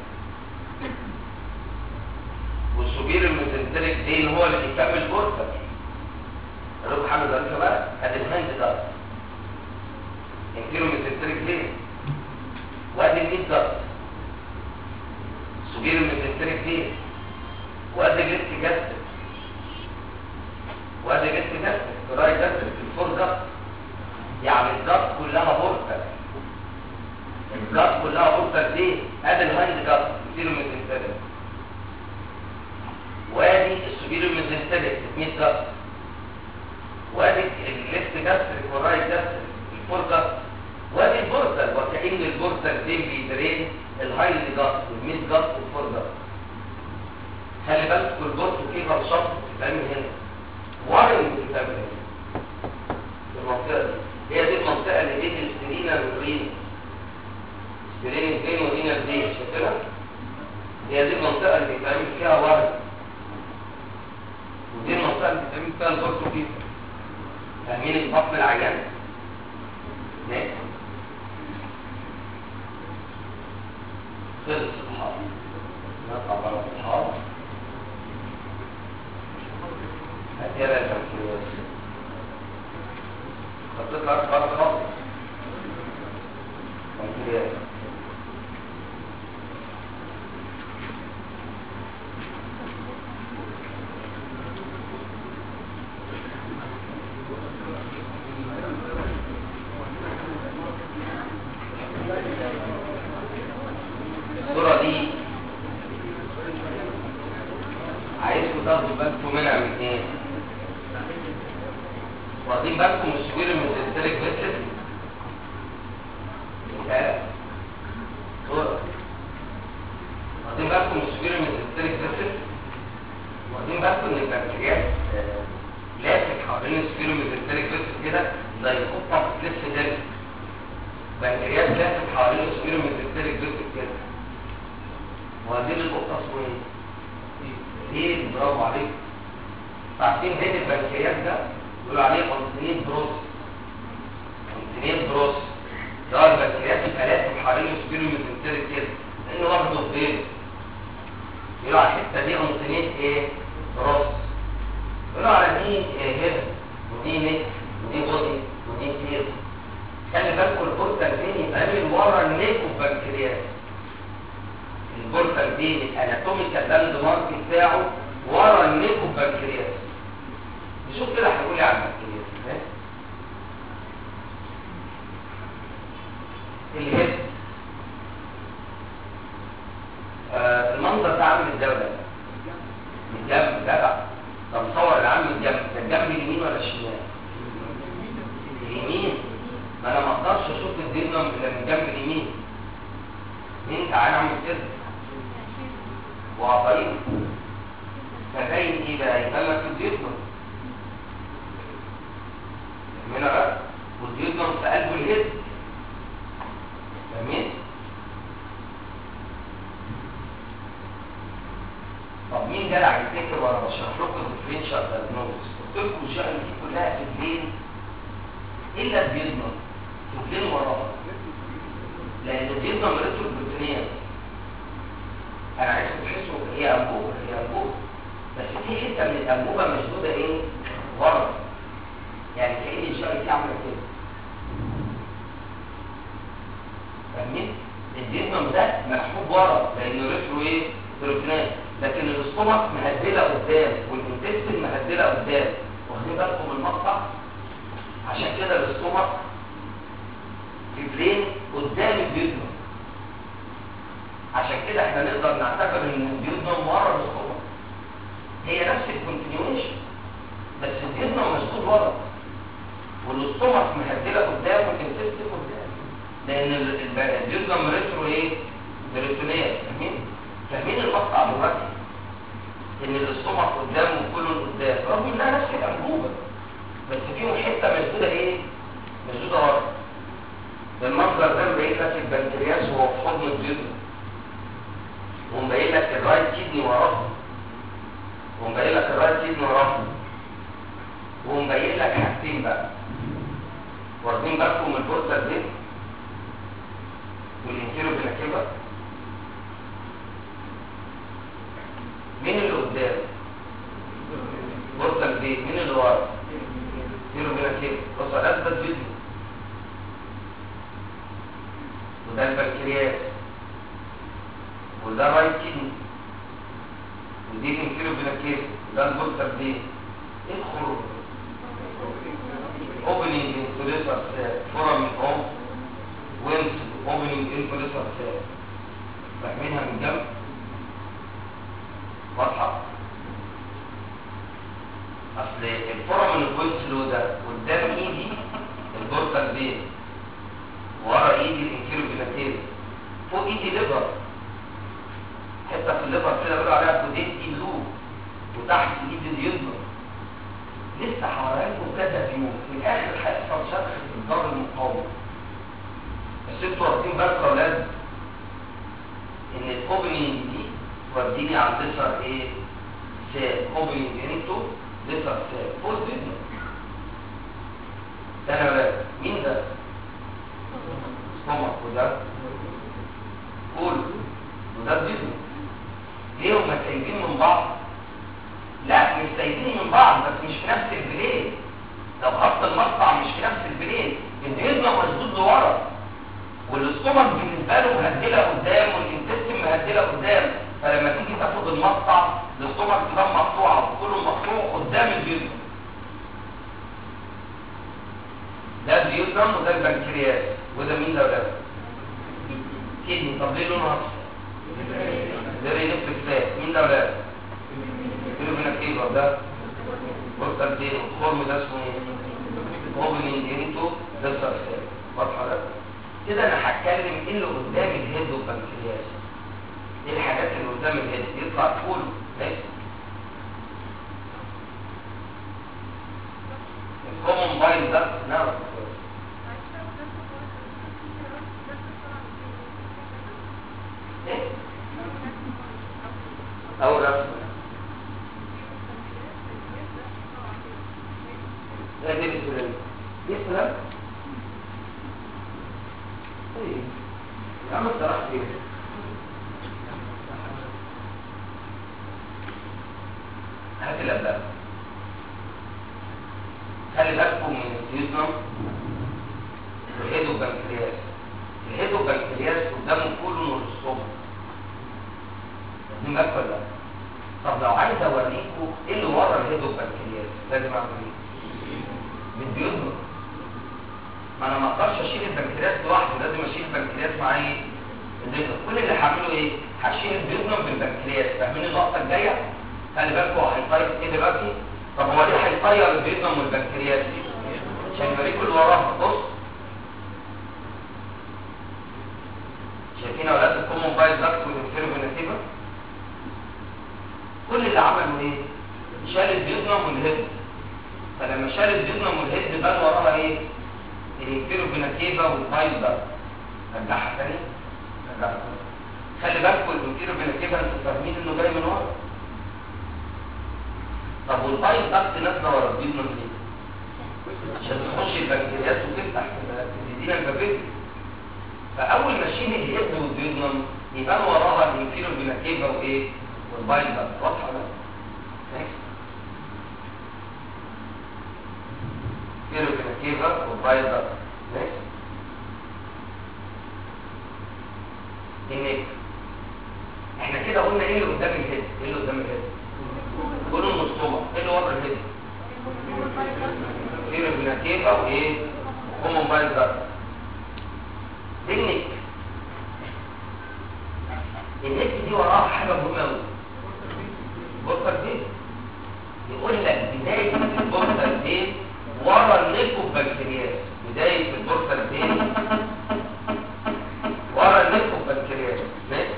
والسوبير الميزنتريك دي هو اللي بيكمل بورتال الروح حاجه ظريفه بقى ادي الهاند ده انكيرو ميزنتريك دي وادي الميد ده سوبير الميزنتريك دي وادي جلد جسد وادي جلد جسد كراي جسد الفور ده يعني الجات كلها بورتال الجات كلها بورتال دي ادي الهاند جات سوبير الميزنتريك وادي السوبير الميزنتريك 100 جات وادي الليفت جاستريك والرايت جاستريك الفور جاستريك وادي البورتال وكأن البورتال دي بيدرين الهايلي جاست والميد جاست والفور جاست خلي بالك البورتال كيف الشط بتتعمل هنا وارن بتتعمل هنا في المنطقة دي هي دي المنطقة اللي بين السبرينا والرين سبرين الدين ودين الدين شايفينها؟ هي دي المنطقة اللي بيتعمل فيها وارن ودي المنطقة اللي بيتعمل فيها البورتال كيف فاهمين البطن العيان؟ ماشي خلص الحاضر نطلع بره الحاضر هتيرا الجمهورية خطتها أكبر خالص جمهورية الصورة دي عايزكم تاخدوا بالكم منها من ايه؟ واخدين بالكم من السوير من سلسلة فيسل؟ مثال صورة واخدين بالكم من السوير من سلسلة فيسل؟ واخدين بالكم ان البكتيريات آه، لافت حوالين السوير من سلسلة فيسل كده زي قطة بتلف دم بكتيريات لافت حوالين السوير من سلسلة فيسل كده وهذه النقطة اسمه ايه؟ ليه برافو عليك عارفين هيد البنكرياس ده يقولوا عليه قنصنين بروس قنصنين بروس ده البنكرياس الثلاثة حوالين السبيرو ميزنتريك كده لانه واخده بيض يقولوا على الحتة دي قنصنين ايه؟ بروس يقولوا على دي إيه هيد ودي نك ودي بودي ودي كير خلي بالكم البورتال فين يتعمل ورا النيك والبنكرياس البورتال بين الاناتوميكال لاند مارك بتاعه ورا النيكو بانكرياس نشوف كده هنقول ايه على البنكرياس ها؟ الهيد آه المنظر ده عامل ازاي ولا من جنب جدع طب صور العام من جنب ده الجنب اليمين ولا الشمال اليمين ما انا ما اشوف الدينم الا من جنب اليمين مين تعالى اعمل كده وعطايل فباين ايه بقى يبقى لك الدينم هنا بقى والدينم في قلب الهد فاهمين طب مين جدع يفتكر وانا بشرح لكم الديفرنشال دايجنوستس قلت لكم الشغل دي كلها في الليل الا الدينم في الليل وراها لان الدينم ريترو البروتينيه انا عايزكم تحسوا هي انبوبه هي انبوبه بس في حته من الانبوبه مشدوده ايه ورا يعني كأن الشغل دي عامله كده فاهمين الدينم ده محبوب ورا لانه ريترو ايه بروتينيه لكن الاستومك مهدله قدام والانتستين مهدله قدام واخدين بالكم من المقطع عشان كده الاستومك في برين قدام الديودنم عشان كده احنا نقدر نعتبر ان الديودنم ورا الاستومك هي نفس الكونتينيويشن بس الديودنم مسدود ورا والاستومك مهدله قدام والانتستين قدام لان ال- ال- الديودنم ريترو ايه بريتونيه فاهمين فاهمين المقطع دلوقتي ان الاستومك قدام وكله قدام رغم انها نفس الانبوبه بس فيهم حته مسدوده ايه مسدوده ورا بالمنظر ده مبين لك البنكرياس وهو في حضن الجدر ومبين لك الرايت كيدني وراه ومبين لك الرايت كيدني وراه ومبين لك حاجتين بقى واخدين بالكم من البورتال دي والانتيرو بنكبه مين اللي قدام بورتال دي مين اللي ورا انتيرو بنكبه بص على اثبت فيديو وده البنكرياس وده رايت كيدني ودي الانتيرو بنكبه وده البورتال دي ادخل opening into this forum of went opening into this فاهمينها من جنب واضحة اصل الفورم الكويس لو ده قدام ايدي البورتال دي ورا ايدي الانتيرو بلاتيري فوق ايدي ليفر حته في الليفر كده بيقولوا عليها كوديتي لوب وتحت ايدي اليمنى لسه حواليكم كذا فيوم في الاخر هيحصل شرخ في الدار المقاومه بس انتوا واخدين بالكم يا اولاد ان الاوبننج دي توديني على الليسر ايه سال اوبننج انتو ليسر سال فوز جدا ده يا اولاد مين ده؟ سtomach وده قول وده الجسم ليه هما سايبين من بعض؟ لا مش سايبين من بعض بس مش في نفس البلين لو خط المقطع مش في نفس البلين الجسم مسدود لورا والاستومك بالنسبه له مهدله قدام والانتستين مهدله قدام فلما تيجي تاخد المقطع الاستومك تبقى مقطوعه وكله مقطوع قدام الجسم ده الديودرم وده البنكرياس وده مين ده وده كدني طب ليه لونه اصفر ده رينفلكس فات مين ده ولا بيروفيناكتيفا ده بورتال دي الخرم ده اسمه ايه اوبننج انتو ده السرسال واضحه ده كده انا هتكلم ايه اللي قدام الهيد والبنكرياس ايه الحاجات اللي قدام الهيد يطلع فول ماشي الكومن باين ده نعم ايه اول رسمه ده دي السلام دي السلام ايه يا عم انت رايح فين هات الابدان خلي بالكم من الديوزنم والهيدو بنكرياس الهيدو بنكرياس قدامه كله الصبح دي بالك ولا لا؟ طب لو عايز اوريكم ايه اللي ورا الهيدو بنكرياس لازم اعمل ايه بالديوزنم ما انا ما اقدرش اشيل البنكرياس لوحده لازم اشيل البنكرياس معاه ايه الديوزنم كل اللي هعمله ايه هشيل الديوزنم بالبنكرياس فاهمين اللقطه الجايه خلي بالكم هيطير ايه دلوقتي طب هو ليه هيطير الديوزنم والبنكرياس عشان يوريكم اللي وراها بص شايفين اولاد الكومون بايل داكت والانفيرو فيناتيفا كل اللي عمله ايه شال الديودنم والهيد فلما شال الديودنم والهيد بان وراها ايه الانفيرو فيناتيفا والبايل داكت رجعها تاني رجعها تاني خلي بالكم الانفيرو فيناتيفا انتوا فاهمين انه جاي من ورا طب والبايل داكت نازله ورا الديودنم ليه عشان تخش البكتيريات وتفتح تدينا البابيل فاول ما اشيل الهيد والديودنم يبان وراها الانفيرو فيناتيفا وايه والبايل داكت واضحه ده next انفيرو فيناتيفا والبايل داكت next النك احنا كده قلنا ايه اللي قدام الهيد ايه اللي قدام الهيد قولوا المستومة ايه اللي ورا الهيد انفيرو فيناتيفا وايه كومون بايل داكت دي النك النك دي وراها حاجه مهمه قوي البورتر دي يقول لك بدايه البورتر دي ورا النيكو بكتيرياس بدايه البورتر دي ورا النيكو بكتيرياس ماشي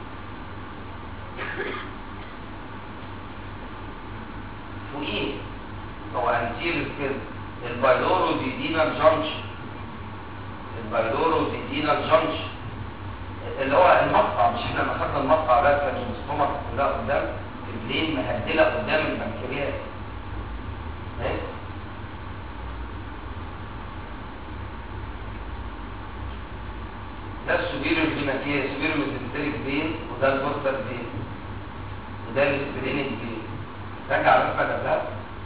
فوقيه هو انتيريور كده البايلورو ديدينا جانكشن البايلورو ديدينا جانكشن اللي هو المقطع مش احنا لما خدنا المقطع ده كان الاستومك كلها قدام البلين مهدله قدام البنكرياس ماشي ده السوبيريور فيناتيا السوبيريور ميزنتريك فين وده البورتر فين وده السبرينيك فين راجع على الرقم ده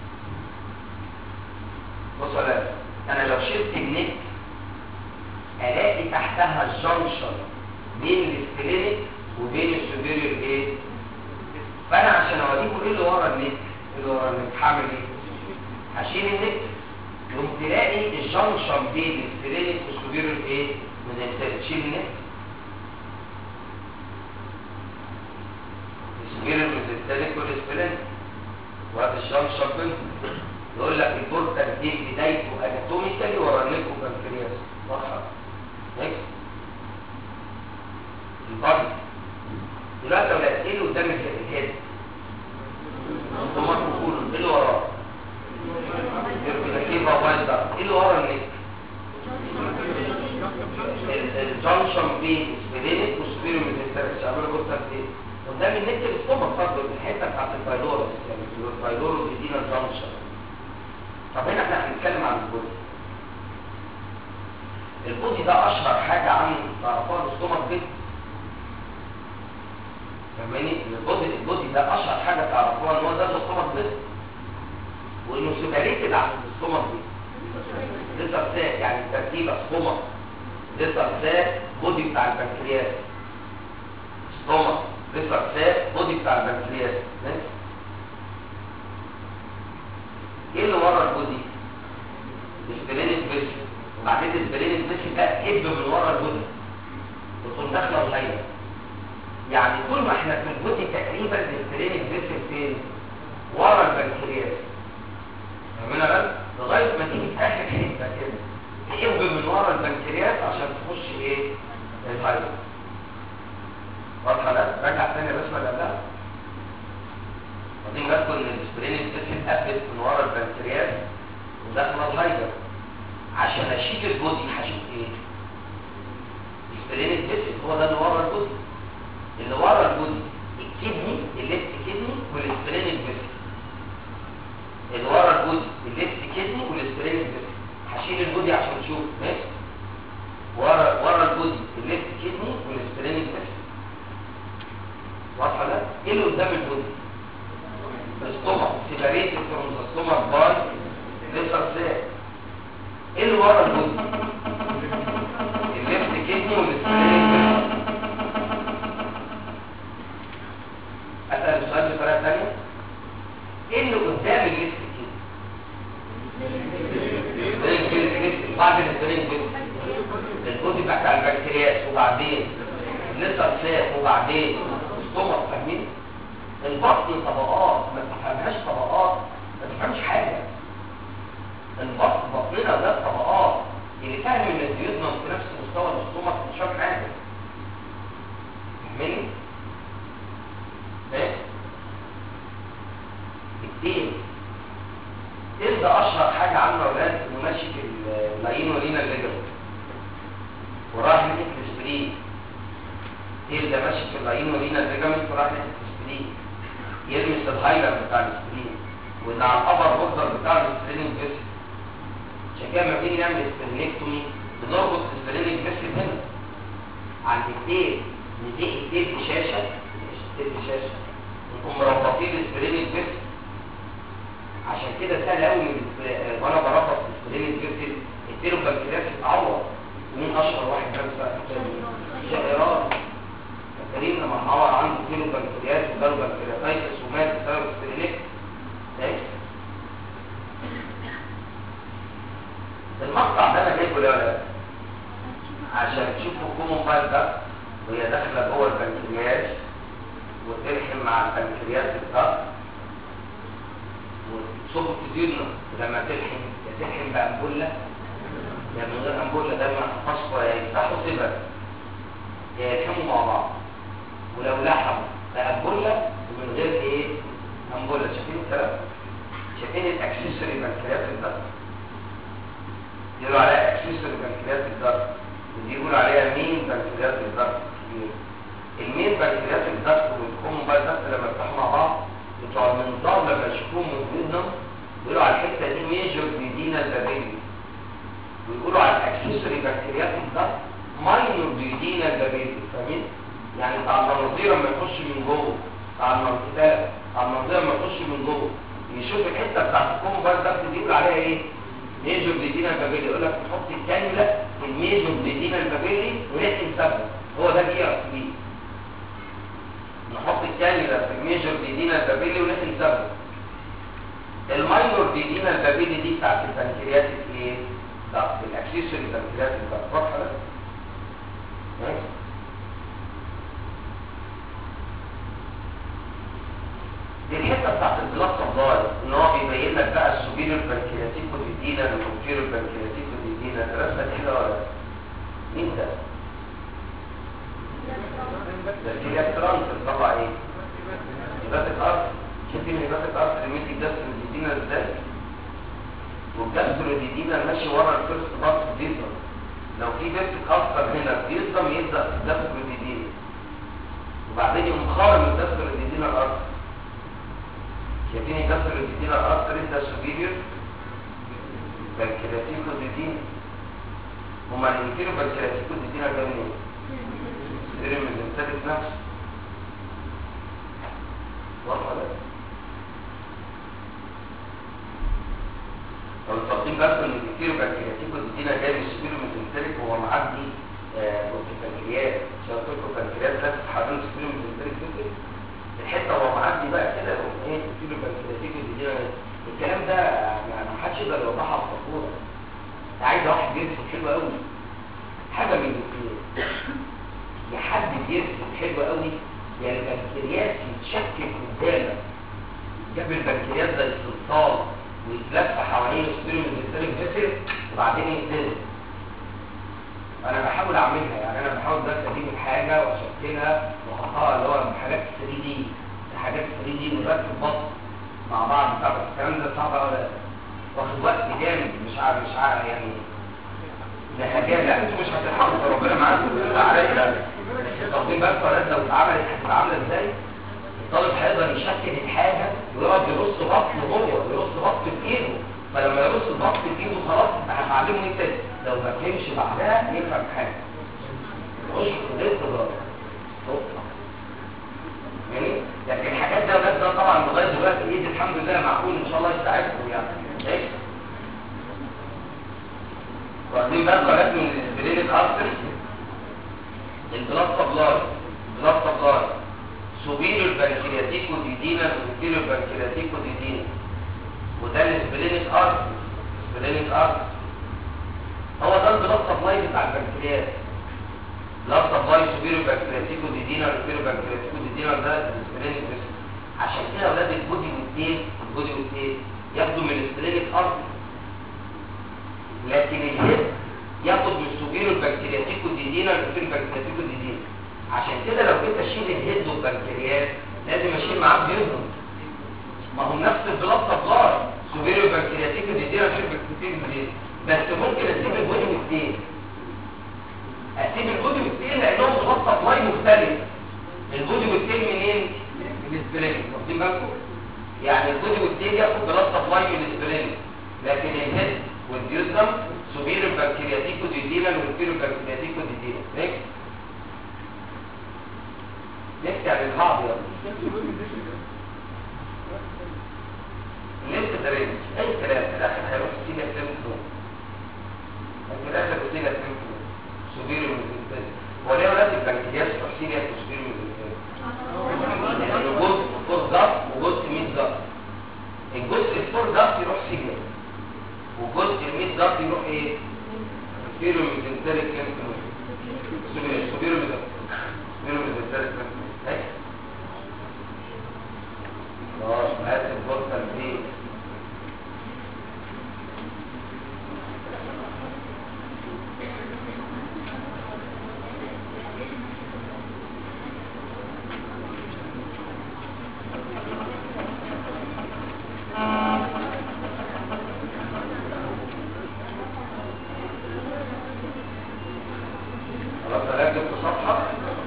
بصوا يا ولاد انا لو شلت النك الاقي تحتها الجنشن بين السبرينيك وبين السوبيريور ايه فانا عشان اوريكم ايه اللي ورا النك ايه اللي ورا النك هعمل ايه هشيل النك يقوم تلاقي الجنشن بين السبرينيك والسوبيريور ايه من الانسان تشيل النك السوبيريور من السبرينيك والسبرينيك وهذا الجنشن بينهم يقول لك البورتال دي بدايته اناتوميكالي ورا النك وبنكرياس واضحه نكست البادي دلوقتي لو لقيت ايه اللي قدام الهيد ثم تقول ايه اللي وراه كيف موبايل ده ايه اللي ورا النك الجنشن بين سبيرينيك وسبيريو ميزنتريك عملوا بورتال دي قدام النك الاستومك برضه الحته بتاعت البايلورس يعني البايلورس بيدينا الجنشن طب هنا احنا هنتكلم عن البودي البودي ده اشهر حاجة عن تعرفوها الاستومك دي فاهماني البودي البودي ده اشهر حاجة تعرفوها ان هو ده الاستومك دي وانه سيباريتد عن الاستومك دي لسه ساك يعني ترتيب استومك لسه ساك بودي بتاع البنكرياس استومك لسه ساك بودي بتاع البنكرياس ماشي ايه اللي ورا البودي السبلينيك فيش وبعدين السبلينيك فيش ده هب من ورا البودي وتقوم داخله الغيره يعني طول ما احنا في البودي تقريبا السبلينيك فيش فين ورا البنكرياس فاهمين بس لغايه ما تيجي في اخر حته كده تهب من ورا البنكرياس عشان تخش ايه الهايبر واضحه ده راجع تاني الرسمه اللي قبلها واخدين بالكم ان السبرين الجسم قفلت من ورا البنكرياس وداخله الهايبر عشان اشيل البودي هشيل ايه؟ السبرين الجسم هو ده اللي ورا البودي اللي ورا البودي الكدني الليفت كدني والسبرين الجسم اللي ورا البودي الليفت كدني والسبرين الجسم هشيل البودي عشان تشوف ماشي ورا ورا البودي الليفت كدني والسبرين الجسم واضحه ده؟ ايه اللي قدام البودي؟ السtomach separated from the stomach by lesser sac ايه اللي ورا الجزء الليفت كدني والسبلينيك اسال السؤال بطريقه ثانيه ايه اللي قدام الليفت كدني بعد السبلينيك الجزء بتاع البكتيريات وبعدين لسه ساق وبعدين السtomach فاهمين البطن طبقات ما تفهمهاش طبقات ما تفهمش حاجة البطن بطننا ده طبقات اللي فاهم ان الديودنم في نفس مستوى الاستومك مش فاهم حاجة تين تين ده اشهر حاجه عنه يا اولاد انه ماشي في اللاين ولينا الليجمنت وراح ناحيه السبرين تين ده ماشي في اللاين ولينا الليجمنت وراح ناحيه السبرين يلمس الهايلاند بتاع السبرين وده على الابر بوردر بتاع السبرين فيسل عشان كده لما بنيجي نعمل سبرينكتومي بنربط السبرينك فيسل هنا على الايدين نديك ايدين بشاشه ايدين بشاشه نقوم مربطين السبرينك فيسل عشان كده سهل قوي من السبري- وانا بربط السبرينك فيسل اديله بنكرياس يتعور مين اشهر واحد كان شائرات فاكرين لما اتعور عنده كيلو بنكرياس وجاله بنكرياتايتس ومات بسبب السبرينك ماشي المقطع ده انا جايبه ليه ولا لا؟ عشان تشوفوا الكومون بايل ده وهي داخله جوه البنكرياس وتلحم مع البنكرياس الضغط وتصب تديرنا لما تلحم يا تلحم بأنبولة يا من غير أنبولة ده ما فصفى يا يفتحوا سبب يا يلحموا مع بعض ولو لحموا بأنبولة ومن غير ايه؟ أنبولة شايفين الكلام؟ شايفين الاكسسوري بنكرياس الضغط يقولوا عليها اكسسوري بنكرياس الضغط ودي يقولوا عليها مين بنكرياس الضغط المين بنكرياس الضغط والكومون بايل ضغط لما يفتحوا مع بعض بتوع المنظار لما يشوفوهم من ضمنهم يقولوا على الحته دي ميجور ديدينا البابيلي ويقولوا على الاكسسوري بكتيريات الضغط ماينور ديدينا البابيلي فاهمين؟ يعني بتاع المناظير لما يخش من جوه بتاع المنطقه بتاع المناظير لما يخش من جوه يشوف الحته بتاعت الكومون بايل ضغط دي يقول عليها ايه؟ ميجور ديدينا البابيلي يقول لك تحط الكانيولا في الميجور ديدينا البابيلي ونحقن سبب هو ده بي ار بي نحط الكانيولا في الميجور ديدينا البابيلي ونحقن سبب الماينور ديدينا البابيلي دي بتاعت البنكرياس ايه؟ ضغط الاكسسوري البنكرياس الضغط واضحه ده؟ ماشي؟ دي الحته بتاعت البلاس سبلاي ان هو بيبين لك بقى السوبيريور بنكرياتيكو ديدينا والانفيريور بنكرياتيكو ديدينا الرسمه دي حلوه ولا لا؟ مين ده؟ ده دي ترانس طبعا ايه؟ هبات الارض شايفين هبات الارض رميت الجسر الديدينا ازاي؟ والجسر الديدينا ماشي ورا الفيرست بارت بيصدم لو في بيت اتأثر هنا بيصدم يبدأ في الجسر الديدينا وبعدين يقوم خارج من الجسر الديدينا الارض شايفين الجسر الديدينا الارض ده سوبيريور بنكرياتيكو ديدينا هما الانفيريور بنكرياتيكو ديدينا جاي منين؟ سيرم الانتاج نفسه واضحه ولا لا؟ لو التقديم بس ان كتير بنكرياتيكو دينا جاي من السبيرو ميزنتريك وهو معدي بنكريات شرطكو بنكريات لازم حوالين السبيرو ميزنتريك فكر الحته وهو معدي بقى كده يقوم ايه السبيرو بنكرياتيكو دينا الكلام ده ما ما حدش يقدر يوضحها بسطوره عايز واحد بيرسم حلو قوي حاجه من الاثنين يا حد بيرسم حلو قوي يا البنكرياس يتشكل قدامك جاب البنكرياس زي الصلصال ويتلف حوالين السبيرو ميزنتريك فيسل وبعدين يتنزل انا بحاول اعملها يعني انا بحاول بس اجيب الحاجه واشكلها واحطها اللي هو حاجات 3 دي حاجات 3 دي نركب بطن مع بعض بتاع الكلام ده صعب قوي لا واخد وقت جامد مش عارف مش عارف يعني ده حاجات لا انتوا مش هتلحقوا ربنا معاكم عليا لا بس واخدين بالكم ولا لو اتعملت هتبقى عامله ازاي الطالب هيقدر يشكل الحاجه ويقعد يرص بطن هو ويرص بطن بايده فلما يرص البطن بايده خلاص هتعلمه ايه تاني لو ما فهمش بعدها يفهم حاجه خش في كليه تجاره يعني لكن الحاجات ده ولاد ده طبعا لغايه دلوقتي ايدي الحمد لله معقول ان شاء الله يساعدكم يعني ايش واخدين بالكم ولاد من السبرينيك ارتري البلاد سبلاي البلاد سبلاي سوبيريور بنكرياتيكو ديدينا وانفيريور بنكرياتيكو ديدينا وده السبلينيك ارت سبلينيك ارت هو ده البلاد سبلاي بتاع البنكرياس بلاد سبلاي سوبيريور بنكرياتيكو ديدينا وانفيريور بنكرياتيكو ديدينا ده السبلينيك بس عشان كده اولاد البودي والتيل البودي والتيل ياخدوا من السبلينيك ارت لكن الهيد ياخد من السوبيريور بنكرياتيكو ديدينا والانفيريور بنكرياتيكو ديدينا عشان كده لو جيت اشيل الهيد والبنكرياس لازم اشيل معاه بيوهم ما هم نفس البلاد سبلاي سوبيريور بنكرياتيك ديدينا شوف كتير دي بس ممكن اسيب البودي والتين اسيب البودي والتين لانهم بلاد سبلاي مختلف البودي والتين منين؟ من السبرين واخدين بالكم؟ يعني البودي والتين ياخد بلاد سبلاي من السبرين لكن الهيد والديوزم سوبيريور بنكرياتيكو ديدينا والانفيريور بنكرياتيكو ديدينا نكست نكست يعني البعض يا لسه دريج اي كلام في الاخر هيروح سينا سيمتو في الاخر سينا سيمتو سوبيريور ميزنتري وليه ولاد البنكرياس تروح سينا سوبيريور ميزنتري يعني جزء فور ضغط وجزء ميت ضغط الجزء الفور ضغط يروح سينا وجزء الميت ضغط يروح ايه سوبيريور ميزنتري كلينكو سوبيريور سوبيريور ميزنتري سوبيريور ميزنتري كلينكو خلاص هات الفرصة دي خلاص انا جبت صفحة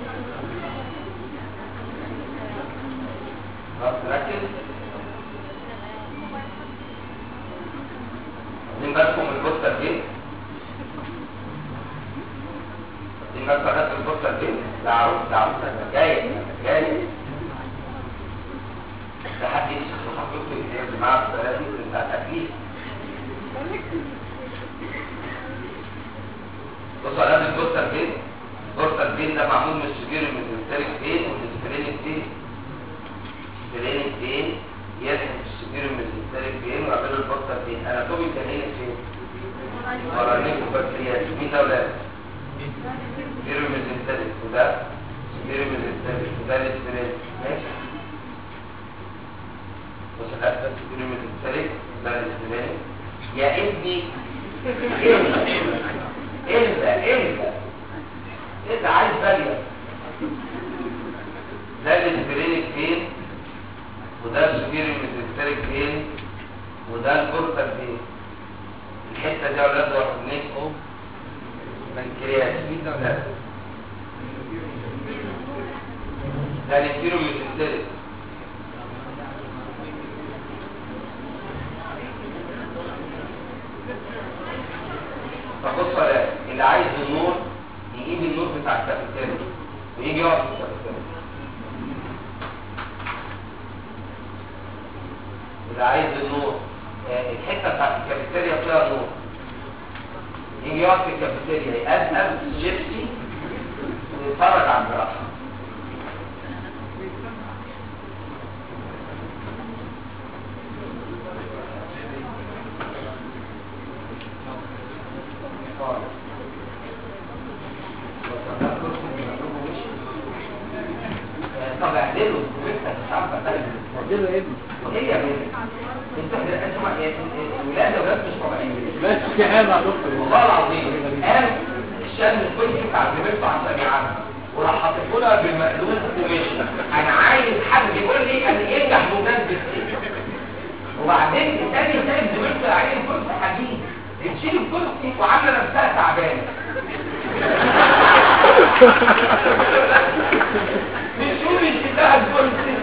خلاص ركز واخدين بالكم من البوستر دي واخدين بالكم ناس البوستر دي ده عروس ده عروس ده جاي جاي ده حد يشوف حضرتك يا جماعه الصلاه دي بتاعت تكليف بصوا على هذا البوستر دي البوستر دي ده معمول من الشجير من الانتريك فين والسبرينيك فين السبرينيك فين يلحق الشجير من الانتريك فين ويعملوا البوستر فين اناتومي كان هنا فين ورا النيكو بكتيريا مين ده ولاد سبيرو من الانتريك وده سبيرو من الانتريك وده السبرينيك ماشي بص الأسفل ده سبيرو من الانتريك وده السبرينيك يا ابني انت انت انت عايز باليه ده الاسبرينيك فين وده السبيري ميزنتريك فين وده البورتال فين الحته دي اولاد واخدين اهو بنكرياس مين ده ولا ده الاسبيرو ميزنتريك فبص على اللي عايز النور يجيب النور بتاع الكافيتيريا ويجي يقعد في الكافيتيريا اللي عايز النور آه، الحته بتاعت الكافيتيريا فيها نور يجي يقعد في الكافيتيريا يقدم جيبسي ويتفرج على الجراحه طب اعدله انت مش عارفه اديله ابني ايه يا بنت انت انت ما الولاده ولاد مش طبيعيه بس في حاجه يا دكتور والله العظيم قام الشام الكل بتاع زميلته عشان يعمل وراح حاطط لها بالمقلوب ومشي انا عايز حد يقول لي ان ينجح بمناسبه ايه وبعدين تاني سايب زميلته عين كرسي حديد تشيل الكرسي وعامله نفسها تعبانه بتشوف انتباه الكرسي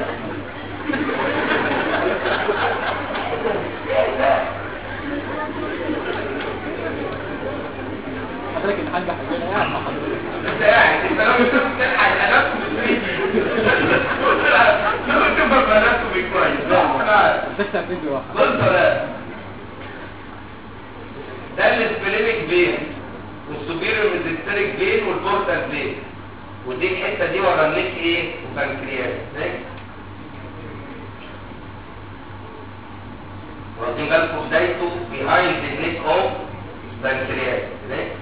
ايه ده حضرتك الحاجه حاجه قاعد مع حضرتك انت قاعد انت لو كنت بتلحق الانات لو كنت ببنات كويس لا بتفتح فيديو واحد بص ولا ده السبلينيك فين والسوبيريور ميزنتريك فين والبورتال فين ودي الحته دي ورا النيك ايه وبنكرياس next. واخدين بالكم بدايته behind the neck of pancreas next.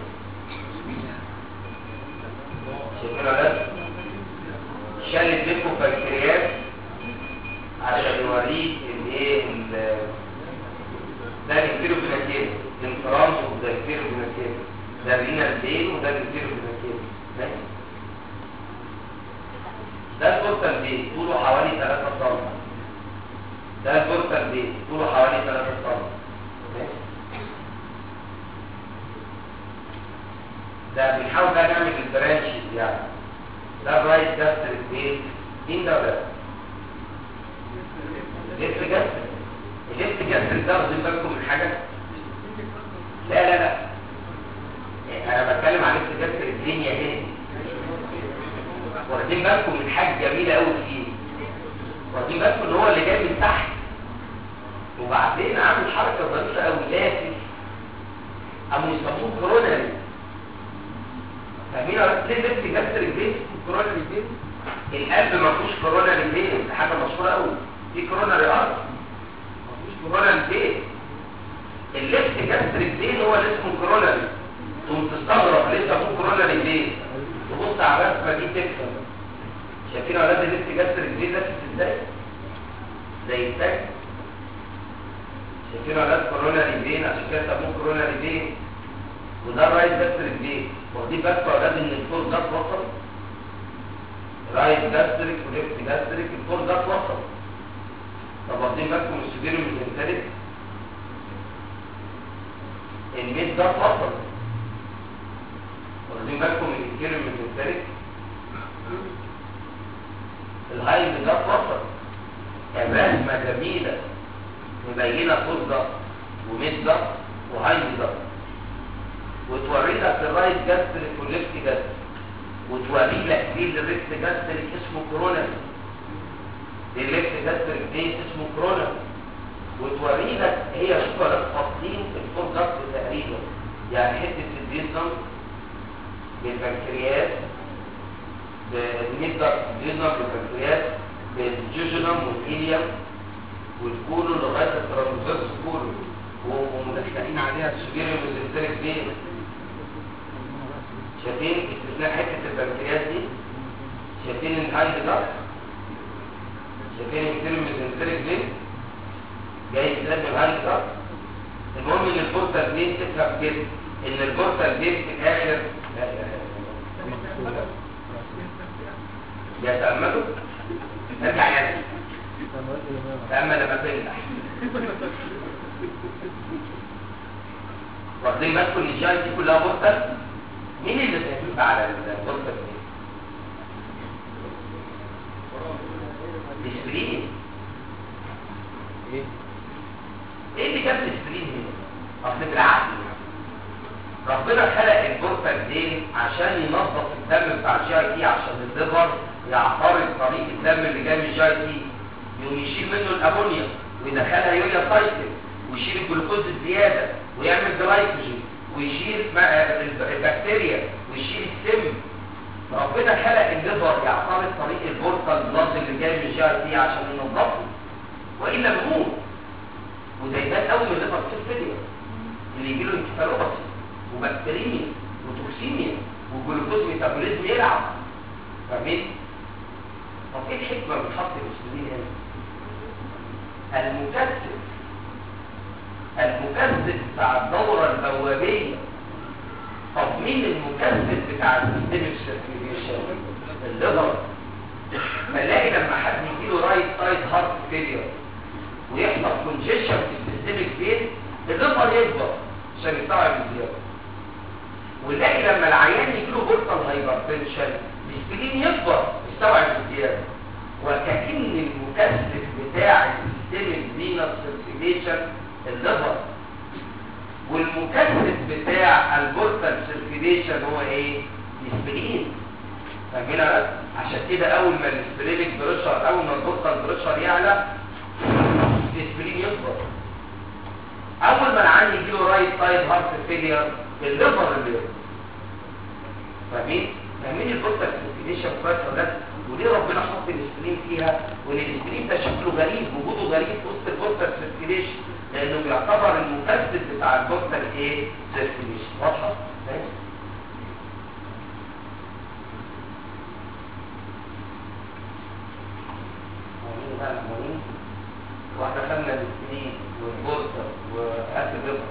شايفين ده شال الديكو بنكرياس عشان يوريك الايه ال- ده الانتيرو فيناكيل انفرانس وده الانتيرو فيناكيل ده الرينال بين وده الانتيرو فيناكيل ماشي ده البورتال بين طوله حوالي 3 سم ده البورتال بيت طوله حوالي 3 سم ده بنحاول بقى نعمل البرانشز يعني ده الرايت جاستريك بيت مين ده ولا ليفت جاستريك الليفت جاستريك ده واخدين بالكم من حاجه لا لا لا يعني انا بتكلم عن ليفت جاستريك الدنيا هنا واخدين بالكم من حاجه جميله قوي فيه واخدين بالكم ان هو اللي جاي من تحت وبعدين عامل حركه ظريفه قوي لافف قاموا يسموه كوروناري فاهمين ولا ليه ليفت جاستريك بيت كوروناري بيت القلب ما فيهوش كوروناري بيت ده حاجه مشهوره قوي في كوروناري ارض ما فيهوش كوروناري بيت الليفت جاستريك بيت هو اللي اسمه كوروناري تقوم تستغرب ليه سموه كوروناري بيت تبص على الرسمه دي تفهم شايفين اولاد الليفت جاستريك بيت لافف ازاي زي التاج شايفين اولاد كوروناري بين عشان كده سموه كوروناري بين وده الرايت جاستريك بين واخدين بالكم يا اولاد ان الفور ده اتوصل رايت جاستريك وليفت جاستريك الفور ده اتوصل طب واخدين بالكم من السبيرو ميزنتريك الميد ده اتوصل واخدين بالكم من الكيرو ميزنتريك الهايب ده اتوصل الرسمه جميله مبينه فور ده وميد ده وهايب ده وتوري لك الرايت جاستريك والليفت جاستريك وتوري لك دي الليفت جاستريك اسمه كورونا الليفت جاستريك دي اسمه كورونا وتوري لك هي شوفوا لك فاصلين الفور ضغط تقريبا يعني حته الديزنم بالبنكرياس بالميد ضغط الديزنم بالبنكرياس بالجوجنم والإيليوم والكولو لغايه الترانزفيرس كولو ومدخلين عليها السجير الميزنتريك دي شايفين استثناء حته البنكرياس دي شايفين الهايد ده شايفين الكير الميزنتريك دي جاي ازاي من الهايد ده المهم ان البورتال دي تفهم كده ان البورتال دي في الاخر لا اله الا الله يتأملوا ارجع يا تأمل لما تنجح واخدين بالكم ان الجاي دي كلها بورتال مين اللي بيبقى على البورتال دي؟ الاسبرين ايه ايه اللي جاب الاسبرين هنا؟ اصل بالعقل ربنا خلق البورتال دي عشان ينظف الدم بتاع الجي تي عشان الليفر يعترض طريق الدم اللي جاي من الجي تي يقوم يشيل منه الامونيا ويدخلها يوريا سايكل ويشيل الجلوكوز الزياده ويعمل جلايكوجين ويشيل ما- الب- البكتيريا ويشيل السم ربنا خلق الليفر يعترض طريق البورتال بلاد اللي جاي من الجي تي عشان ينظفه والا بيموت وزي ده قوي من الليفر سيل اللي يجي له انكفالوباثي وبكتيريميا وتوكسيميا والجلوكوز ميتابوليزم يلعب فاهمين؟ طب ايه الحكمه من خط الانسولين هنا؟ المكثف المكثف بتاع الدوره البوابيه طب مين المكثف بتاع السيستميك سيركيوليشن؟ الليفر فلاقي لما حد يجيله رايت سايد هارت فيلير ويحصل كونجيشن في السيستميك فين الليفر يكبر عشان يستوعب الزياده ونلاقي لما العيان يجيله بورتال هايبرتنشن السبلين يكبر يستوعب الزياده وكأن المكثف بتاع السيستميك فينس سيركيوليشن الليفر والمكثف بتاع البورتال سيركيوليشن هو ايه؟ السبلين فاهمين بس عشان كده اول ما السبلينك بريشر اول ما البورتال بريشر يعلى السبلين يكبر اول ما العيان يجي له رايت سايد هارت فيلير الليفر اللي يكبر فاهمين فاهمين البورتال سيركيوليشن كويس ولا لا؟ وليه ربنا حط الاسبرين فيها وان الاسبرين ده شكله غريب وجوده غريب في وسط البورتال سيركيوليشن لانه بيعتبر المكثف بتاع البورتال ايه سيركيوليشن واضحه ماشي مهمين بقى مهمين واحنا خدنا الاسبرين والبورتال واكل الليفر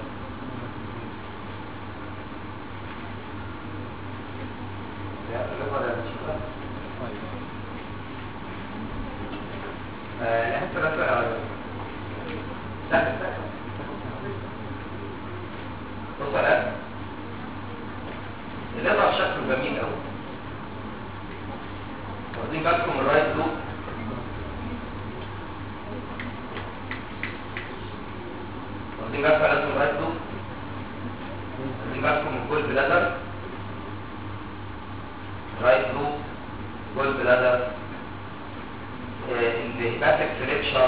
يا الليفر يا مش آه، الحته الرابعه لا استنى بص على الليفر شكله جميل قوي واخدين بالكم من الرايت لوب واخدين بالكم على اسم الرايت لوب واخدين بالكم من كل بلادر رايت لوب كل بلادر الهيباتيك فليكشر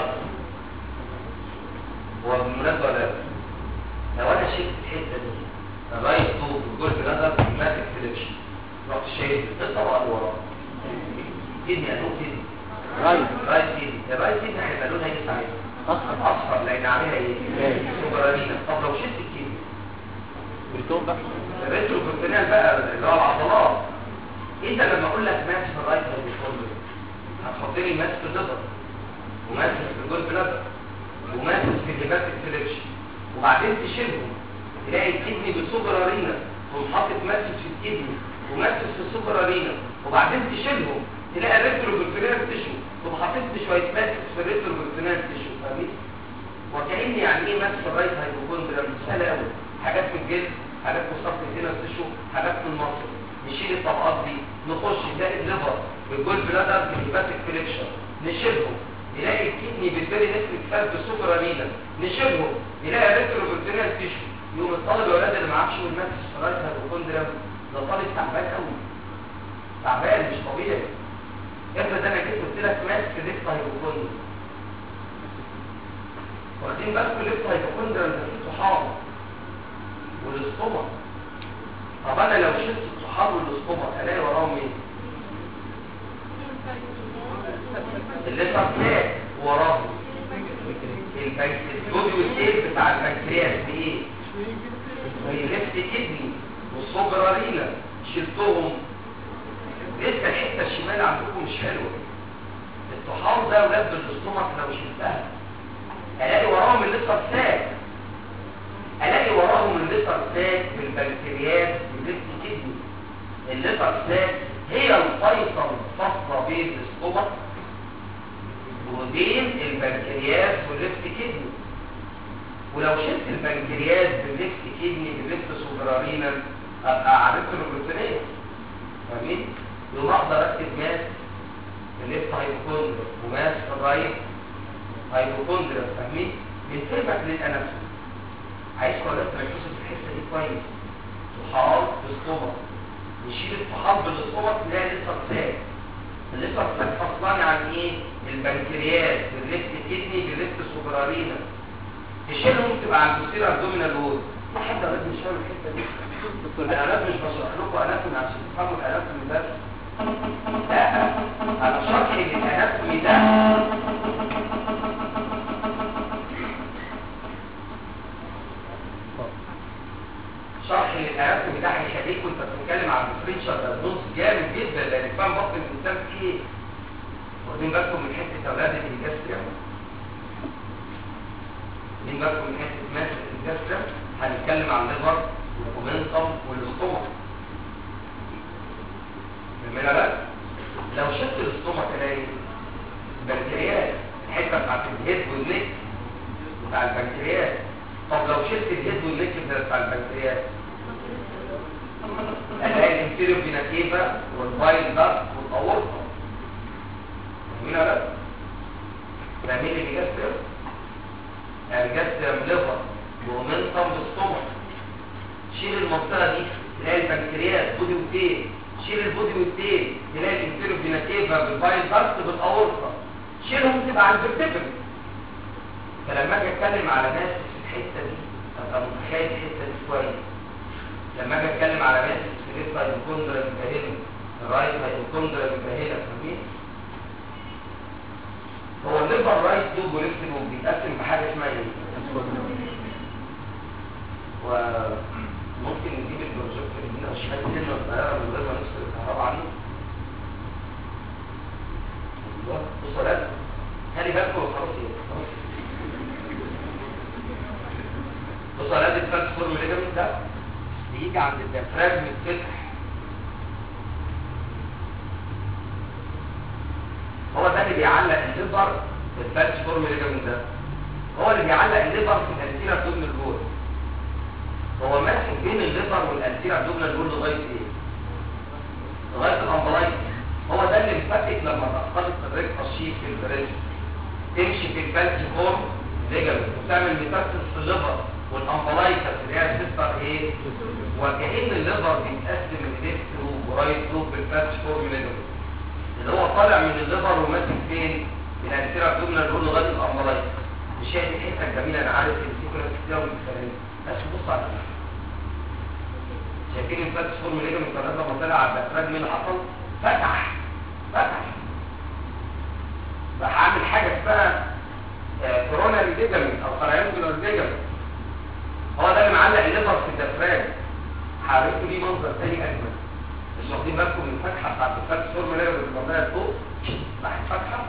هو بالمناسبة ده لو انا شلت الحتة دي الرايت لوب والجول بلادر الهيباتيك فليكشر رحت شايل الطبقة اللي وراه كدني انو كدني رايت رايت كدني الرايت كدني هيبقى لونها ايه ساعتها؟ اصفر اصفر لان عليها ايه؟ ايه؟ سوبرانينا طب لو شلت الكدني بالتوم بقى الريترو بروتينال بقى اللي هو العضلات انت لما اقول لك ماس في الرايت هيدروفورم هتحط لي ماس في الليفر وماس في الجول بلادر وماس في الهيباتيك فليكشن وبعدين تشيلهم تلاقي الكدني بالسوبر ارينا تقوم حاطط ماس في الكدني وماس في السوبر ارينا وبعدين تشيلهم تلاقي الريترو بروتينال تيشو تقوم حاطط لي شويه ماس في الريترو بروتينال تيشو فاهمين؟ وكأن يعني ايه ماس في الرايت هيدروفورم سهله قوي حاجات في الجلد حاجات في صف هنا تشو حاجات في المصر نشيل الطبقات دي نخش نلاقي الليفر بالجول بلادر بالهيباتيك فليكشن نشيلهم نلاقي الكدني بالفيري نفريك فات بالسوبر ارينا نشيلهم نلاقي الريترو بروتينال تيشو يوم الطالب يا ولاد اللي معاه شو الماكس رايت هيدروكوندريم ده طالب تعبان قوي تعبان مش طبيعي افرض انا جيت قلت لك ماكس ليفت هيدروكوندريم واخدين بالكم ليفت هيدروكوندريم ده فيه طحال والاستوما طب انا لو شلت الطحال والاستوما الاقي وراهم ايه الليفر بتاعي وراهم البنك الجودي والتيل بتاع البنكرياس بايه الليفت كدني والصوبرارينا شلتهم لسه الحته الشمال عندكم مش حلوه الطحال ده ولاد بالاستومك لو شلتها الاقي وراهم الليفر ساك الاقي وراهم الليتر ساك بالبنكرياس بالليفت كدني الليتر ساك هي الفيصل فاصله بين الاستومك وبين البنكرياس والليفت كدني ولو شلت البنكرياس بالليفت كدني بالليفت سوبرارينا ابقى عرفت البروتينيه فاهمين؟ يوم اقدر اكتب ماس الليفت هايبوكوندريا وماس في الرايت هايبوكوندريا فاهمين؟ بنسيبك للانفسي عايزكم ولا تركزوا في الحته دي كويس طحال بالصبر نشيل الطحال بالصبر تلاقي لسه ساك الليفر ساك فصلان عن ايه البنكرياس بالليفت كدني بالليفت سوبرارينا تشيلهم تبقى على البوستير ابدومينال وول ما حد لازم يشاور الحته دي انا لازم مش بشرح لكم اناتومي عشان تفهموا الاناتومي بس لا انا شرحي للاناتومي ده شرح للاناتومي ده هيخليك وانت بتتكلم عن الديفرنشال دايجنوز جامد جدا لان فاهم بطن الانسان فيه ايه واخدين بالكم من حته اولاد الانجاستريا واخدين بالكم من حته ماس الانجاستريا هنتكلم عن الليفر والكومنتم والاستومك فهمنا بقى لو شلت الاستومك تلاقي البنكرياس الحته بتاعت الهيد والنك بتاع البنكرياس طب لو شلت الهيد والنك بتاع البنكرياس الاقي الانفيريور فينا كيفا والبايل داكت والاورطه فاهمين ولا لا؟ فاهمين اللي جاستريم؟ الجاستريم ليفر ومنطم بالستومك شيل المنطقه دي تلاقي البنكرياس بودي وتيل شيل البودي والتيل تلاقي الانفيريور فينا كيفا بالبايل داكت بالاورطه شيلهم تبقى على الفرتبري فلما اجي اتكلم على ناس في الحته دي ابقى متخيل الحته دي كويس لما اجي اتكلم على ناس في الليفت هيدروكوندرا متاهله الرايت هيدروكوندرا متاهله فاهمين هو الليفر رايت لوب وليفت لوب بيتقسم بحاجه اسمها ايه وممكن نجيب البروجيكتور هنا مش حاجه سنه صغيره من غير ما نفصل الكهرباء عنه ايوه وصلات خلي بالكم خلاص ايه خلاص وصلات الترانسفورم ليجامنت ده بيجي عند الديافراجم الفتح هو ده اللي بيعلق الليفر بالترانسفورم ليجامنت ده هو اللي بيعلق الليفر في الانتيرا ابدومينال جول هو ماسك بين الليفر والانتيرا ابدومينال جول لغايه ايه لغايه الامبلايت هو ده اللي مفتك لما تختلط الريك تشيك في البريد تمشي في الفالسيفورم ليجامنت وتعمل ميتاستس في الليفر والامبلايتس اللي هي السيستر ايه وكأن الليفر بيتقسم لليفت لوب ورايت لوب بالفالسيفورم ليجامنت اللي هو طالع من الليفر وماسك فين من الانتيرا ابدومينال جول لغايه الامبلايتس مش شايف الحته الجميله انا عارف السيكونس كتير والكلام بس بص على ده. شايفين الفالسيفورم ليجامنت لما طلع على البتراج من العصب فتح فتح راح عامل حاجه اسمها كوروناري ليجامنت او تراينجولار ليجامنت هو ده اللي معلق الليفر في الدفراج حاولتوا ليه منظر تاني اجمل مش واخدين بالكم من الفتحه بتاعت الفاتس فورم ليجامنت اللي موجوده فوق راحت فتحه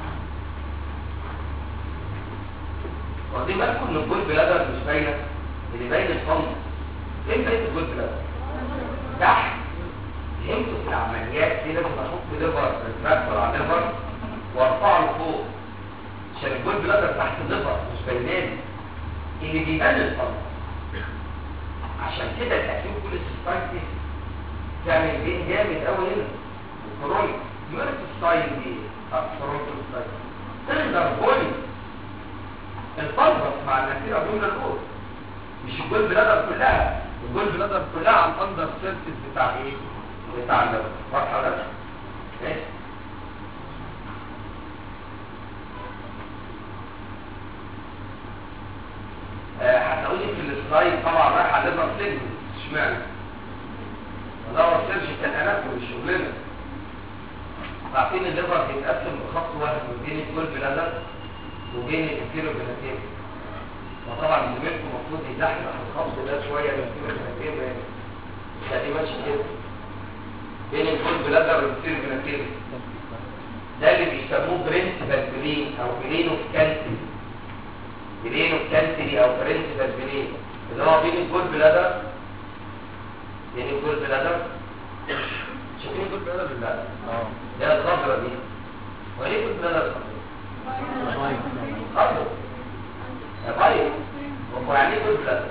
واخدين بالكم ان الجول بلادر مش باينه اللي باين الفم فين باين الجول بلادر تحت فهمتوا في العمليات دي لازم احط ليفر ريتراكتور على الليفر وارفعه لفوق عشان الجول بلادر تحت الليفر مش باينالي اللي بيبان الفم عشان كده الاكيوب كل السبايتس تعمل بين جامد قوي هنا الكورونا ميرت ستايل دي كورونا ستايل تقدر بولي الفلبس مع النتيجه دون الاول مش الجول بلادر كلها الجول بلادر كلها على الاندر سيرفيس بتاع ايه بتاع الليفر واضحه ولا لا ماشي آه، هتقولي في السلايد طبعا رايح على الليفر سيجمنت اشمعنى وده هو السيرجيكال اناتومي شغلنا عارفين الليفر بيتقسم بخط واحد ما بين الجول بلادر وبين الانتيريو بلاتير وطبعا زميلكم المفروض يزحزح الخط ده شويه من الانتيريو بلاتير خليه ماشي كده بين الجول بلادر والانتيريو بلاتير ده اللي بيسموه برنسبال برين او برينو كانتري برينو كانتري او برنسبال برين اللي هو بين الجول بلادر بين الجول بلادر شايفين الجول بلادر بالله اه ده الخضرة دي وليه الجول بلادر خضرة يا طيب هو يعني ايه جول بلادر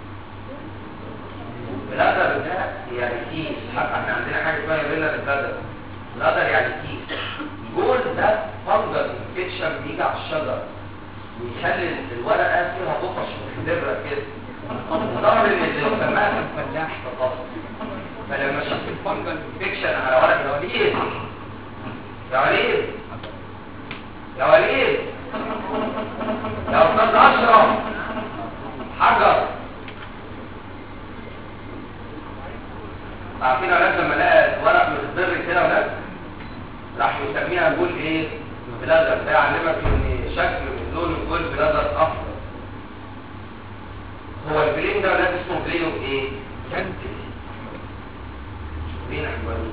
بلادر ده يعني كيس حتى احنا عندنا حاجه اسمها بلادر بلادر بلادر يعني كيس جول ده فنجر انفكشن بيجي على الشجر ويخلي الورقه فيها بطش مخدره كده ظهر ان اللي سماها في الفلاح تقص فلما شفت الفنجر انفكشن على ورق يا وليد يا وليد يا وليد يا استاذ اشرف حجر عارفين يا ولاد لما لقى ورق مخضر كده يا ولاد راح يسميها جول ايه بلادر ده يعلمك ان شكل لون الجول بلادر اخضر هو البلين ده ولاد اسمه بلينو ايه كانتري بين حوالي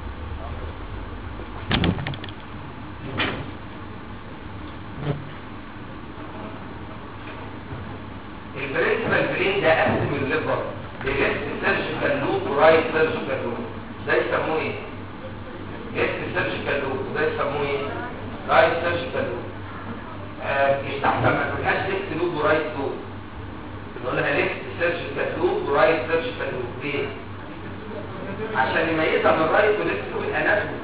البرنسبال برين ده قسم الليفر لليفت سيرجيكال لوب ورايت سيرجيكال لوب ده يسموه ايه؟ ليفت سيرجيكال لوب وده يسموه ايه؟ رايت سيرجيكال لوب آه مش تحت ما تقولهاش ليفت لوب ورايت لوب نقولها ليفت سيرجيكال لوب ورايت سيرجيكال لوب ليه؟ عشان يميزها من الرايت وليفت لوب الاناتومي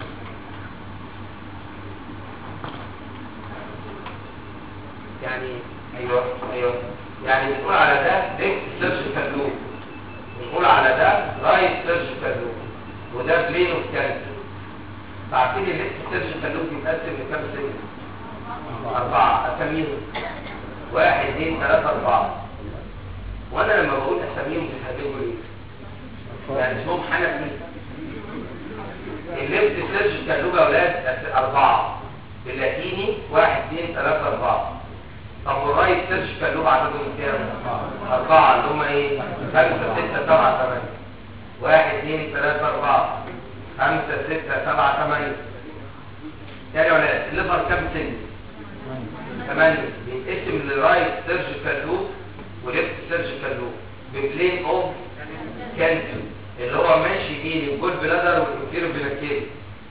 يعني ايوه ايوه يعني بنقول على ده ليفت سيرجيكال لوب بنقول على ده رايت سيرجيكال لوب وده بلين اوف كانسر عارفين الليفت سيرجيكال لوب بيتقسم لكام سيجمنت أربعة أساميهم واحد اثنين ثلاثة أربعة وأنا لما بقول أساميهم بتحددوا إيه؟ يعني اسمهم حنفي الليفت سيرجيكال لوب يا أولاد أس- أربعة باللاتيني واحد اثنين ثلاثة أربعة طب والرايت سيرجيكال لوب عددهم كام؟ أربعة اللي هم إيه؟ خمسة ستة سبعة ثمانية واحد اثنين ثلاثة أربعة خمسة ستة سبعة ثمانية تاني ولا الليفر كام سن؟ ثمانية بيتقسم لرايت سيرجيكال لوب وليفت سيرجيكال لوب ببلين اوف كانسل اللي هو ماشي بين الجول بلادر والانفيرو بلاكيري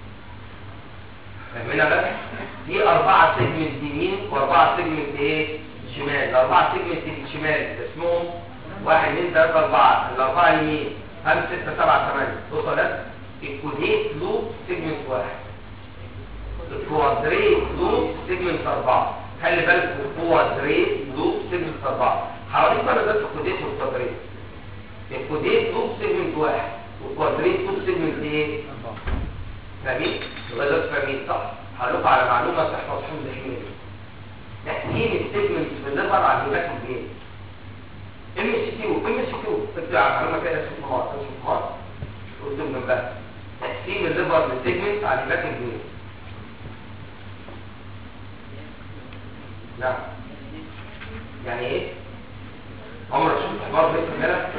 فاهمين يا باشا؟ دي أربعة سيجمنت يمين وأربعة سيجمنت إيه؟ شمال الاربعه سيجمنت الشمال اسمهم واحد اثنين ثلاثة أربعة الأربعة اليمين خمسة ستة سبعة ثمانية وصلت الكوديت لوب سيجمنت واحد الكوادريت لوب سيجمنت أربعة خلي بالك الكوادريت لوب سيجمنت أربعة حواليك بقى ده الكوديت والكوادريت الكوديت لوب سيجمنت واحد والكوادريت لوب سيجمنت ايه؟ فاهمين؟ يبقى ده فاهمين صح؟ هقول على معلومة تحفظ حمد حميد تحكيم السيجمنت في الليفر على الهبات الجين ام سي كيو ام سي كيو تكتب على معلومة كده اسمه مار اسمه مار قلتم جنبها تقسيم الليفر للسيجمنت على الهبات الجين نعم يعني ايه؟ عمرك شفت حمار بيت الملك؟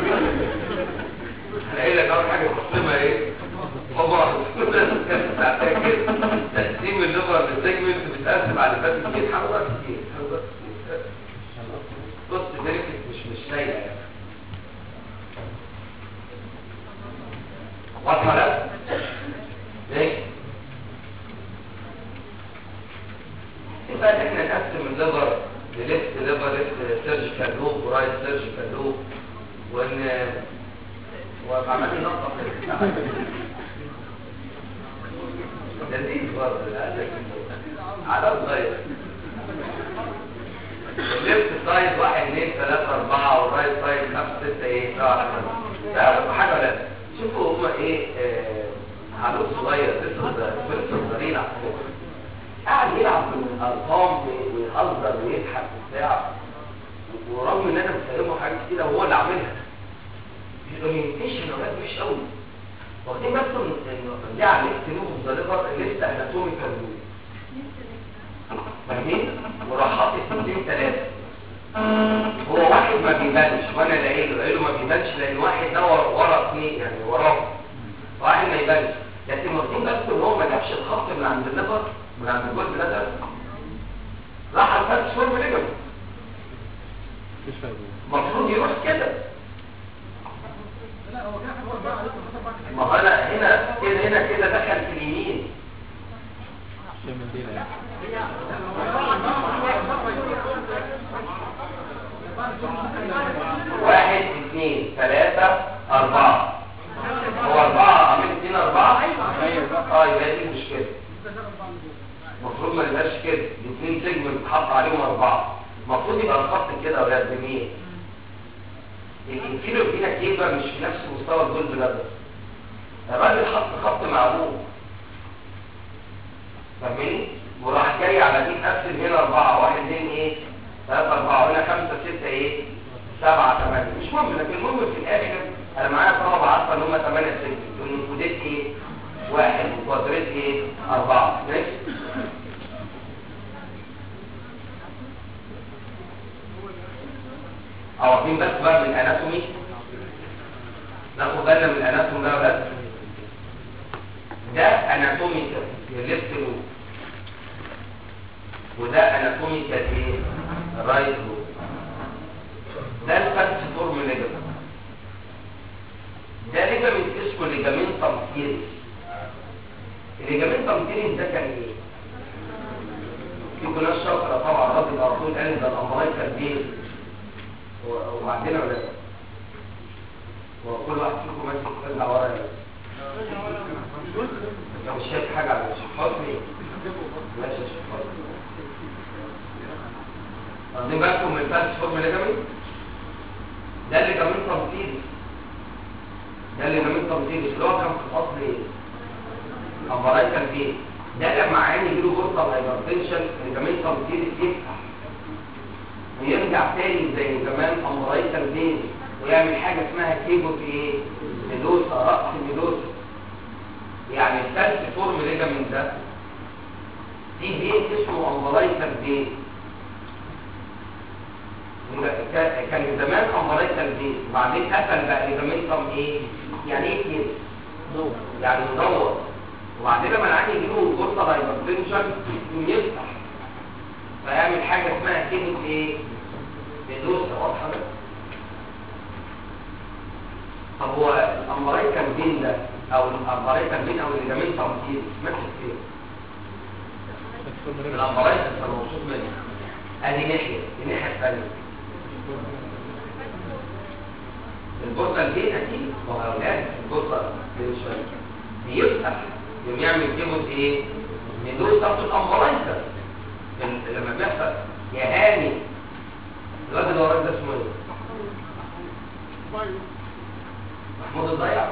انا قايل لك اول حاجه مسلمه ايه؟ طبعا ساعتين كده تقسيم اللغه للسيجمنت بتقسم على فات كتير حاجات كتير حاجات كتير بص بنفسك مش مش سايقه يعني واضحه لا؟ ليه؟ يبقى احنا نقسم الليفر لليفت ليفر ليفت سيرجيكال لوب ورايت سيرجيكال لوب وان وعملنا نقطة لذيذ برضه لأنك على صغير الليفت سايد واحد اثنين ثلاثة أربعة والرايت سايد خمسة ستة ايه سبعة ثمانية تعرفوا حاجة ولا لا؟ شوفوا هما ايه آه، علوم صغير لسه لسه صغيرين على فكرة قاعد يلعب بالأرقام ويهزر ويضحك وبتاع ورغم ان انا مفهمه حاجات كتيرة وهو اللي عاملها الاورينتيشن اولاد مش قوي واخدين بالكم ان دي على ليست نوم الظالفه ليست اناتوميكال نوم فاهمين وراح حاطط اثنين ثلاثه هو واحد ما بيبانش وانا اللي قايل له قايل له ما بيبانش لان واحد ده ورا ورا اثنين يعني وراه واحد ما يبانش لكن واخدين بالكم ان هو ما جابش الخط من عند الليفر من عند الجول بلادر راح على الفاتش فورم ليجمنت مش فاهم المفروض يروح كده ما هو انا هنا كده هنا كده دخل في اليمين شيء من دي يعني واحد اثنين ثلاثة أربعة هو أربعة عامل اثنين أربعة اه يبقى دي المشكلة المفروض ما يبقاش كده الاثنين سيجمنت حط عليهم أربعة المفروض يبقى الخط كده يا ولاد جميل الانفيريور فينا كيبا مش في نفس مستوى الجول بلادر الراجل حط خط معروف فاهمني وراح جاي على دي قسم هنا أربعة واحد اثنين ايه ثلاثة أربعة هنا خمسة ستة ايه سبعة ثمانية مش مهم لكن المهم في الآخر أنا معايا طلبة عارفة إن هم ثمانية ستة إن الكوديت ايه واحد وكوادريت ايه أربعة ماشي أو واخدين بس بقى من الأناتومي ناخد بالنا من الأناتومي ده بس ده أناتوميكال الليفت لوب وده أناتوميكال ايه رايت لوب ده الفاتس فورم ليجامنت ده ليجامنت اسمه ليجامنت تمثيلي الليجامنت تمثيلي ده كان ايه؟ في كناس شاطرة طبعا راجل على طول قال ده الامرايكا البيل وعندنا ولا لا؟ وكل واحد فيكم ماسك يرجع ورا ايه؟ لو مش شايف حاجة على الشيخ حسني ماشي يا شيخ حسني واخدين بالكم من الفاتس فورم ليجامنت؟ ده اللي جميل تمثيلي ده اللي جميل تمثيلي اللي هو كان في الاصل ايه امبرايكال فين ده لما عيان يجيله جرثه هايبرتنشن اللي جميل تمثيلي يفتح ويرجع تاني زي زمان امبرايكال فين ويعمل حاجه اسمها كيبو في ايه ميدوسا رأس ميدوسا يعني الثالث فورم ليجامنت ده في بين اسمه امبرايكال فين كا- كان زمان امبرايكال البيت وبعدين قفل بقى ليجامنتم ايه يعني ايه كده نور يعني مدور وبعدين لما العين يجيله فرصه هايبرتنشن يقوم يفتح فيعمل حاجه اسمها كده ايه ميدوسا واضحه ده طب هو الامبرايكال بين ده او الامبرايكال بين او الليجامنتم دي ماسك فين الامبرايكال كان موصوف منه ادي ناحيه الناحيه الثانيه البورصه البيت اكيد ما هو اولاد البورصه كده شويه بيفتح يقوم يعمل كيبوت ايه؟ يدوس تحت الامبلايزر لما بيحصل يا هاني الواد اللي وراك ده اسمه ايه؟ محمود الضيع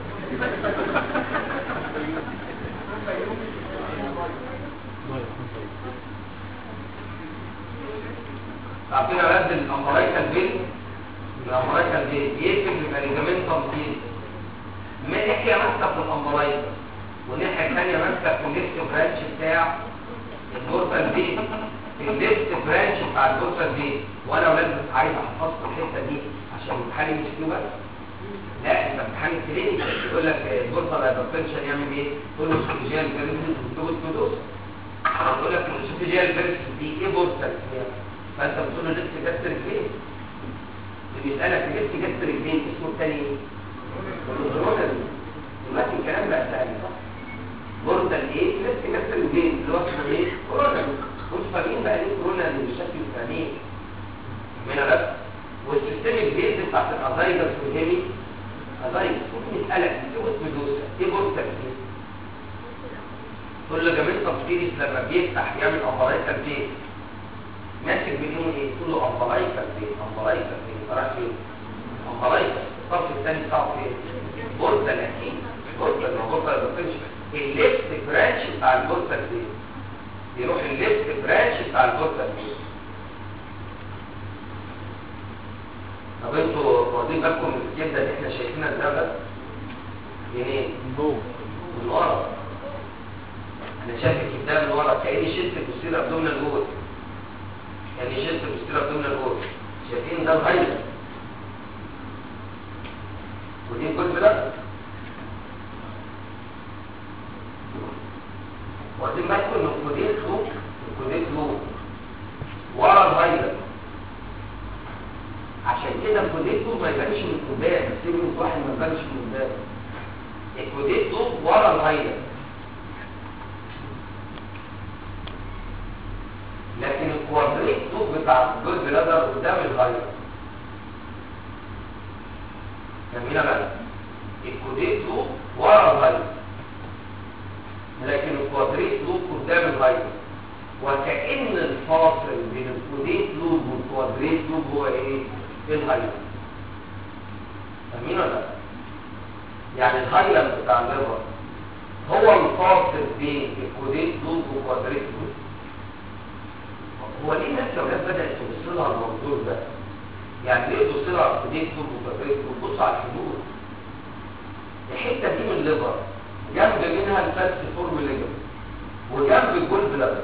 عارفين اولاد الامبلايزر البيت الامبلايزر البيت بيقفل بميكانيزمين تنظيم من ناحيه ماسكه في الامبلايزر والناحيه الثانيه ماسكه في الليفت برانش بتاع البورصه البيت الليفت برانش بتاع البورصه البيت وانا اولاد عايز احفظكم الحته دي عشان الامتحان يمسكوه بس لا انت امتحان الكلينيك يقول لك البورصه الهايبرتنشن يعمل ايه؟ تقول له سوفيجيال فيرسس وتقول كودوس يقول لك السوفيجيال فيرسس دي ايه بورصه فانت بتقول له ليفت جاستريك فين؟ بيسالك ليفت جاستريك فين اسمه الثاني ايه؟ الكورونا دلوقتي الكلام بقى سهل صح؟ بورصه الايه؟ ليفت جاستريك فين اللي هو اسمه ايه؟ كورونا مش فاهمين بقى ليه كورونا اللي بالشكل الفلاني من بس والسيستم الجيد بتاعت الازايدس والهيمي ازايدس ممكن يسالك ايه اسم دوسه ايه بورصه ايه تقول له جميل تفكيري لما بيفتح يعمل امبرايكال بيت ماسك بايديهم ايه تقول له امبرايكال بيت امبرايكال بيت راح فين امبرايكال الصف الثاني بتاعه فين بورصه الاكيد بورصه اللي هو بورصه البورصه الليفت برانش بتاع البورصه البيت يروح الليفت برانش بتاع البورصه البيت طب انتوا واخدين بالكم من الجبده اللي احنا شايفينها ازاي منين؟ من جوه من ورا انا شايف الكبده من ورا كاني شلت البوستير ابدومينال جول كاني شلت البوستير ابدومينال جول شايفين ده الهايلر ودي كل ده واخدين بالكم ان الكوديت لوب الكوديت لوب ورا الهايلر عشان كده الكوديت لوب ما يبانش من قدام السيجمنت واحد ما يبانش من قدام الكوديت لوب ورا الهايلر لكن الكوادريت لوب بتاع الجود بلادر قدام الهايلر فاهمين بقى الكوديت لوب ورا الهايلر لكن الكوادريت لوب قدام الهايلر وكأن الفاصل بين الكوديت لوب والكوادريت لوب هو ايه؟ الهايلر فاهمين ولا لا؟ يعني الهايلر بتاع الليفر هو الفاصل بين الكوديت لوب والكوادريت لوب هو ليه الناس لو كانت بدأت تبص لها المنظور ده؟ يعني ليه تبص لها على الكوديت لوب والكوادريت لوب؟ بص على الحدود الحتة دي من الليفر جنب منها الفالس فورم ليجر وجنب الجول بلادر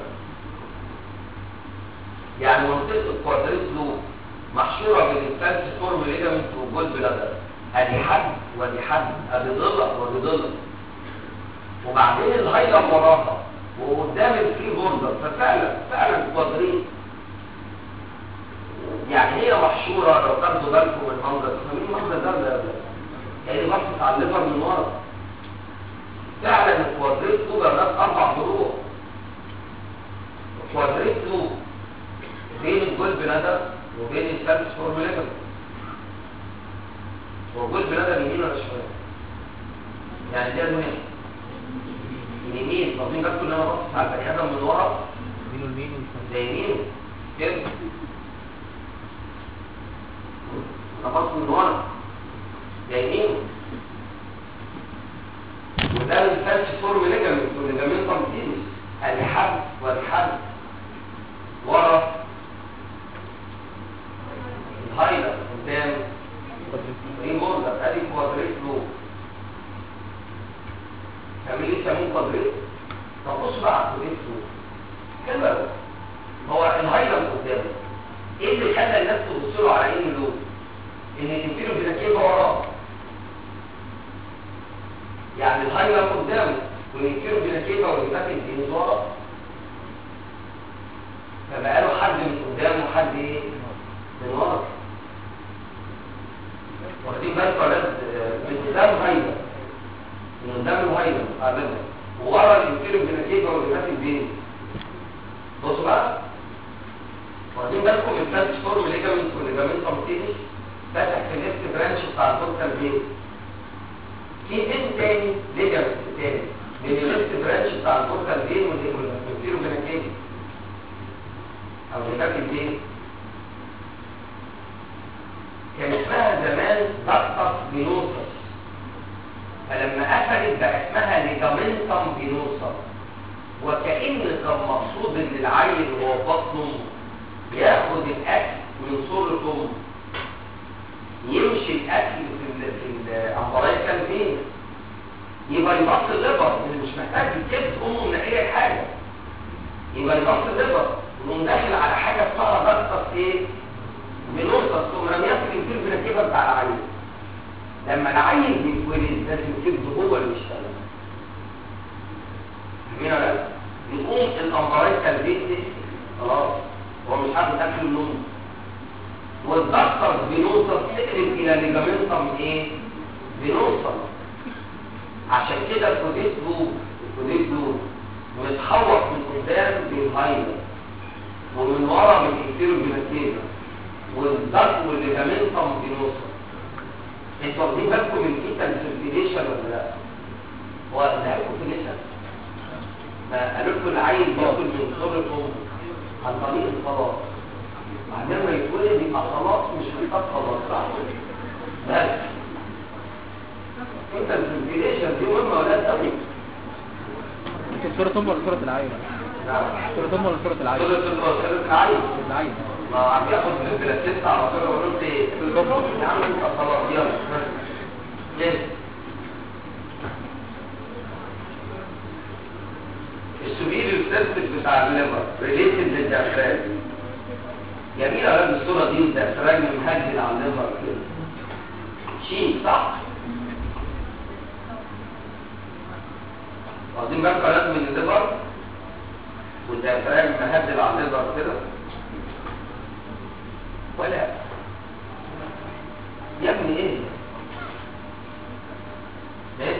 يعني منطقة الكوادريت لوب محشورة بين الفالس فورم ليجامنت والجول بلادر ادي حد ودي حد ادي ضلع ودي ضلع وبعدين الهايلر وراها وقدام الفري بوردر ففعلا فعلا كوادريت يعني هي محشورة لو تاخدوا بالكم من المنظر فاهمين المنظر ده ولا لا؟ يعني بصت على الليفر من ورا فعلا الكوادريت لوب ده اربع ضلوع الكوادريت لوب بين الجول بلادر وبين السادس فورموليكم هو الجول بلادر يمين ولا شمال يعني ده المهم اليمين واخدين بالكم ان انا باصص على البني ادم من ورا يمين واليمين والشمال ده يمين كده انا باصص من ورا ده يمين وده الفالس فورم ليجامنت وليجامنت تمثيل ادي حد وادي حد ورا الهايلر قدام ايه بوردر ادي كوادريت لوب تعمل ايه يسموه كوادريت طب بص بقى على الكوادريت لوب حلو قوي هو الهايلر قدامه ايه اللي خلى الناس تبص له على انه لوب ان الانفيرو فيناكيفا وراه يعني الهايلر قدامه والانفيرو فيناكيفا والهيباتيك دي وراه فبقى له حد من قدام وحد ايه من ورا واخدين بالكم يا ولاد من قدام هايلر من قدام الهايلر قابلنا وورا الانفيرو فيناكيفا والهيباتيك دي بصوا بقى واخدين بالكم من الفاتش فورم ليجامنت والليجامنت تينس فاتح في الليفت برانش بتاع الدورسال فين في فين تاني ليجامنت تاني بين الليفت برانش بتاع الدورسال فين والانفيرو فيناكيدي او اللي فين كان اسمها زمان دكتس فينوسس فلما قفلت بقى اسمها ليجامنتم فينوسا وكأن كان مقصود ان العيل وهو في بطن امه ياخد الاكل من سرة امه يمشي الاكل في ال في الامبرايكال فين يبقى يبص الليبر اللي مش محتاج يكبس امه من اي حاجه يبقى يبص الليبر ويقوم داخل على حاجه اسمها دكتس ايه بنقطة ثم لم يصل الكبد بالنتيجة بتاع العيل لما العيل بيتولد لازم الكبد هو اللي يشتغل فاهمين ولا لا؟ يقوم الامبرايز كالبيت خلاص هو مش عارف ياكل النوم والدكتور بنوصل تقلب الى ليجامنتم ايه؟ بنوصل عشان كده الكوديت لوب الكوديت لوب متحوط من قدام بالهايلر ومن ورا بالانفيرو بيناتيفا والضغط والليجامنتم بنوصل انتوا واخدين بالكم من الفيتال سيركيليشن ولا لا؟ هو ده سيركيليشن ما قالوا لكم العيل بياكل من صدر امه عن طريق الخلاص بعدين ما يتولد يبقى خلاص مش محتاج خلاص صح؟ بس الفيتال سيركيليشن دي مهمه ولا قوي صورة أم ولا صورة العين؟ نعم صورة أم ولا صورة العين؟ صدر العيل العين ما عم ياخد بلاتيتا على طول ويقول لي يا عم انت خلاص يلا ليه السبيل السيرفس بتاع الليفر ريليتد للدافراج جميل يا ولاد الصوره دي الدافراج مهجل على الليفر كده شيء صح واخدين بالكم يا ولاد من الليفر والدافراج مهجل على الليفر كده ولا يا ابني ايه ايه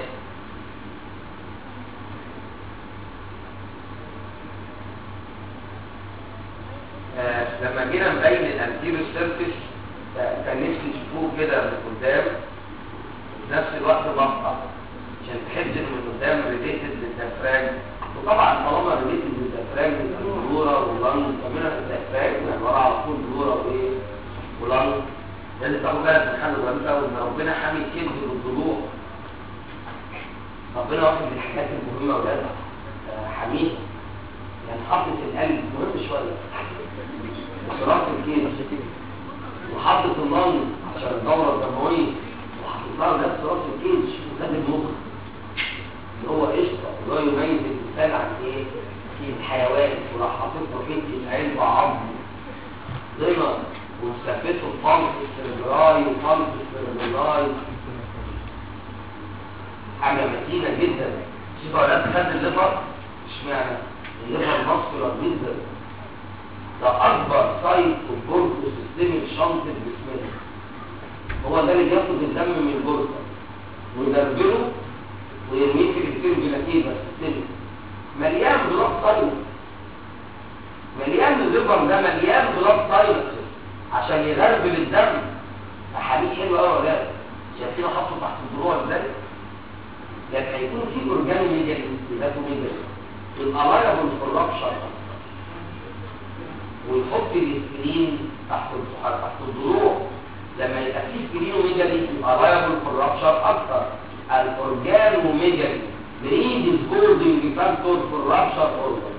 آه لما جينا نبين الانتيريو سيرفيس كان نفسي تشوفوه كده من قدام وفي نفس الوقت مقطع عشان تحس ان من قدام ريليتد للدافراج وطبعا طالما ريليتد للدافراج يبقى البلوره واللنج كمان الدافراج يعني ورا على طول بلوره وايه ولنج لازم تاخد بالك من حاجه مهمه قوي ان ربنا حامي الكبد بالضلوع ربنا واخد من الحاجات المهمه ولا حميد يعني حافظ القلب مهم شويه وصراحه الكبد وحافظ اللنج عشان الدوره الدمويه وحافظ لها نفس راس الكبد شوفوا ده المخ اللي هو قشطه اللي هو يميز الانسان عن ايه؟ في الحيوان ولو حطيت له حته علبه عظم ضمن وثبته الفمس السيربراي وفمس السيربراي حاجه متينه جدا شوف اولاد خد الليفر اشمعنى الليفر ماسكولار جدا ده اكبر سايت والبورتو سيستميك شنط الجسم هو ده اللي بياخد الدم من البورتو ويدربله ويرميه في الكتير بلاتيفا سيستميك مليان بلاد ساينس مليان الليفر ده مليان بلاد ساينس عشان يغربل الدم حديث حلو قوي ولا لا شايفين حطه تحت الضلوع ازاي لكن هيكون في اورجانو ميجالي ذاته ميجالي الالايبل كوربشن ويحط الاسبرين تحت الضحى تحت الضلوع لما يبقى في سبرين وميجالي يبقى لايبل كوربشن اكتر الاورجانو ميجالي بريد سبوردنج فاكتور كوربشن اورجان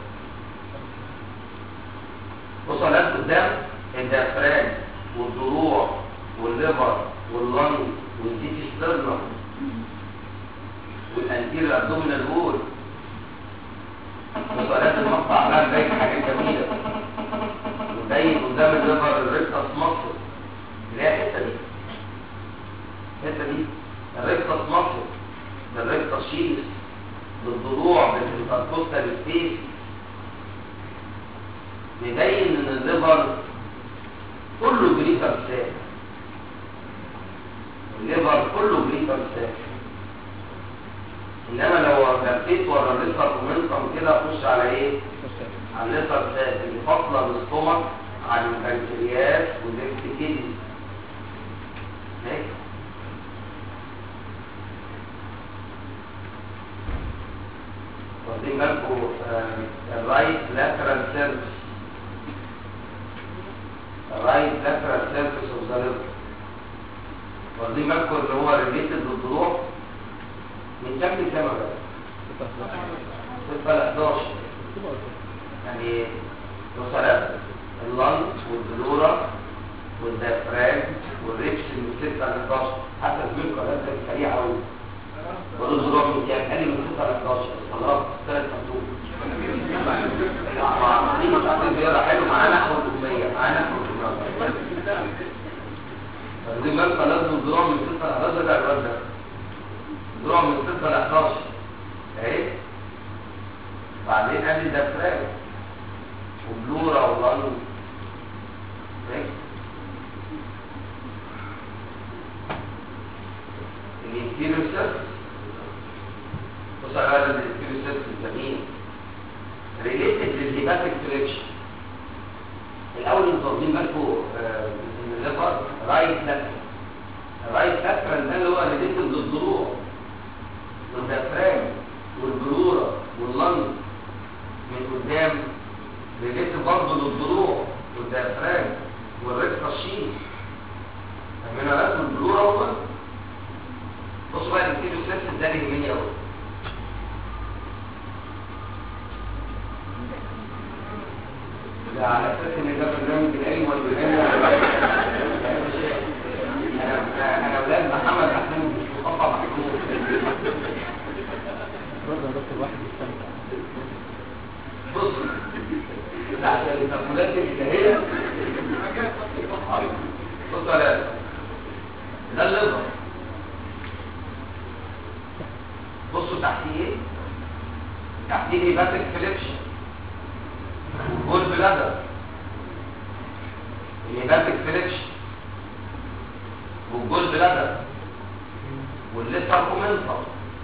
وصلات قدام الدافراج والضلوع والليفر واللنج والديتي ستيرنم والانتير ابدومينال وول وصلات المقطع بقى باين حاجه جميله وباين قدام الليفر الريكتس مصر اللي هي الحته دي الحته دي الريكتس مصر ده الريكتس شيس بالضلوع بالانتركوستال سبيس بيبين ان الليفر كله بريفر ساك الليفر كله بريفر ساك انما لو لفيت ورا الليفر مومنتم كده اخش على ايه على الليفر ساك اللي فاصله الاستومك عن البنكرياس والليفت كيدني ماشي واخدين بالكم الرايت لاترال سيرفيس الرايت لاترال سيرفيس اوف ذا ليفر واخدين بالكم اللي هو ريليتد للضلوع من كام لكام يا جماعه؟ 6 ل 11 يعني مثلا اللنج والبلورا والديافرام والريبس من 6 ل 11 حتى زميلكم قال لك سريع قوي بقول له ضلوع من كام؟ قال لي من 6 ل 11 استغربت ثلاث خطوط دي مسألة زيادة حلو معانا نحو الأمية معانا نحو الأمية دي مسألة لازم الضلوع من 6 ل 11 ده الواد ده ضلوع من 6 ل 11 اهي بعدين ادي الدفران وبلورا ولانو ماشي الانتيريور سيرفيس بص على هذا الانتيريور سيرفيس جميل ريليتد للهيباتيك فريكشن الاول انتوا واخدين بالكم آه، ان الليفر رايت لاترال الرايت لاترال ده اللي هو ريليتد للضلوع والدفران والبلورا واللنج من قدام ريليتد برضه للضلوع والديافرام والريكتا شين فاهمين بس البلورا واللنج بصوا بقى الانتيريو سيرفيس ده اللي يهمني قوي ده على اساس ان ده برنامج العلم والبرنامج انا انا اولاد محمد محمود مش مصطفى محمود برضه يا دكتور واحد يستمتع بص ده عشان التقولات الإلهية بص على ده الليفر بصوا تحتيه ايه تحتيه هيباتيك فليكشن والجول بلادر الهيباتيك فليكشن والجول بلادر والليتر كومنتر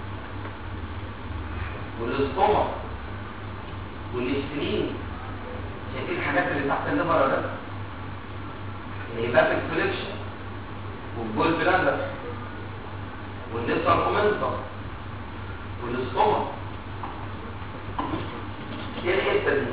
والاستومك والاسترين شايفين الحاجات اللي تحت الليفر ولا لا الهيباتيك فليكشن والجول بلاندر والليتر كومنتر والاستومك ايه الحته دي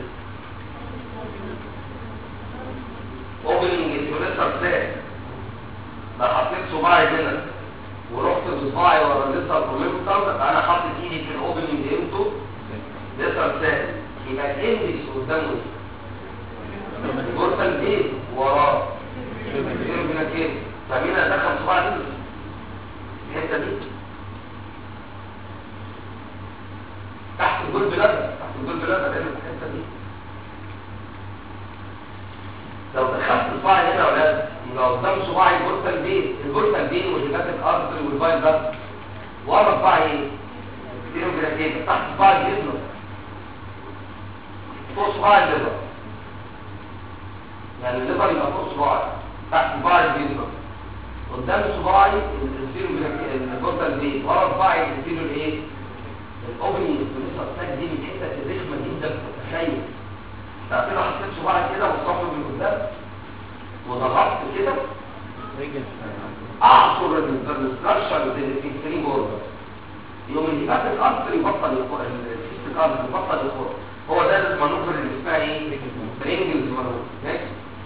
اوبننج اليونيتر سيل لو حطيت صباعي هنا ورحت بصباعي ورا الليتر كومنتر انا حاطط ايدي في الاوبننج انتو ليتر سيل يبقى الاندكس قدامه الجرفة البيت وراه يرجع هنا كده فمين ادخل صباع دي الحته دي تحت الجول بلادر تحت الجول بلادر هنا الحته دي لو دخلت صباعي هنا يا ولاد يبقى قدام صباعي الجرفة البيت الجرفة البيت والهبات الارض والفايل ده ورا صباعي ايه؟ يرجع كده تحت صباعي الجسم فوق صباع الليفر يعني الليفر يبقى فوق صباعي تحت صباعي الجسم قدام صباعي السيرو الجرده البيت ورا صباعي السيرو الايه الاوبننج لسه الساك دي من الحته الرخمه جدا تتخيل تعرف لو حطيت صباعي كده وصفه من قدام وضغطت كده رجل اعصر الاستراكشر اللي في السري بوردر يوم الهبات الارض يبطل يخرج السيست الارض يبطل يخرج هو ده المانوفر اللي اسمها ايه رينجلز مانوفر ماشي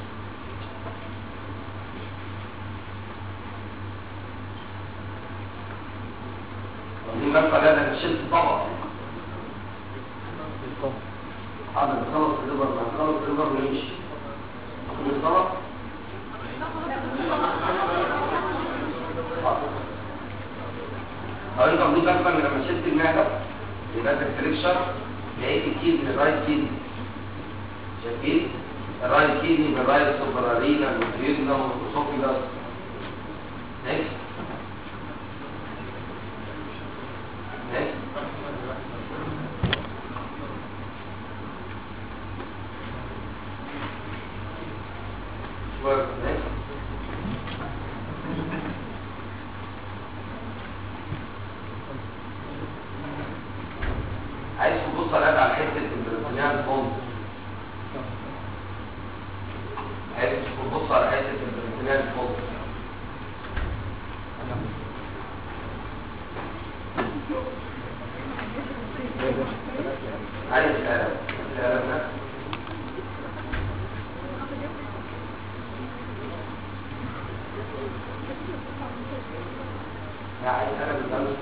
دي مثلا انا شلت طبق هذا نخلص الليفر ما نخلص الليفر ونمشي ناخد الطبق هقول لكم دي بقى لما شلت المعده يبقى ده الفريكشر لقيت الكيد من الرايت كيد شايفين الرايت كيدني من الرايت سوبرارينا والفيوزنا والسوفيلاس نكست نكست شوية نكست عايز تبص على على حته البريتونيال فوند بص على حته البريتونيال فوق عايز القلم القلم ده يعني القلم ده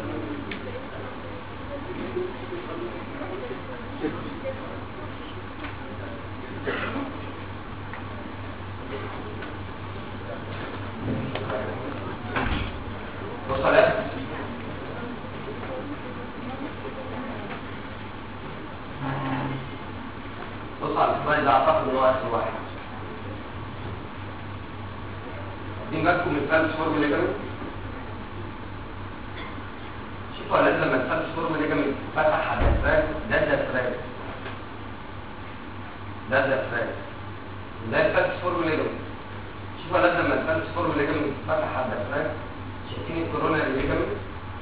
وصلت بص على السلايد ده اعتقد ان هو اخر واحد واخدين بالكم من الفالس فورم ليجامنت شوفوا يا ولاد لما الفالس فورم ليجامنت فتح على الفراج ده ده فراج ده ده فراج ده الفالس فورم ليجامنت شوفوا يا ولاد لما الفالس فورم ليجامنت فتح على الفراج شايفين الكورونا ليجامنت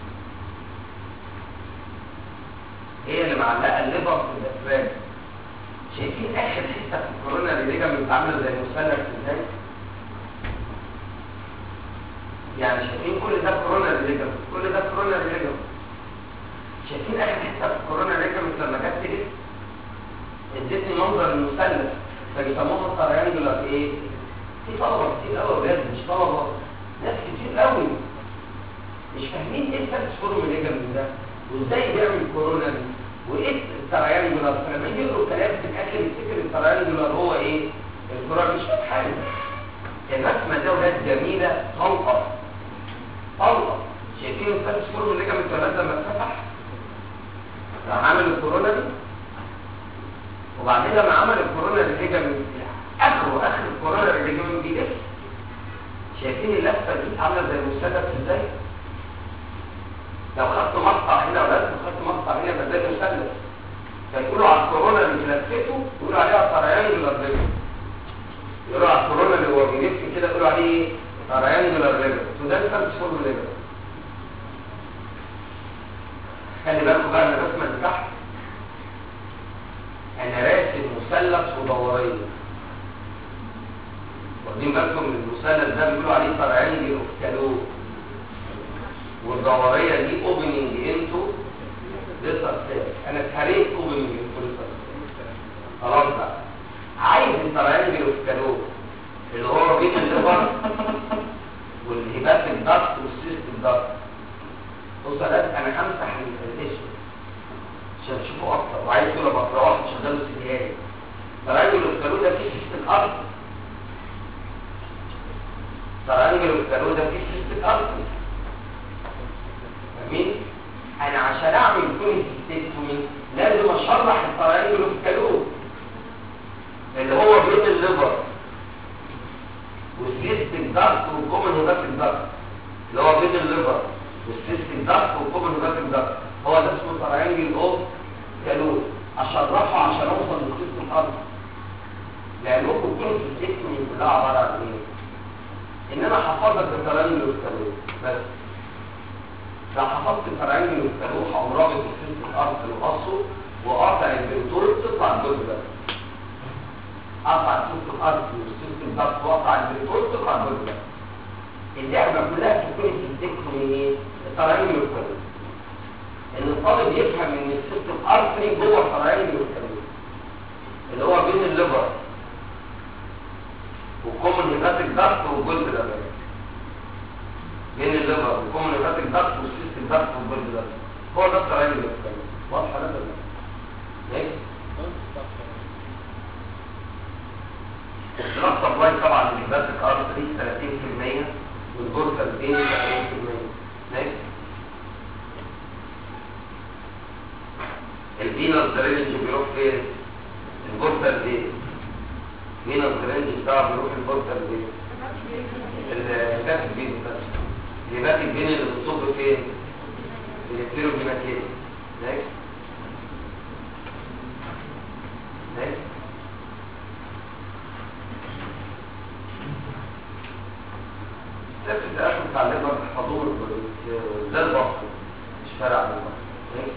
هي اللي معلقه الليفر في الافراد شايفين اخر حته في الكورونا ليجامنت عامله زي المثلث ازاي يعني شايفين كل ده كورونا ليجامنت كل ده كورونا ليجامنت شايفين اخر حته في الكورونا ليجامنت لما جت تلف ادتني منظر المثلث فبيسموها تريانجولار ايه في طلبه كتير قوي بجد مش طلبه ناس كتير قوي مش فاهمين ايه الفالس فورم ليجامنت ده وازاي بيعمل كورونا دي وايه التريانجولار فلما يجي يقروا كلام في الاخر يفتكر التريانجولار هو ايه الكورونا مش فاهم حاجه الرسمه دي ولاد جميله طلقه طلقه شايفين الفالس فورم ليجامنت ولاد لما اتفتح راح عامل الكورونا دي وبعدين لما عمل الكورونا ليجامنت اخره اخر الكورونا ليجامنت بيلف شايفين اللفه دي عامله زي المثلث ازاي لو خدت مقطع هنا ولا لو خدت مقطع هنا يبقى ده مثلث فيقولوا على الكورونا اللي لفته يقولوا عليها تريانجولار ريبل يقولوا على الكورونا اللي هو بيلف كده يقولوا عليه ايه تريانجولار ريبل وده الفرق فورم ريبل خلي بالكم بقى من الرسمه اللي تحت انا راسم مثلث ودوريه واخدين بالكم من المثلث ده بيقولوا عليه تريانجل اوف كالو والدوريه دي اوبننج انتو لسه انا اتهريت اوبننج انتو لسه خلاص بقى عايز التريانجل اوف كالو اللي هو بين الليفر والهبات الضغط والسيست الضغط بص انا انا همسح الاسم عشان تشوفوا اكتر وعايز كده بقرا واحد شغال سيديهالي تريانجل اوف كالو ده فيه سيست الارض تريانجل اوف كالو ده فيه سيست الارض فاهمين انا عشان اعمل كونسيستنسي لازم اشرح التريانجل اوف كالو اللي هو بين الليفر والسيستم داكت والكومن هيباتيك داكت اللي هو بين الليفر والسيستم داكت والكومن هيباتيك داكت هو ده اسمه تريانجل اوف كالو اشرحه عشان اوصل للسيستم ارض لانكم كونسيستنسي كلها عباره عن ايه ان انا حفظت التريانجل اوف كالو بس لو حفظت الفرعين والكالوح او رابط السلك الارض وقصه وقاطع البنتول تطلع الجزء ده قطع السلك الارض والسلك الضغط وقطع البنتول تطلع الجزء ده اللعبه كلها تكون تفتكر من ايه؟ الفرعين والكالوح ان الطالب يفهم ان السلك الارضي جوه الفرعين والكالوح اللي هو بين الليفر والكومن هيباتيك ضغط والجزء ده بقى. بين الليفر والكومن هيباتيك ضغط والسيستم ضغط والجلد ضغط هو ده التريانجل اللي بتتكلم واضحه ده ماشي الدراج سبلاي طبعا الهيباتيك ارتري 30% والجورتال بين 70% ماشي الفينال درينج بيروح فين؟ الجورتال بين فينال درينج بتاعه بيروح الجورتال بين الهيباتيك بين بس الهبات الجين اللي بتصب فين الكتيروجيناتين ماشي ماشي لكن الاخر بتاع الليبر تحفظوه ده البطن مش فارق عن البطن ماشي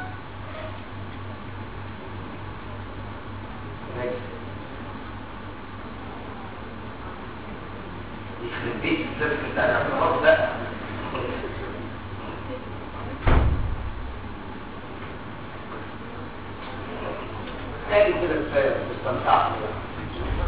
ماشي بيت السيرك اللي انا خلاص ده تاني كده كفايه استمتعت